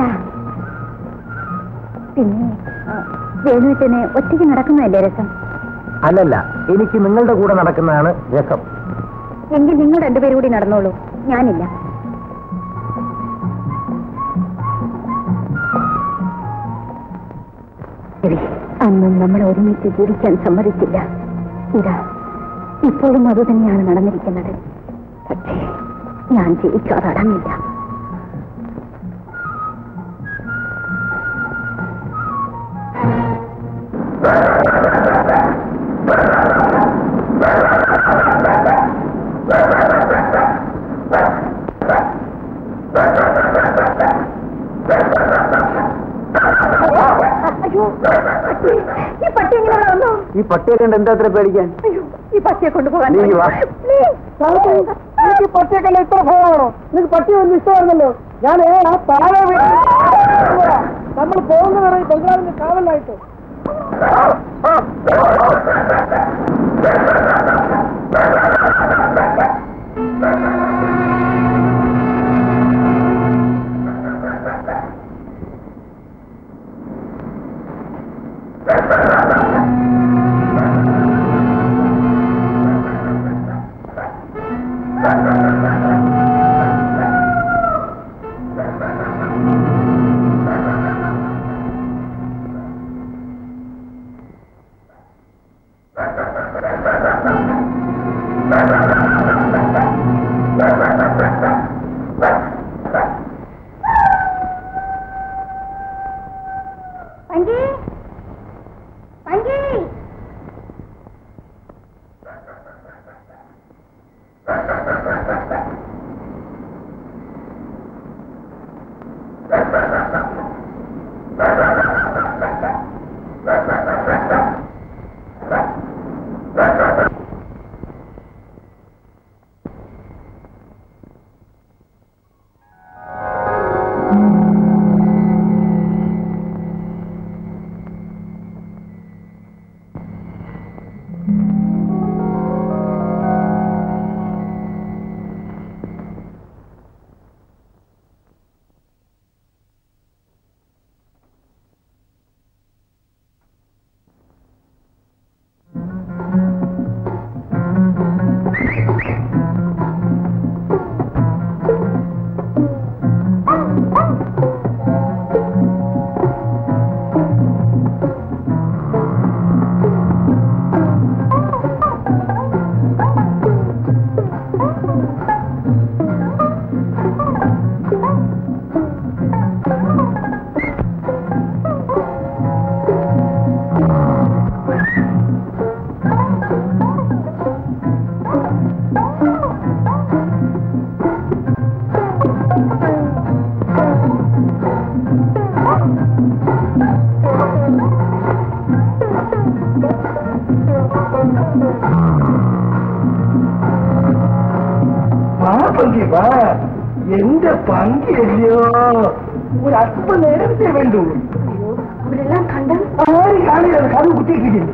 പിന്നെ ആ, വേണുവിട്ടന് ഒറ്റയ്ക്ക് നടക്കുന്നതല്ലേ രസം അല്ലല്ല എനിക്ക് നിങ്ങളുടെ കൂടെ നടക്കുന്നതാണ് രസം എങ്കിൽ നിങ്ങൾ രണ്ടുപേരും കൂടി നടന്നോളൂ ഞാനില്ല രവി, അന്നും നമ്മൾ ഒരുമിച്ച് ജീവിക്കാൻ സമ്മതിച്ചില്ല ഇതാ ഇപ്പോഴും അത് തന്നെയാണ് നടന്നിരിക്കുന്നത് പക്ഷേ ഞാൻ ജയിക്കാറടങ്ങില്ല അയ്യോ ഈ പട്ടി എങ്ങനെ ഇവിടെ വന്നു ഈ പട്ടിയെ കണ്ട് എന്താ അത്ര പേടിക്കാൻ അയ്യോ ഈ പട്ടിയെ കൊണ്ടുപോകാൻ നീ വാ. Please. എനിക്ക് പട്ടിയൊക്കെ ഇത്ര ഭയമാണോ നിനക്ക് പട്ടി ഒന്നും ഇഷ്ടമായിരുന്നല്ലോ ഞാൻ ആ താഴെ വീട്ടിൽ നമ്മൾ പോകുന്നവരെ ബംഗാളിന്റെ കാവലായിട്ട് പങ്കി പങ്കി വാ പങ്കി വാ എന്റെ പങ്കിയല്ലയോ ഒരു അല്പ നേരത്തെ വേണ്ടു അവരെല്ലാം കണ്ട് ഇരിക്കും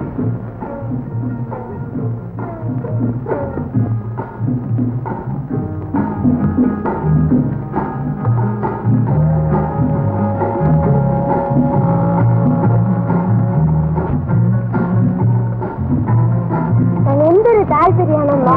എന്തൊരു താല്പര്യമാണെന്നോ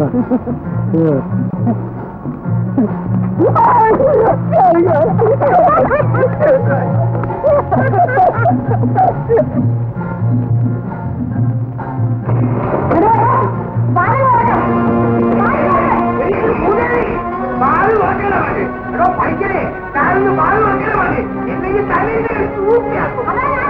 പാല് തുറക്കണ മതി എടോ പഠിക്കണേ കാലിന് പാല് തുറക്കണ മതി ഇല്ലെങ്കിൽ തലയിൽ തൂക്കിയാക്കും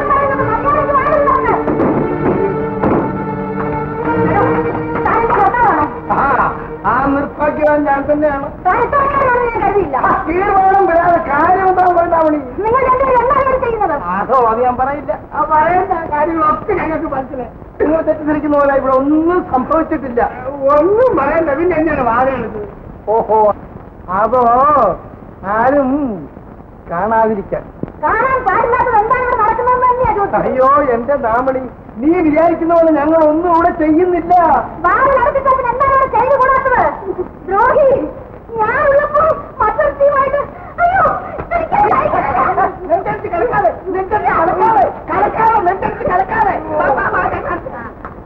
ആ ആ നിർഭാഗ്യവാൻ ഞാൻ തന്നെയാണ് തീരുമാനം വരാതെ കാര്യം എന്താ വേണ്ടാവണി നിങ്ങൾ രണ്ടുപേരും എന്താണ് ചെയ്യുന്നത് അതോ അത് ഞാൻ പറയില്ല ആ പറയേണ്ട കാര്യങ്ങളൊക്കെ ഞങ്ങൾക്ക് മനസ്സിലായി നിങ്ങൾ തെറ്റിദ്ധരിക്കുന്ന പോലെ ഇവിടെ ഒന്നും സംഭവിച്ചിട്ടില്ല ഒന്നും പറയണ്ട പിന്നെ എന്നെയാണ് വാഴയുള്ളത് ഓഹോ അതോ ആരും കാണാതിരിക്കാൻ കാണാൻ പാടില്ലാത്തത് എന്താണ് ഇവിടെ നടക്കുന്നതെന്ന് തന്നെയാ ചോദിച്ചത് അയ്യോ എന്റെ ദാമണി നീ വിചാരിക്കുന്ന പോലെ ഞങ്ങൾ ഒന്നും ഇവിടെ ചെയ്യുന്നില്ല വാറ് നടത്തിട്ട് അവൻ എന്താണ് ഇവിടെ ചെയ്തു കൂടാത്തത് ദ്രോഹി ഞാനുള്ളപ്പോ മറ്റൊരുത്തിയുമായിട്ട് അയ്യോ എനിക്കത് സഹിക്കുന്നില്ല. നെഞ്ചടിച്ച് കിടക്കാതെ നെഞ്ചടിച്ച് കിടക്കാതെ കിടക്കാതെ നെഞ്ചടിച്ച് കിടക്കാതെ വാ, വാ, വാ, വാ.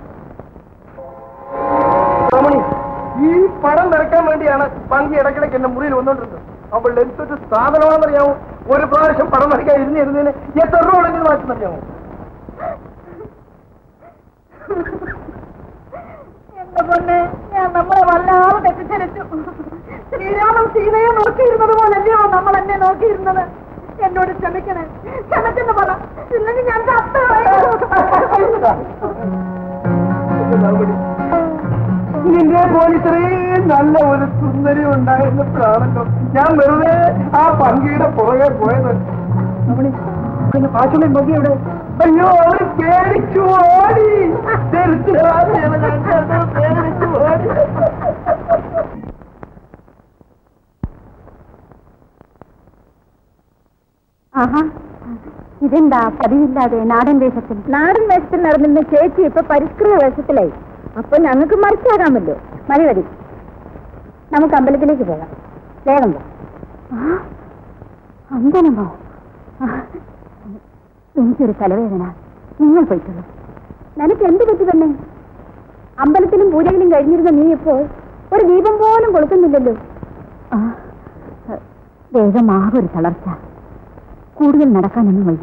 ദാമണി ഈ പടം വരയ്ക്കാൻ വേണ്ടിയാണ് പങ്കി ഇടയ്ക്കിടയ്ക്ക് എന്റെ മുറിയിൽ വന്നോണ്ടിരുന്നത് അവൾ എന്തൊരു സാധനമാണെന്നറിയാമോ ഒരു പ്രാവശ്യം പടം വരയ്ക്കാൻ ഇരുന്നിരുന്നതിന് എത്ര രൂപ ഉണ്ടെങ്കിൽ മാറ്റുന്നറിയാമോ എന്റെ പൊന്നെ ഞാൻ നമ്മളെ വല്ലാതെ തെറ്റിദ്ധരിച്ചു ശ്രീരാമൻ സീതയെ നോക്കിയിരുന്നത് പോലല്ലയോ നമ്മൾ എന്നെ നോക്കിയിരുന്നത് എന്നോട് ക്ഷമിക്കണേ ക്ഷമിച്ചെന്ന് പറ ഇല്ലെങ്കിൽ ഞാൻ ചത്ത് നിന്നെ പോലെ ഇത്രയും നല്ല ഒരു സുന്ദരി ഉണ്ടായിരുന്നപ്പോഴാണല്ലോ ഞാൻ വെറുതെ ആ പങ്കിയുടെ പുറകെ പോയത് രമണി, പിന്നെ പാച്ചുള്ളി മതി എവിടെ അയ്യോ അവര് പേടിച്ചു ഓടി ദരിദ്രരാജയാണ് ഞങ്ങൾ പേടിച്ചു ഓടി ആഹാ ഇതെന്താ പതിവില്ലാതെ നാടൻ വേഷത്തിൽ നാടൻ വേഷത്തിൽ നടന്നിരുന്ന ചേച്ചി ഇപ്പൊ പരിഷ്കൃത വേഷത്തിലായി അപ്പൊ ഞങ്ങൾക്ക് മറിച്ചാകാമല്ലോ മതി മതി നമുക്ക് അമ്പലത്തിലേക്ക് പോകാം വേഗം വാ അമ്പലമോ ആ, എനിക്കൊരു തലവേദന നിങ്ങൾ പോയിട്ടുള്ളൂ നിനക്ക് എന്ത് പറ്റി തന്നെ അമ്പലത്തിലും പൂജയിലും കഴിഞ്ഞിരുന്ന നീ ഇപ്പോൾ ഒരു ദീപം പോലും കൊളുത്തുന്നില്ലല്ലോ ആ വേഗമാകൊരു തളർച്ച കൂടുതൽ നടക്കാനൊന്നും വയ്യ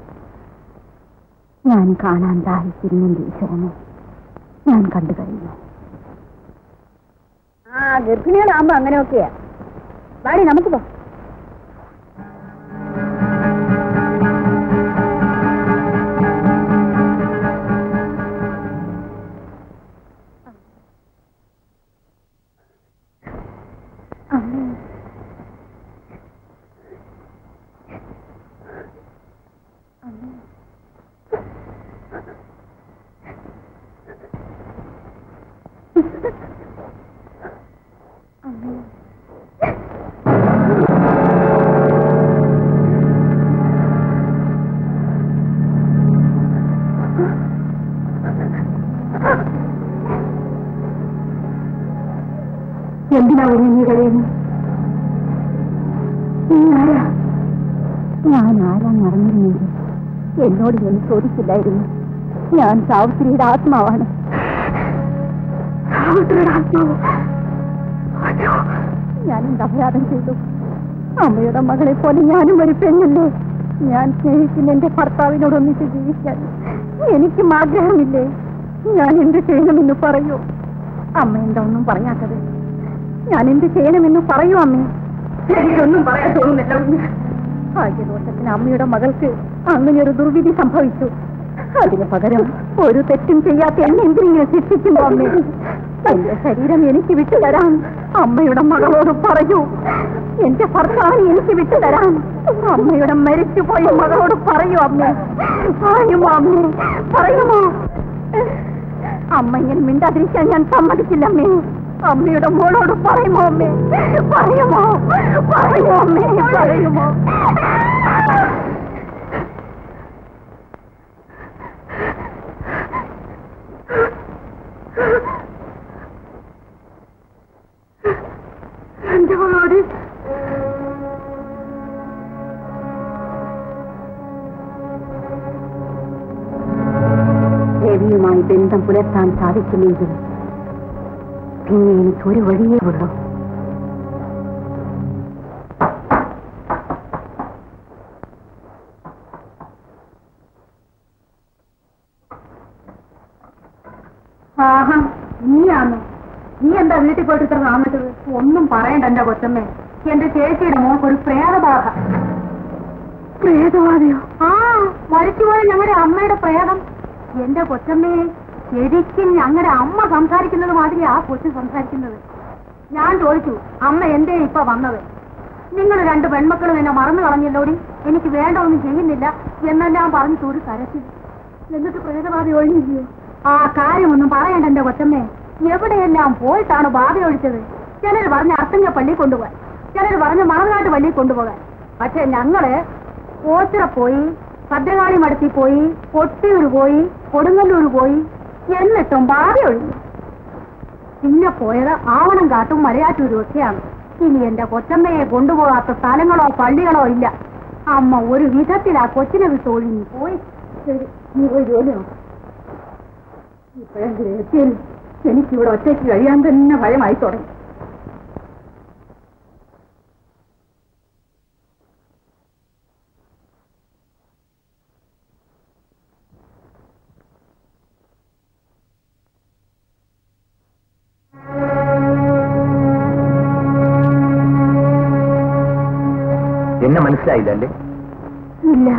ഞാൻ കാണാൻ ദാഹിച്ചിരുന്നെന്റെ ഈശ്വരനെ ഞാൻ കണ്ടു കഴിഞ്ഞു ആ ഗർഭിണികളാകുമ്പോ അങ്ങനെയൊക്കെയാ വാടി നമുക്ക് പോ എന്തിനാ ഒരു നീ കഴിയുന്നു നീ ആരാ ഞാൻ ആരാന്ന് അറിഞ്ഞിരുന്നെങ്കിൽ എന്നോട് ഞാൻ ചോദിച്ചില്ലായിരുന്നു ഞാൻ സാവിത്രിയുടെ ആത്മാവാണ് സാവിത്രിയുടെ ആത്മാവ് അയ്യോ, ഞാൻ എന്ത് അപരാധം ചെയ്തു അമ്മയുടെ മകളെ പോലെ ഞാനും ഒരു പെണ്ണല്ലേ ഞാൻ സ്നേഹിക്കുന്ന എന്റെ ഭർത്താവിനോടൊന്നിച്ച് ജീവിക്കാൻ എനിക്കും ആഗ്രഹമില്ലേ ഞാൻ എന്ത് ചെയ്യണമെന്ന് പറയൂ അമ്മ എന്താ ഒന്നും പറയാത്തത് ഞാൻ എന്ത് ചെയ്യണമെന്ന് പറയൂ അമ്മേ എനിക്കൊന്നും പറയാൻ തോന്നുന്നില്ല ഭാഗ്യദോഷത്തിന് അമ്മയുടെ മകൾക്ക് അങ്ങനെ ഒരു ദുർവിധി സംഭവിച്ചു അതിന് പകരം ഒരു തെറ്റും ചെയ്യാത്ത എന്നെ എന്തിനെ ശിക്ഷിക്കുന്നു അമ്മേ എന്റെ ശരീരം എനിക്ക് വിട്ടുതരാൻ അമ്മയുടെ മകളോട് പറയൂ എന്റെ ഭർത്താവിനെ എനിക്ക് വിട്ടുതരാൻ അമ്മയുടെ മരിച്ചുപോയ മകളോട് പറയൂ അമ്മേ പറയുമോ അമ്മേ പറയുമോ അമ്മ ഇങ്ങനെ മിണ്ടാതിരിക്കാൻ ഞാൻ സമ്മതിക്കില്ല അമ്മേ അമ്മയുടെ മോളോട് പറയുമോ അമ്മേ പറയുമോ പറയുമോ അമ്മേ പറയുമോ ബന്ധം പുലർത്താൻ സാധിച്ചില്ലെങ്കിൽ പിന്നെ എനിക്ക് ഒരു വഴിയേ ഉള്ളൂ ആഹാ നീയാണോ നീ എന്താ വീട്ടിൽ പോയിട്ട് ഇത്ര താമസിച്ചത് ഒന്നും പറയണ്ട എന്റെ കൊച്ചമ്മേ എന്റെ ചേച്ചിയുടെ മോൾക്ക് ഒരു പ്രേതബാധ പ്രേതബാധയോ ആ മരിച്ചുപോയ ഞങ്ങളുടെ അമ്മയുടെ പ്രേതം എന്റെ കൊച്ചമ്മയെ ശരിക്കും ഞങ്ങളുടെ അമ്മ സംസാരിക്കുന്നത് മാതിരി ആ കൊച്ചു സംസാരിക്കുന്നത് ഞാൻ ചോദിച്ചു അമ്മ എന്തേ ഇപ്പൊ വന്നത് നിങ്ങൾ രണ്ട് പെൺമക്കളും എന്നെ മറന്നു കളഞ്ഞല്ലോടി എനിക്ക് വേണ്ട ഒന്നും ചെയ്യുന്നില്ല എന്നെല്ലാം പറഞ്ഞിട്ട് ഒരു കരച്ചിൽ എന്നിട്ട് പ്രേതബാധ ഒഴിഞ്ഞില്ലയോ ആ കാര്യമൊന്നും പറയണ്ട എന്റെ കൊച്ചമ്മേ എവിടെയെല്ലാം പോയിട്ടാണ് ബാധ ഒഴിച്ചത് ചിലർ പറഞ്ഞ് അർത്തങ്ക പള്ളി കൊണ്ടുപോകാൻ ചിലർ പറഞ്ഞ് മണനാട്ട് പള്ളി കൊണ്ടുപോകാൻ പക്ഷെ ഞങ്ങള് ഓച്ചിറ പോയി ഭദ്രകാളി മടത്തി പോയി കൊട്ടിയൂർ പോയി കൊടുങ്ങല്ലൂർ പോയി എന്നിട്ടും ബാധ ഒഴിഞ്ഞു പിന്നെ പോയത് ആവണം കാട്ടും മലയാറ്റൂരും ഒക്കെയാണ് ഇനി എന്റെ കൊച്ചമ്മയെ കൊണ്ടുപോകാത്ത സ്ഥലങ്ങളോ പള്ളികളോ ഇല്ല അമ്മ ഒരു വിധത്തിൽ ആ കൊച്ചിനെ വിട്ട് ഒഴിഞ്ഞു പോയി ശരി നീ പോയി ജോലി നോക്ക് ഇപ്പോഴെങ്കിലും എത്തിയാൽ എനിക്കിവിടെ ഒറ്റയ്ക്ക് കഴിയാൻ തന്നെ ഭയമായി തുടങ്ങി എന്നെ മനസ്സിലായില്ല അല്ലേ ഇല്ല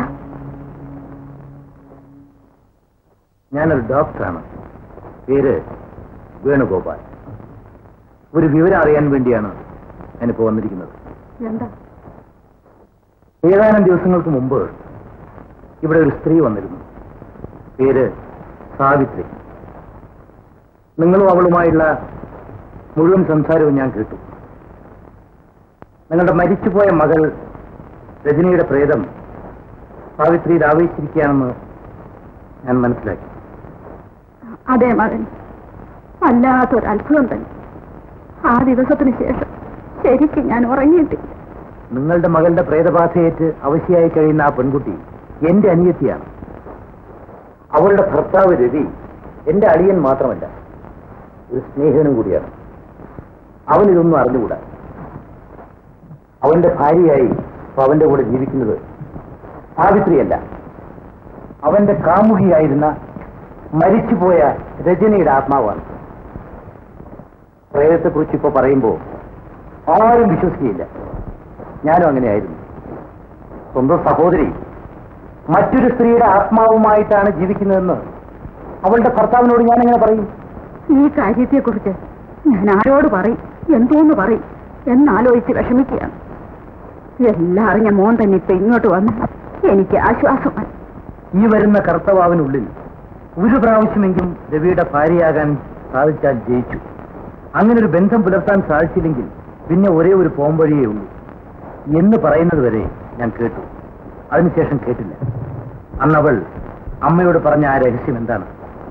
ഞാനൊരു ഡോക്ടറാണ് പേര് വേണുഗോപാൽ ഒരു വിവരം അറിയാൻ വേണ്ടിയാണ് ഞാനിപ്പോ വന്നിരിക്കുന്നത് എന്താ ഏതാനും ദിവസങ്ങൾക്ക് മുമ്പ് ഇവിടെ ഒരു സ്ത്രീ വന്നിരുന്നു പേര് സാവിത്രി നിങ്ങളും അവളുമായുള്ള മുഴുവൻ സംസാരവും ഞാൻ കേട്ടു നിങ്ങളുടെ മരിച്ചുപോയ മകൾ രജനിയുടെ പ്രേതം സാവിത്രിയിൽ ആവേശിച്ചിരിക്കുകയാണെന്ന് ഞാൻ മനസ്സിലാക്കി അതെ മകൻ വല്ലാത്തൊരു അത്ഭുതം തന്നെ ആ ദിവസത്തിന് ശേഷം ശരിക്കും ഞാൻ ഉറങ്ങിയിട്ടില്ല നിങ്ങളുടെ മകളുടെ പ്രേതബാധയേറ്റ് അവശയായി കഴിയുന്ന ആ പെൺകുട്ടി എന്റെ അനിയത്തിയാണ് അവളുടെ ഭർത്താവ് രവി എന്റെ അളിയൻ മാത്രമല്ല ഒരു സ്നേഹിതനും കൂടിയാണ് അവനിതൊന്നും അറിഞ്ഞുകൂടാ അവന്റെ ഭാര്യയായി ഇപ്പൊ അവന്റെ കൂടെ ജീവിക്കുന്നത് സാവിത്രിയല്ല അവന്റെ കാമുകിയായിരുന്ന മരിച്ചുപോയ രജനിയുടെ ആത്മാവാണ് പ്രേതത്തെക്കുറിച്ച് ഇപ്പൊ പറയുമ്പോ ആരും വിശ്വസിക്കുകയില്ല ഞാനും അങ്ങനെയായിരുന്നു സ്വന്തം സഹോദരി മറ്റൊരു സ്ത്രീയുടെ ആത്മാവുമായിട്ടാണ് ജീവിക്കുന്നതെന്ന് അവളുടെ ഭർത്താവിനോട് ഞാൻ എങ്ങനെ പറയും ഈ കാര്യത്തെക്കുറിച്ച് ഞാൻ ആരോട് പറയും എന്തോന്ന് പറയും എന്നാലോചിച്ച് വിഷമിക്കുകയാണ് എല്ലാം അറിഞ്ഞ മോൻ തന്നെ ഇപ്പൊ ഇങ്ങോട്ട് വന്ന് എനിക്ക് ആശ്വാസമായി ഈ വരുന്ന കർത്തവാവിനുള്ളിൽ ഒരു പ്രാവശ്യമെങ്കിലും രവിയുടെ ഭാര്യയാകാൻ സാധിച്ചാൽ ജയിച്ചു അങ്ങനെ ഒരു ബന്ധം പുലർത്താൻ സാധിച്ചില്ലെങ്കിൽ പിന്നെ ഒരേ ഒരു പോംവഴിയേ ഉള്ളൂ എന്ന് പറയുന്നത് വരെ ഞാൻ കേട്ടു അതിനുശേഷം കേട്ടില്ല അന്നവൾ അമ്മയോട് പറഞ്ഞ ആ രഹസ്യം എന്താണ്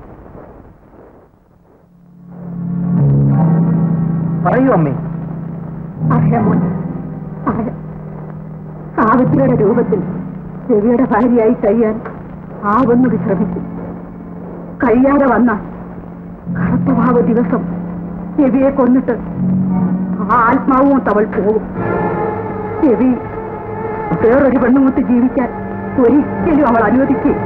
പറയൂ അമ്മേ അറിയാം മോൻ അറിയാം സാവിത്രിയുടെ രൂപത്തിൽ രവിയുടെ ഭാര്യയായി കഴിയാൻ ആവുന്നത് ശ്രമിച്ചു കഴിയാതെ വന്ന കറുത്തഭാവ ദിവസം രവിയെ കൊന്നിട്ട് ആ ആത്മാവും തവൾ പോകും രവി വേറൊരു പെണ്ണുമുത്ത് ജീവിക്കാൻ ഒരിക്കലും അവൾ അനുവദിക്കും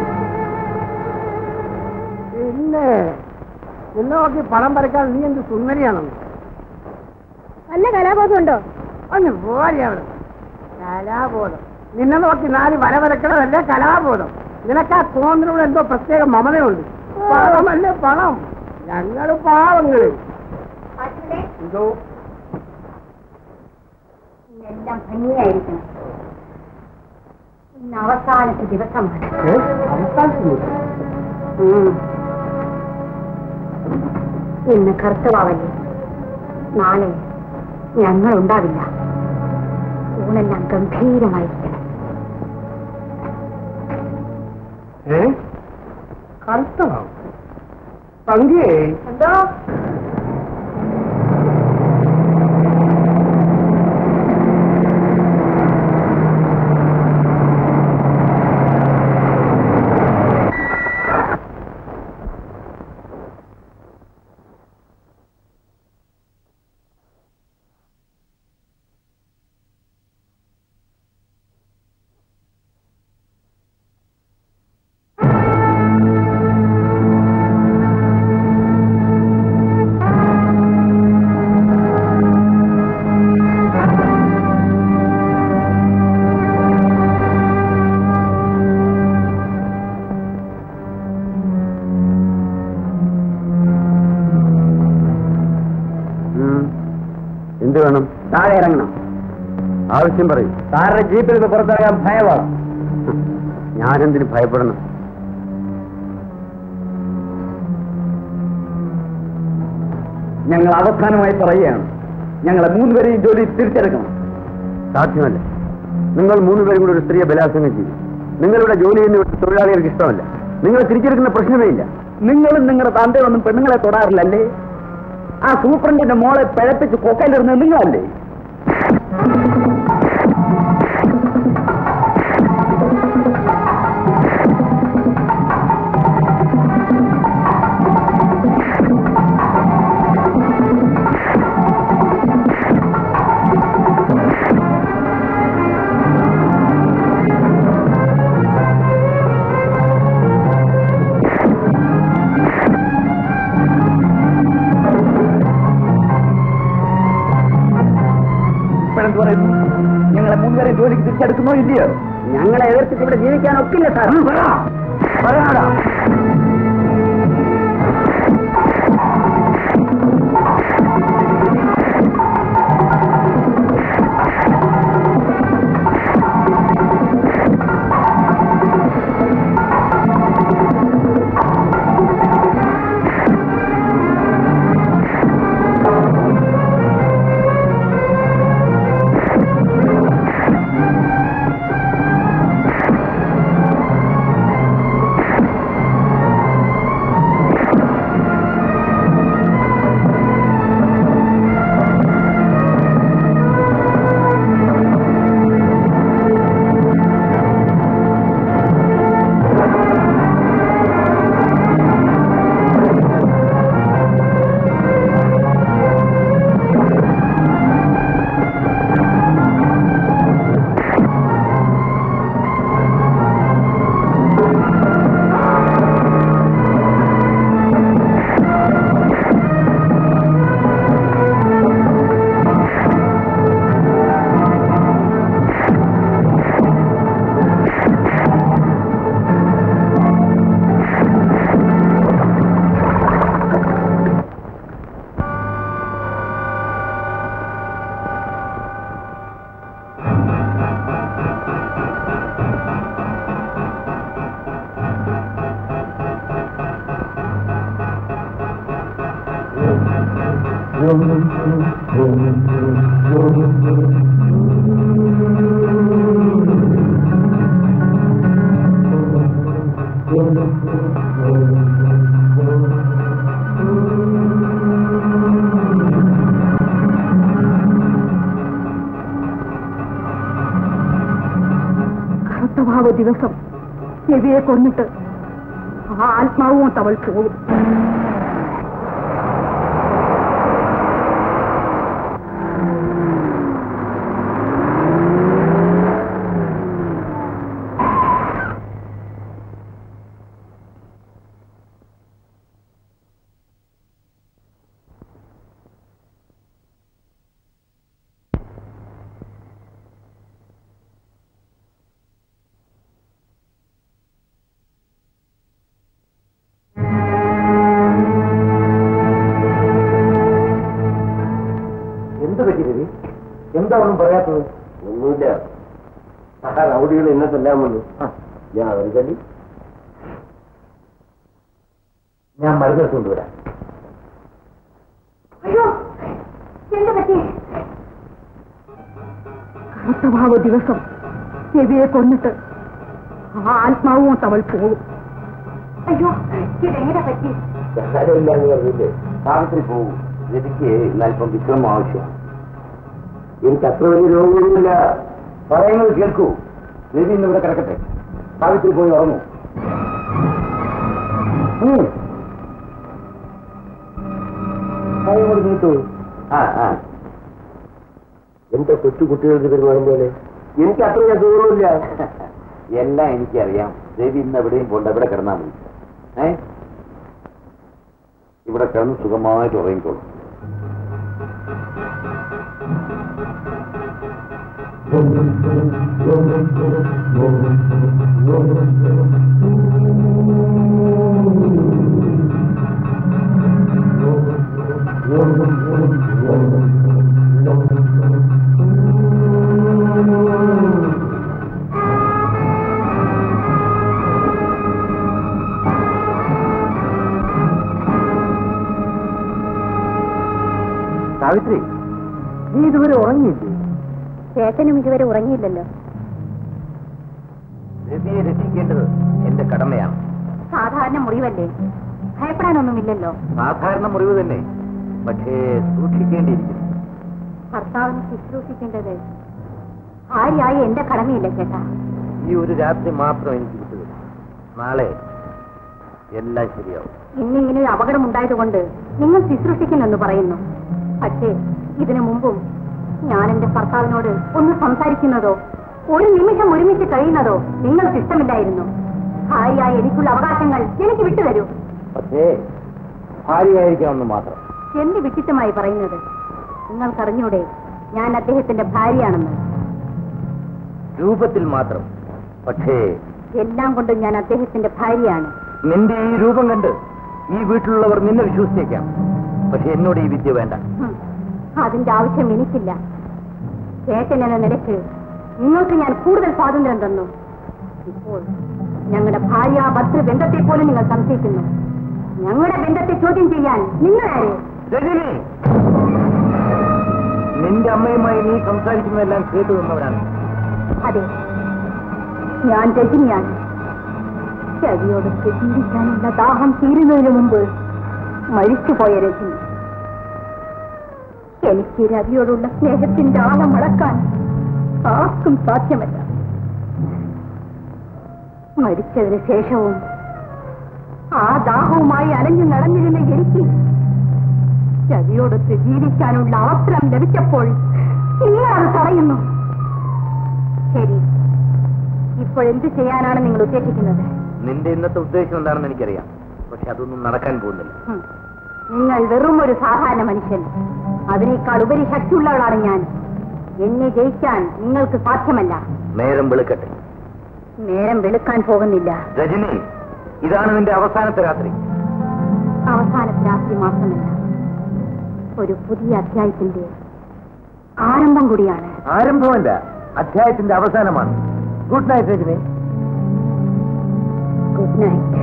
പിന്നെ നിന്നെ നോക്കി പണം വരയ്ക്കാൻ നീ എന്ത് സുന്ദരിയാണെന്ന് നല്ല കലാബോധം ഉണ്ടോ ഒന്ന് പോരി അവിടെ കലാബോധം നിന്നെ നോക്കി നാല് വര വരക്കണതല്ലേ കലാബോധം നിനക്ക് ആ തോന്നിനോട് എന്തോ പ്രത്യേക മമതയുണ്ട് പണമല്ലേ പണം ഞങ്ങള് പാവങ്ങള് എന്തോ എല്ലാം ഭംഗിയായിരിക്കണം ഇന്ന് അവസാനത്തെ ദിവസമാണ് ഏ? അവസാനിക്കുന്നു. ഉം. ഇന്ന് കർത്തവാവല്ലേ നാളെ ഞങ്ങൾ ഉണ്ടാവില്ല ഊണെല്ലാം ഗംഭീരമായിരിക്കണം ഏ കറുത്തണോ പങ്കിയേ എന്തോ എന്ത് വേണം താഴെ ഇറങ്ങണം ആവശ്യം പറയും സാറിന്റെ ജീപ്പിൽ നിന്ന് പുറത്തിറങ്ങാൻ ഭയമാണ് ഞാനെന്തിന് ഭയപ്പെടണം ഞങ്ങൾ അവസാനമായി പറയുകയാണ് ഞങ്ങളെ മൂന്നുപേരെയും ജോലി തിരിച്ചെടുക്കണം സാധ്യമല്ല നിങ്ങൾ മൂന്നുപേരും കൂടി ഒരു സ്ത്രീയെ ബലാത്സംഗം ചെയ്യും നിങ്ങളുടെ ജോലി ചെയ്യുന്ന ഇവിടുത്തെ തൊഴിലാളികൾക്ക് ഇഷ്ടമല്ല നിങ്ങളെ തിരിച്ചെടുക്കുന്ന പ്രശ്നമേ ഇല്ല നിങ്ങളും നിങ്ങളുടെ തന്തയൊന്നും പെണ്ണുങ്ങളെ തൊടാറില്ലല്ലേ ആ സൂപ്രണ്ടിന്റെ മോളെ പിഴപ്പിച്ച് കൊക്കയിലിടുന്നത് നിങ്ങളല്ലേ ഇപ്പോഴെന്ത് പറയുന്നു ഞങ്ങളെ മൂന്നുപേരെയും ജോലിക്ക് തിരിച്ചെടുക്കുന്നോ ഇല്ലയോ ഞങ്ങളെ എതിർത്തിട്ട് ഇവിടെ ജീവിക്കാൻ ഒക്കില്ല സാർ പറയാടാ കർത്തഭാവ ദിവസം രവിയെ കൊന്നിട്ട് ആ ആത്മാവും തവൾ പോകും എന്ത് പറ്റി രവി എന്താ ഒന്നും പറയാത്തത് ഒന്നുമില്ല സഹ റൗഡികൾ ഇന്നത്തെല്ലാം വന്നു ഞാൻ അവർ കണ്ടി ഞാൻ മരുന്നെടുത്ത് കൊണ്ടുവരാം അയ്യോ എന്താ പറ്റി കർത്തഭാവ ദിവസം രവിയെ കൊന്നിട്ട് ആ ആത്മാവും തവൾ പോകും അയ്യോ ഇതെങ്ങനെ പറ്റി സാരമില്ല എന്ന് പറഞ്ഞില്ലേ താമസത്തിൽ പോകും രവിക്ക് ഇന്നല്പം വിശ്രമം ആവശ്യമാണ് എനിക്ക് അത്ര വലിയ രോഗമൊന്നുമില്ല പറയുന്നത് കേൾക്കൂ രവി ഇന്ന് ഇവിടെ കിടക്കട്ടെ സാവിത്രി പോയി ഉറങ്ങൂ ഉം. കൈ കൊണ്ട് നീട്ടു ആ ആ എന്താ കൊച്ചു കുട്ടികൾക്ക് പെരുമാറും പോലെ എനിക്ക് അത്ര ഞാൻ തോന്നുന്നില്ല എല്ലാം എനിക്കറിയാം രവി ഇന്ന് എവിടെയും പോണ്ട ഇവിടെ കിടന്നാൽ മതി ഏ ഇവിടെ കിടന്ന് സുഖമായിട്ട് ഉറങ്ങിക്കോളും Thank you. സാവിത്രി നീ ഇതുവരെ ഉറങ്ങിയില്ലേ ചേട്ടനും ഇതുവരെ ഉറങ്ങിയില്ലല്ലോ രവിയെ രക്ഷിക്കേണ്ടത് എന്റെ കടമയാണ് സാധാരണ മുറിവല്ലേ ഭയപ്പെടാനൊന്നുമില്ലല്ലോ സാധാരണ മുറിവ് തന്നെ പക്ഷേ സൂക്ഷിക്കേണ്ടിയിരിക്കുന്നു ഭർത്താവിനെ ശുശ്രൂഷിക്കേണ്ടത് ഭാര്യയായി എന്റെ കടമയില്ല ചേട്ടാ ഈ ഒരു രാത്രി മാത്രം എനിക്ക് കിട്ടുക നാളെ എല്ലാം ശരിയാവും ഇന്നിങ്ങനെ ഒരു അപകടം ഉണ്ടായതുകൊണ്ട് നിങ്ങൾ ശുശ്രൂഷിക്കുന്നെന്ന് പറയുന്നു പക്ഷേ ഇതിനു മുമ്പും ഞാൻ എന്റെ ഭർത്താവിനോട് ഒന്ന് സംസാരിക്കുന്നതോ ഒരു നിമിഷം ഒരുമിച്ച് കഴിയുന്നതോ നിങ്ങൾക്ക് ഇഷ്ടമില്ലായിരുന്നു ഭാര്യയായി എനിക്കുള്ള അവകാശങ്ങൾ എനിക്ക് വിട്ടുതരൂ പക്ഷേ ഭാര്യയായിരിക്കാമെന്ന് മാത്രം എന്ത് വിട്ടിത്തമായി പറയുന്നത് നിങ്ങൾക്കറിഞ്ഞൂടെ ഞാൻ അദ്ദേഹത്തിന്റെ ഭാര്യയാണെന്ന് രൂപത്തിൽ മാത്രം പക്ഷേ എല്ലാം കൊണ്ടും ഞാൻ അദ്ദേഹത്തിന്റെ ഭാര്യയാണ് നിന്റെ ഈ രൂപം കണ്ട് ഈ വീട്ടിലുള്ളവർ നിന്നെ വിശ്വസിച്ചേക്കാം പക്ഷെ എന്നോട് ഈ വിദ്യ വേണ്ട ഹും, അതിന്റെ ആവശ്യം എനിക്കില്ല ചേട്ടൻ എന്ന നിലയ്ക്ക് നിങ്ങൾക്ക് ഞാൻ കൂടുതൽ സ്വാതന്ത്ര്യം തന്നു ഇപ്പോൾ ഞങ്ങളുടെ ഭാര്യ ഭർത്തൃ ബന്ധത്തെ പോലും നിങ്ങൾ സംശയിക്കുന്നു ഞങ്ങളുടെ ബന്ധത്തെ ചോദ്യം ചെയ്യാൻ നിങ്ങളാര് രജനി നിന്റെ അമ്മയുമായി നീ സംസാരിക്കുന്നതെല്ലാം കേട്ടു നിന്നവരാണ് അതെ ഞാൻ രജനിയാണ് ചതിയോട് ജീവിക്കാനുള്ള ദാഹം തീരുന്നതിന് മുമ്പ് മരിച്ചുപോയ രജനി എനിക്ക് രവിയോടുള്ള സ്നേഹത്തിന്റെ ആഴം അളക്കാൻ ആർക്കും സാധ്യമല്ല മരിച്ചതിന് ശേഷവും ആ ദാഹവുമായി അലഞ്ഞു നടന്നിരുന്ന എനിക്ക് രവിയോടൊത്ത് ജീവിക്കാനുള്ള അവസരം ലഭിച്ചപ്പോൾ നിങ്ങളത് തടയുന്നു ശരി ഇപ്പോൾ എന്ത് ചെയ്യാനാണ് നിങ്ങൾ ഉദ്ദേശിക്കുന്നത് നിന്റെ ഇന്നത്തെ ഉദ്ദേശം എന്താണെന്ന് എനിക്കറിയാം പക്ഷെ അതൊന്നും നടക്കാൻ പോകുന്നില്ല ഹും. നിങ്ങൾ വെറും ഒരു സാധാരണ മനുഷ്യൻ അതിനേക്കാൾ ഉപരി ശക്തിയുള്ളവളാണ് ഞാൻ എന്നെ ജയിക്കാൻ നിങ്ങൾക്ക് സാധ്യമല്ല നേരം വെളുക്കട്ടെ നേരം വെളുക്കാൻ പോകുന്നില്ല രജനി ഇതാണ് നിന്റെ അവസാനത്തെ രാത്രി അവസാനത്തെ രാത്രി മാത്രമല്ല ഒരു പുതിയ അധ്യായത്തിന്റെ ആരംഭം കൂടിയാണ് ആരംഭമല്ല അധ്യായത്തിന്റെ അവസാനമാണ് good night Rajani good night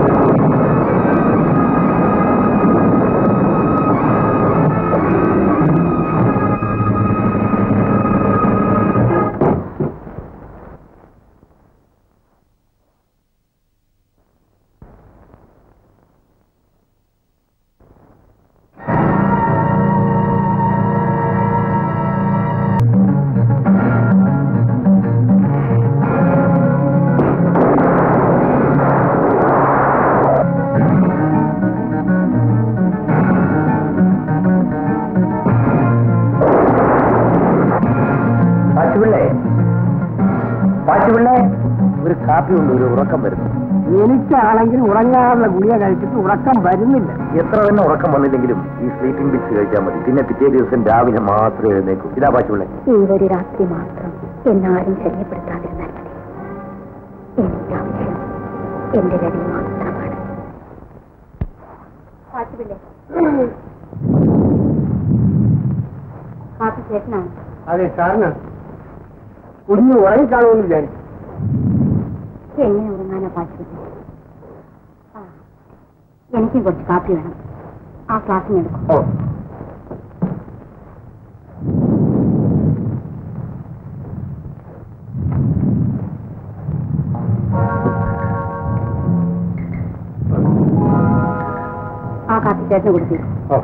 പാച്ചുപിള്ളേ പാച്ചുപിള്ളേ ഒരു കാപ്പി കൊണ്ട് ഒരു ഉറക്കം വരുന്നു എനിക്കാണെങ്കിൽ ഉറങ്ങാനുള്ള ഗുളിക കഴിച്ചിട്ട് ഉറക്കം വരുന്നില്ല എത്ര തന്നെ ഉറക്കം വന്നില്ലെങ്കിലും ഈ സ്ലീപ്പിംഗ് പിക്സ് കഴിച്ചാൽ മതി പിന്നെ പിറ്റേ ദിവസം രാവിലെ മാത്രമേ എഴുന്നേക്കൂ ഇതാ പാച്ചുപിള്ളേ ഈ ഒരു രാത്രി മാത്രം എന്നാരും ശല്യപ്പെടുത്താതിരുന്നാൽ മതി എനിക്ക് ആവശ്യം എന്റെ രവി മാത്രമാണ് കാപ്പി ചേട്ടനാണ് അതെ സാറിന് കുഞ്ഞു ഉറങ്ങിക്കാണുമെന്ന് വിചാരിച്ചു എങ്ങനെ ഉറങ്ങാനാ പാച്ചുവില്ല എനിക്കും കുറച്ച് കാപ്പി വേണം ആ ക്ലാസ്സിന് എടുക്കും ഓ ആ കാപ്പി ചേട്ടന് കൊടുത്തു ഓ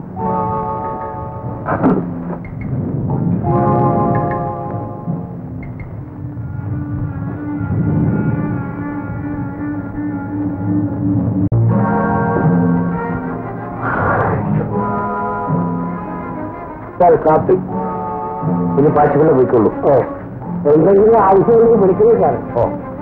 സാർ കാപ്പി ഇനി പാച്ചുപിള്ള പോയിക്കൊള്ളൂ ഓ എന്തെങ്കിലും ആവശ്യമുണ്ടെങ്കിൽ വിളിക്കുന്നത് സാറേ ഓ